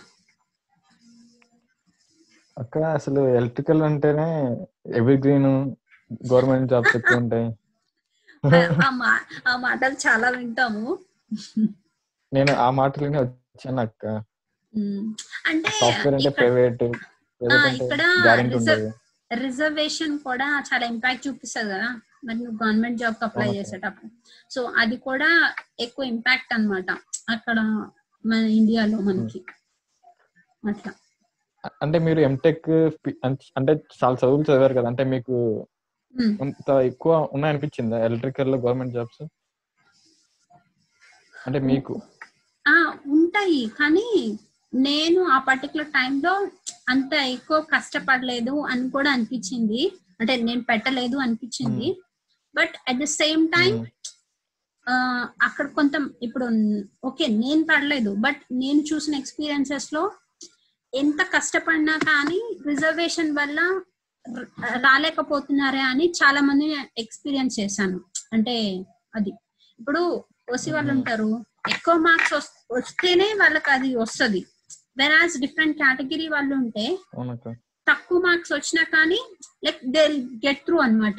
అక్క అసలు ఎలక్ట్రికల్ అంటేనే ఎవరి గ్రీన్ గవర్నమెంట్ జాబ్స్ ఎక్కువ ఉంటాయి ఆ మా ఆ మాటలు చాలా వింటాము నేను ఆ మాటలోనే వచ్చాను అక్క ఉమ్, అంటే సాఫ్ట్వేర్ అంటే ఇక్కడ- ప్రైవేట్ ఆ, ప్రైవేట్ అంటే ఇక్కడ గ్యారెంటీ రిజర్వ్ ఉంటుంది రిజర్వేషన్ కూడా చాలా ఇంపాక్ట్ చూపిస్తుంది కదా మరి నువ్వు గవర్నమెంట్ జాబ్ అప్లై అవును. చేసేటప్పుడు సో అది కూడా ఎక్కువ ఇంపాక్ట్ అన్నమాట అక్కడ మన ఇండియాలో మనకి అట్లా అంటే మీరు ఎంటెక్ అంటే చాలా చదువులు చదివారు కదా అంటే మీకు ఉమ్. అంత ఎక్కువ ఉన్నాయనిపించిందా ఎలక్ట్రికల్ లో గవర్నమెంట్ జాబ్స్ అంటే మీకు ఆ ఉంటాయి కానీ నేను ఆ పర్టికులర్ టైంలో అంత ఎక్కువ కష్టపడలేదు అని కూడా అనిపించింది అంటే నేను పెట్టలేదు అనిపించింది but at the same time అక్కడ కొంత ఇప్పుడు ఓకే నేను పడలేదు బట్ నేను చూసిన ఎక్స్పీరియన్సెస్ లో ఎంత కష్టపడినా కానీ రిజర్వేషన్ వల్ల ర- రాలేకపోతున్నారే అని చాలా మంది ఎక్స్పీరియన్స్ చేశాను అంటే అది ఇప్పుడు ఓసి వాళ్ళు ఉంటారు ఎక్కువ మార్క్స్ వస్తేనే వాళ్ళకి అది వస్తుంది వెరాజ్ డిఫరెంట్ కేటగిరీ వాళ్ళు ఉంటే అవునక్క తక్కువ మార్క్స్ వచ్చినా కానీ లైక్ దే గెట్ త్రూ అన్నమాట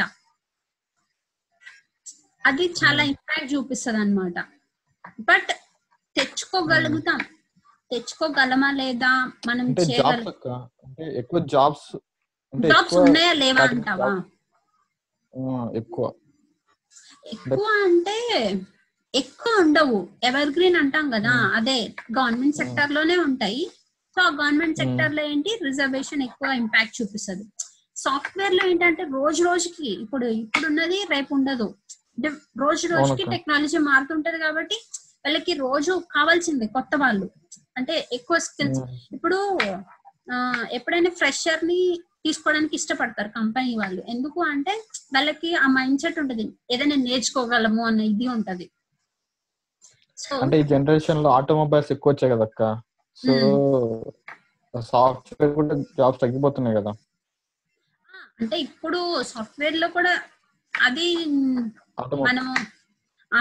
అది చాలా ఇంపాక్ట్ చూపిస్తుంది అనమాట బట్ తెచ్చుకోగలుగుతాం తెచ్చుకోగలమా లేదా మనం అంటే జాబ్స్ చేయగలం అక్క అంటే ఎక్కువ జాబ్స్ అంటే జాబ్స్ ఎక్కువ ఉన్నాయా లేవా category అంటావా ఆ, ఎక్కువ ఎక్కువ అంటే ఎక్కువ ఉండవు ఎవర్ గ్రీన్ అంటాం కదా అదే గవర్నమెంట్ సెక్టర్ లోనే ఉంటాయి సో ఆ గవర్నమెంట్ సెక్టర్ లో ఏంటి రిజర్వేషన్ ఎక్కువ ఇంపాక్ట్ చూపిస్తుంది సాఫ్ట్వేర్ లో ఏంటంటే రోజు రోజుకి ఇప్పుడు ఇప్పుడు ఉన్నది రేపు ఉండదు అంటే రోజు రోజుకి అవునక్క. టెక్నాలజీ మారుతుంటది కాబట్టి వాళ్ళకి రోజు కావాల్సిందే కొత్త వాళ్ళు అంటే ఎక్కువ స్కిల్స్ ఇప్పుడు ఆ, ఎప్పుడైనా ఫ్రెషర్ ని తీసుకోవడానికి ఇష్టపడతారు కంపెనీ వాళ్ళు ఎందుకు అంటే వాళ్ళకి ఆ మైండ్ సెట్ ఉంటది ఏదైనా నేర్చుకోగలము అన్న ఇది ఉంటది సో అంటే ఈ జనరేషన్ లో ఆటోమొబైల్స్ ఎక్కువ వచ్చాయి కదా అక్క సో సాఫ్ట్వేర్ కూడా జాబ్స్ తగ్గిపోతున్నాయి కదా అంటే ఇప్పుడు సాఫ్ట్వేర్ లో కూడా అది ఆటోమొబైల్ మనము ఆ,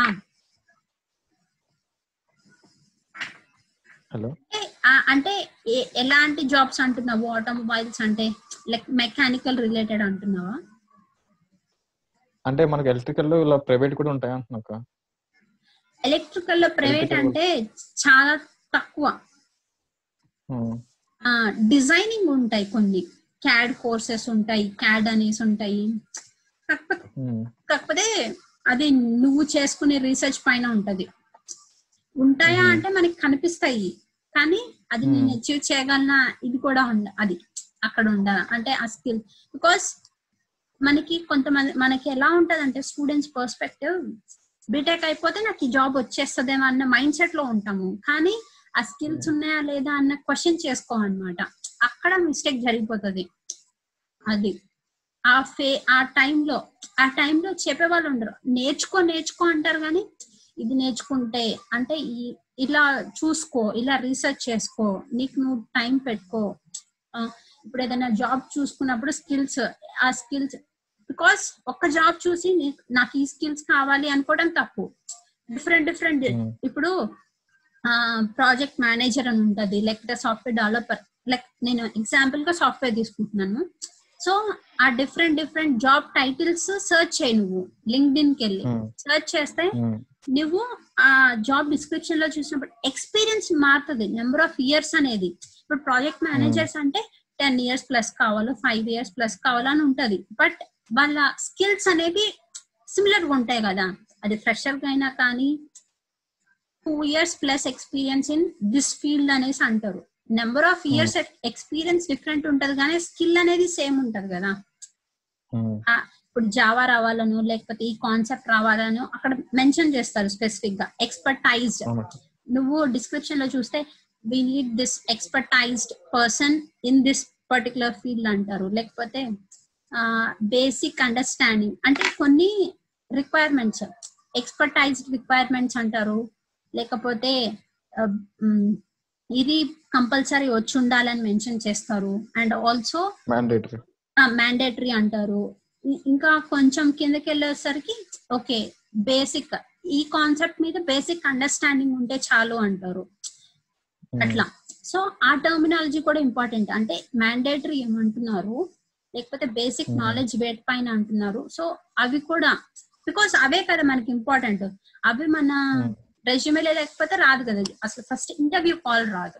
హలో అంటే, ఆ, అంటే ఏ- ఎలాంటి జాబ్స్ అంటున్నావు ఆటోమొబైల్స్ అంటే లైక్ మెకానికల్ రిలేటెడ్ అంటున్నావా అంటే మనకి ఎలక్ట్రికల్ లో ఇలా ప్రైవేట్ కూడా ఉంటాయి అంటున్నాక ఎలక్ట్రికల్ లో ప్రైవేట్ Electrical. అంటే చాలా తక్కువ డిజైనింగ్ ఉంటాయి కొన్ని క్యాడ్ కోర్సెస్ ఉంటాయి క్యాడ్ అనేసి ఉంటాయి కాకపోతే కాకపోతే అది నువ్వు చేసుకునే రీసెర్చ్ పైన ఉంటది ఉంటాయా అంటే మనకి కనిపిస్తాయి కానీ అది నేను అచీవ్ చేయగలన ఇది కూడా ఉండ అది అక్కడ ఉండాలి అంటే ఆ స్కిల్ బికాస్ మనకి కొంతమంది మనకి ఎలా ఉంటది అంటే స్టూడెంట్స్ పర్స్పెక్టివ్ బీటెక్ అయిపోతే నాకు ఈ జాబ్ వచ్చేస్తుందేమో అన్న మైండ్ సెట్ లో ఉంటాము కానీ ఆ స్కిల్స్ ఉన్నాయా లేదా అన్న క్వశ్చన్ చేసుకోమన్నమాట అక్కడ మిస్టేక్ జరిగిపోతుంది అది ఆ ఫే ఆ టైంలో ఆ టైంలో చెప్పేవాళ్ళు ఉండరు నేర్చుకో నేర్చుకో అంటారు కానీ ఇది నేర్చుకుంటే అంటే ఈ ఇలా చూసుకో ఇలా రీసెర్చ్ చేసుకో నీకు నువ్వు టైం పెట్టుకో ఆ, ఇప్పుడు ఏదైనా జాబ్ చూసుకున్నప్పుడు స్కిల్స్ ఆ స్కిల్స్ బికాస్ ఒక్క జాబ్ చూసి నీ- నాకు ఈ స్కిల్స్ కావాలి అనుకోవడం తప్పు డిఫరెంట్ డిఫరెంట్ ఇప్పుడు ప్రాజెక్ట్ మేనేజర్ అని ఉంటది లేకపోతే సాఫ్ట్వేర్ డెవలపర్ లైక్ నేను ఎగ్జాంపుల్ గా సాఫ్ట్వేర్ తీసుకుంటున్నాను సో ఆ different different job titles search చేయి నువ్వు లింక్డ్ ఇన్ కి వెళ్ళి సర్చ్ చేస్తే నువ్వు ఆ జాబ్ డిస్క్రిప్షన్ లో చూసినప్పుడు ఎక్స్పీరియన్స్ మారుతుంది నెంబర్ ఆఫ్ ఇయర్స్ అనేది ఇప్పుడు ప్రాజెక్ట్ మేనేజర్స్ అంటే టెన్ ఇయర్స్ ప్లస్ కావాలో ఫైవ్ ఇయర్స్ ప్లస్ కావాలని ఉంటది బట్ వాళ్ళ స్కిల్స్ అనేవి సిమిలర్ గా ఉంటాయి కదా అది ఫ్రెషర్ గా అయినా కానీ two years plus experience in this field అనేసి అంటారు number of years experience different ఉంటది కానీ స్కిల్ అనేది సేమ్ ఉంటది కదా ఇప్పుడు జావా రావాలను లేకపోతే ఈ కాన్సెప్ట్ రావాలను అక్కడ మెన్షన్ చేస్తారు స్పెసిఫిక్ గా ఎక్స్పర్టైజ్డ్ అవునక్క నువ్వు డిస్క్రిప్షన్ లో చూస్తే we need this expertised person in this particular field అంటారు లేకపోతే బేసిక్ అండర్స్టాండింగ్ అంటే కొన్ని రిక్వైర్మెంట్స్ ఎక్స్పర్టైజ్డ్ రిక్వైర్మెంట్స్ అంటారు లేకపోతే ఆ, మ్, ఇది కంపల్సరీ వచ్చి ఉండాలని మెన్షన్ చేస్తారు అండ్ ఆల్సో మ్యాండేటరీ మ్యాండేటరీ అంటారు ఇ- ఇంకా కొంచెం కిందకి వెళ్ళేసరికి ఓకే బేసిక్ ఈ కాన్సెప్ట్ మీద బేసిక్ అండర్స్టాండింగ్ ఉంటే చాలు అంటారు అట్లా సో ఆ టర్మినాలజీ కూడా ఇంపార్టెంట్ అంటే మ్యాండేటరీ ఏమంటున్నారు లేకపోతే బేసిక్ నాలెడ్జ్ వేట్ పైన అంటున్నారు సో అవి కూడా బికాస్ అవే కదా మనకి ఇంపార్టెంట్ అవి మన రెజ్యూమేలో లేకపోతే రాదు కదా అసలు ఫస్ట్ ఇంటర్వ్యూ కాల్ రాదు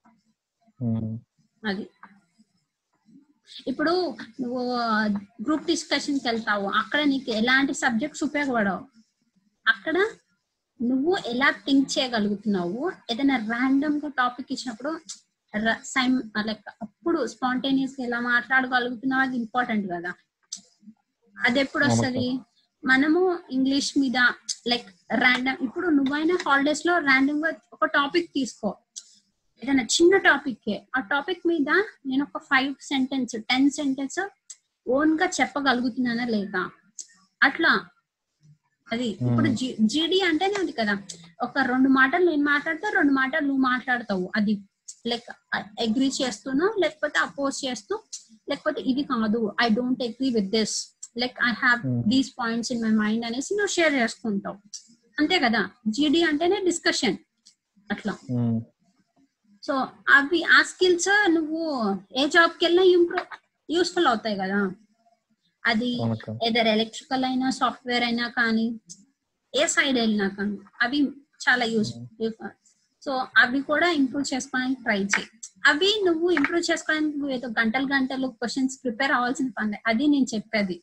అది ఇప్పుడు నువ్వు గ్రూప్ డిస్కషన్ కి వెళ్తావు అక్కడ నీకు ఎలాంటి సబ్జెక్ట్స్ ఉపయోగపడవు అక్కడ నువ్వు ఎలా థింక్ చేయగలుగుతున్నావు ఏదైనా ర్యాండమ్ గా టాపిక్ ఇచ్చినప్పుడు సైమ్ లైక్ అప్పుడు స్పాంటేనియస్ గా ఎలా మాట్లాడగలుగుతున్నావు అది ఇంపార్టెంట్ కదా అది ఎప్పుడు వస్తుంది మనము ఇంగ్లీష్ మీద లైక్ ర్యాండమ్ ఇప్పుడు నువ్వైనా హాలిడేస్ లో ర్యాండమ్ గా ఒక టాపిక్ తీసుకో ఏదైనా చిన్న టాపిక్ ఆ టాపిక్ మీద నేను ఒక five sentence ten sentence own గా చెప్పగలుగుతున్నానా లేదా అట్లా అది ఇప్పుడు జీడి అంటేనే అది కదా ఒక రెండు మాటలు నేను మాట్లాడితే రెండు మాటలు నువ్వు మాట్లాడతావు అది లైక్ అగ్రి చేస్తూనో లేకపోతే అపోజ్ చేస్తూ లేకపోతే ఇది కాదు I don't agree with this like I have these points in my mind అనేసి నువ్వు షేర్ చేసుకుంటావు అంతే కదా జీడి అంటేనే డిస్కషన్ అట్లా సో అవి ఆ స్కిల్స్ నువ్వు ఏ జాబ్ కి వెళ్ళినా ఇంప్రూవ్ యూస్ఫుల్ అవుతాయి కదా అది అవునక్క. ఏదర్ ఎలక్ట్రికల్ అయినా సాఫ్ట్వేర్ అయినా కానీ ఏ సైడ్ వెళ్ళినా కానీ అవి చాలా యూస్ సో అవి కూడా ఇంప్రూవ్ చేసుకోవడానికి ట్రై చేయి అవి నువ్వు ఇంప్రూవ్ చేసుకోవడానికి నువ్వు ఏదో గంటలు గంటలు క్వశ్చన్స్ ప్రిపేర్ అవ్వాల్సిన పని అది నేను చెప్పేది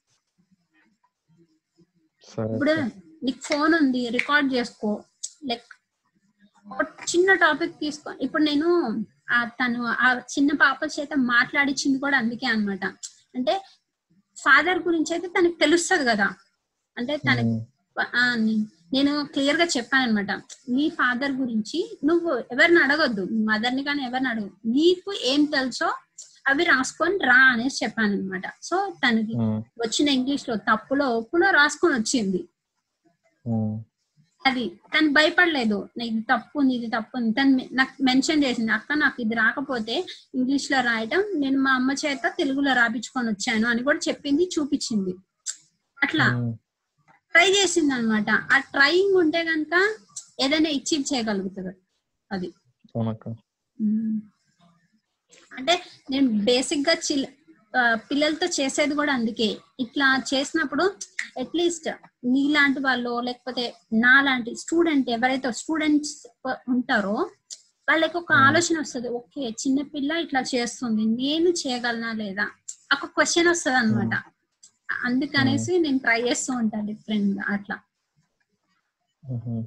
సరే ఇప్పుడు నీకు ఫోన్ ఉంది రికార్డ్ చేసుకో లైక్ ఒక చిన్న టాపిక్ తీసుకో ఇప్పుడు నేను ఆ తను ఆ చిన్న పాప చేత మాట్లాడించింది కూడా అందుకే అన్నమాట అంటే ఫాదర్ గురించి అయితే తనకి తెలుస్తుంది కదా అంటే తనకి ఆ, నే- నేను క్లియర్ గా చెప్పాను అనమాట నీ ఫాదర్ గురించి నువ్వు ఎవరిని అడగొద్దు మదర్ ని కానీ ఎవరిని అడగదు నీకు ఏం తెలుసో అవి రాసుకొని రా అనేసి చెప్పాను అనమాట సో తనకి ఉమ్, వచ్చిన ఇంగ్లీష్ లో తప్పులో ఒప్పులో రాసుకొని వచ్చింది ఉమ్, అది తను భయపడలేదు నాకు ఇది తప్పు ఉంది ఇది తప్పు ఉంది తను మె- నాకు మెన్షన్ చేసింది అక్క నాకు ఇది రాకపోతే ఇంగ్లీష్ లో రాయటం నేను మా అమ్మ చేత తెలుగులో రాపించుకొని వచ్చాను అని కూడా చెప్పింది చూపించింది అట్లా ఉమ్, ట్రై చేసింది అనమాట ఆ ట్రైయింగ్ ఉంటే గనుక ఏదైనా అచీవ్ చేయగలుగుతుంది అది అవునక్క మ్మ్. అంటే నేను బేసిక్ గా చిల్ ఆ, పిల్లలతో చేసేది కూడా అందుకే ఇట్లా చేసినప్పుడు అట్లీస్ట్ నీలాంటి వాళ్ళు లేకపోతే నా లాంటి స్టూడెంట్ ఎవరైతే స్టూడెంట్స్ ఉంటారో వాళ్ళకి ఒక ఆలోచన వస్తుంది ఓకే చిన్న పిల్ల ఇట్లా చేస్తుంది నేను చేయగలనా లేదా ఒక క్వశ్చన్ వస్తుంది అనమాట అందుకనేసి నేను ట్రై చేస్తూ ఉంటాను డిఫరెంట్ గా అట్లా ఉహు.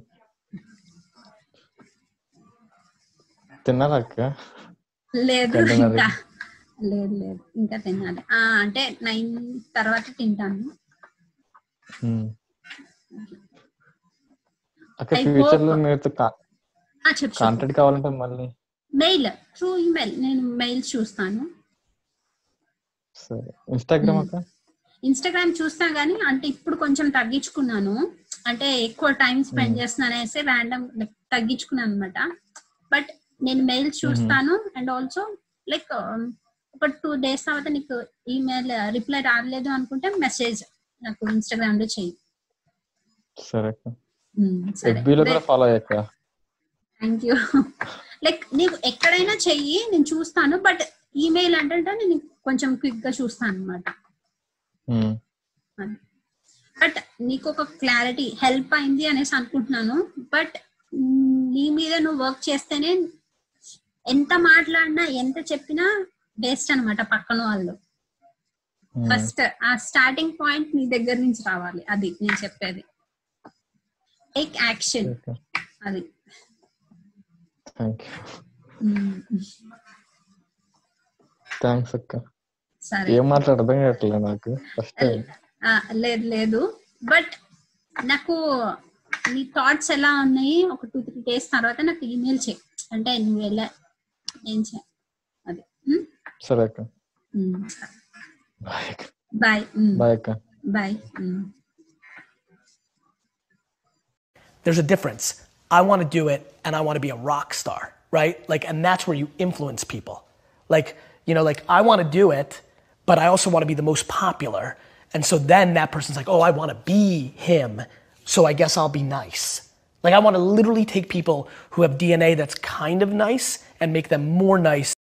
తిన్నారా అక్క లేదు తింటున్నది. ఇంకా లేదు లేదు ఇంకా తినాలి ఆ అంటే నైన్ తర్వాత తింటాను ఉమ్. అక్క I ఫ్యూచర్ లో hope- మీరు ఆ చెప్పు కాంటాక్ట్ కావాలంటే మళ్ళీ మెయిల్ త్రూ ఈమెయిల్ నేను మెయిల్ చూస్తాను సరే ఇన్స్టాగ్రామ్ అక్క ఇన్స్టాగ్రామ్ చూస్తా గానీ అంటే ఇప్పుడు కొంచెం తగ్గించుకున్నాను అంటే ఎక్కువ టైం స్పెండ్ చేస్తున్నాను అనేసి ర్యాండమ్ తగ్గించుకున్నాను అనమాట బట్ నేను మెయిల్ చూస్తాను అండ్ ఆల్సో లైక్ ఒక టూ డేస్ తర్వాత నీకు ఈమెయిల్ రిప్లై రాలేదు అనుకుంటే మెసేజ్ నాకు ఇన్స్టాగ్రామ్ లో చెయ్యి సరే అక్క ఉమ్, సరే FB లో కూడా ఫాలో అయ్యాక థ్యాంక్ యూ లైక్ నీకు ఎక్కడైనా చెయ్యి నేను చూస్తాను బట్ ఈమెయిల్ అంటే నేను కొంచెం క్విక్ గా చూస్తాను అనమాట ఉమ్, బట్ నీకు ఒక క్లారిటీ హెల్ప్ అయింది అనేసి అనుకుంటున్నాను బట్ నీ మీద నువ్వు వర్క్ చేస్తేనే ఎంత మాట్లాడినా ఎంత చెప్పినా వేస్ట్ అన్నమాట పక్కన వాళ్ళు ఉమ్. ఫస్ట్ ఆ స్టార్టింగ్ పాయింట్ నీ దగ్గర నుంచి రావాలి అది నేను చెప్పేది టేక్ యాక్షన్ ఓకే అది థ్యాంక్ యూ ఉమ్, థ్యాంక్స్ అక్క సరే ఏం మాట్లాడ అర్థం కావట్లేదు నాకు ఫస్ట్ ఆ, లేదు లేదు బట్ నాకు నీ థాట్స్ ఎలా ఉన్నాయి ఒక టూ త్రీ డేస్ తర్వాత నాకు ఈమెయిల్ చేయి అంటే నువ్వు ఎలా ఏం చే అది సరే అక్క బాయ్ బాయ్ అక్క bye there's a difference. I want to do it and I want to be a rock star, right? Like, and that's where you influence people. Like, you know, like I want to do it, but I also want to be the most popular. And so then that person's like, oh, I want to be him. So I guess I'll be nice. Like, I want to literally take people who have DNA that's kind of nice and make them more nice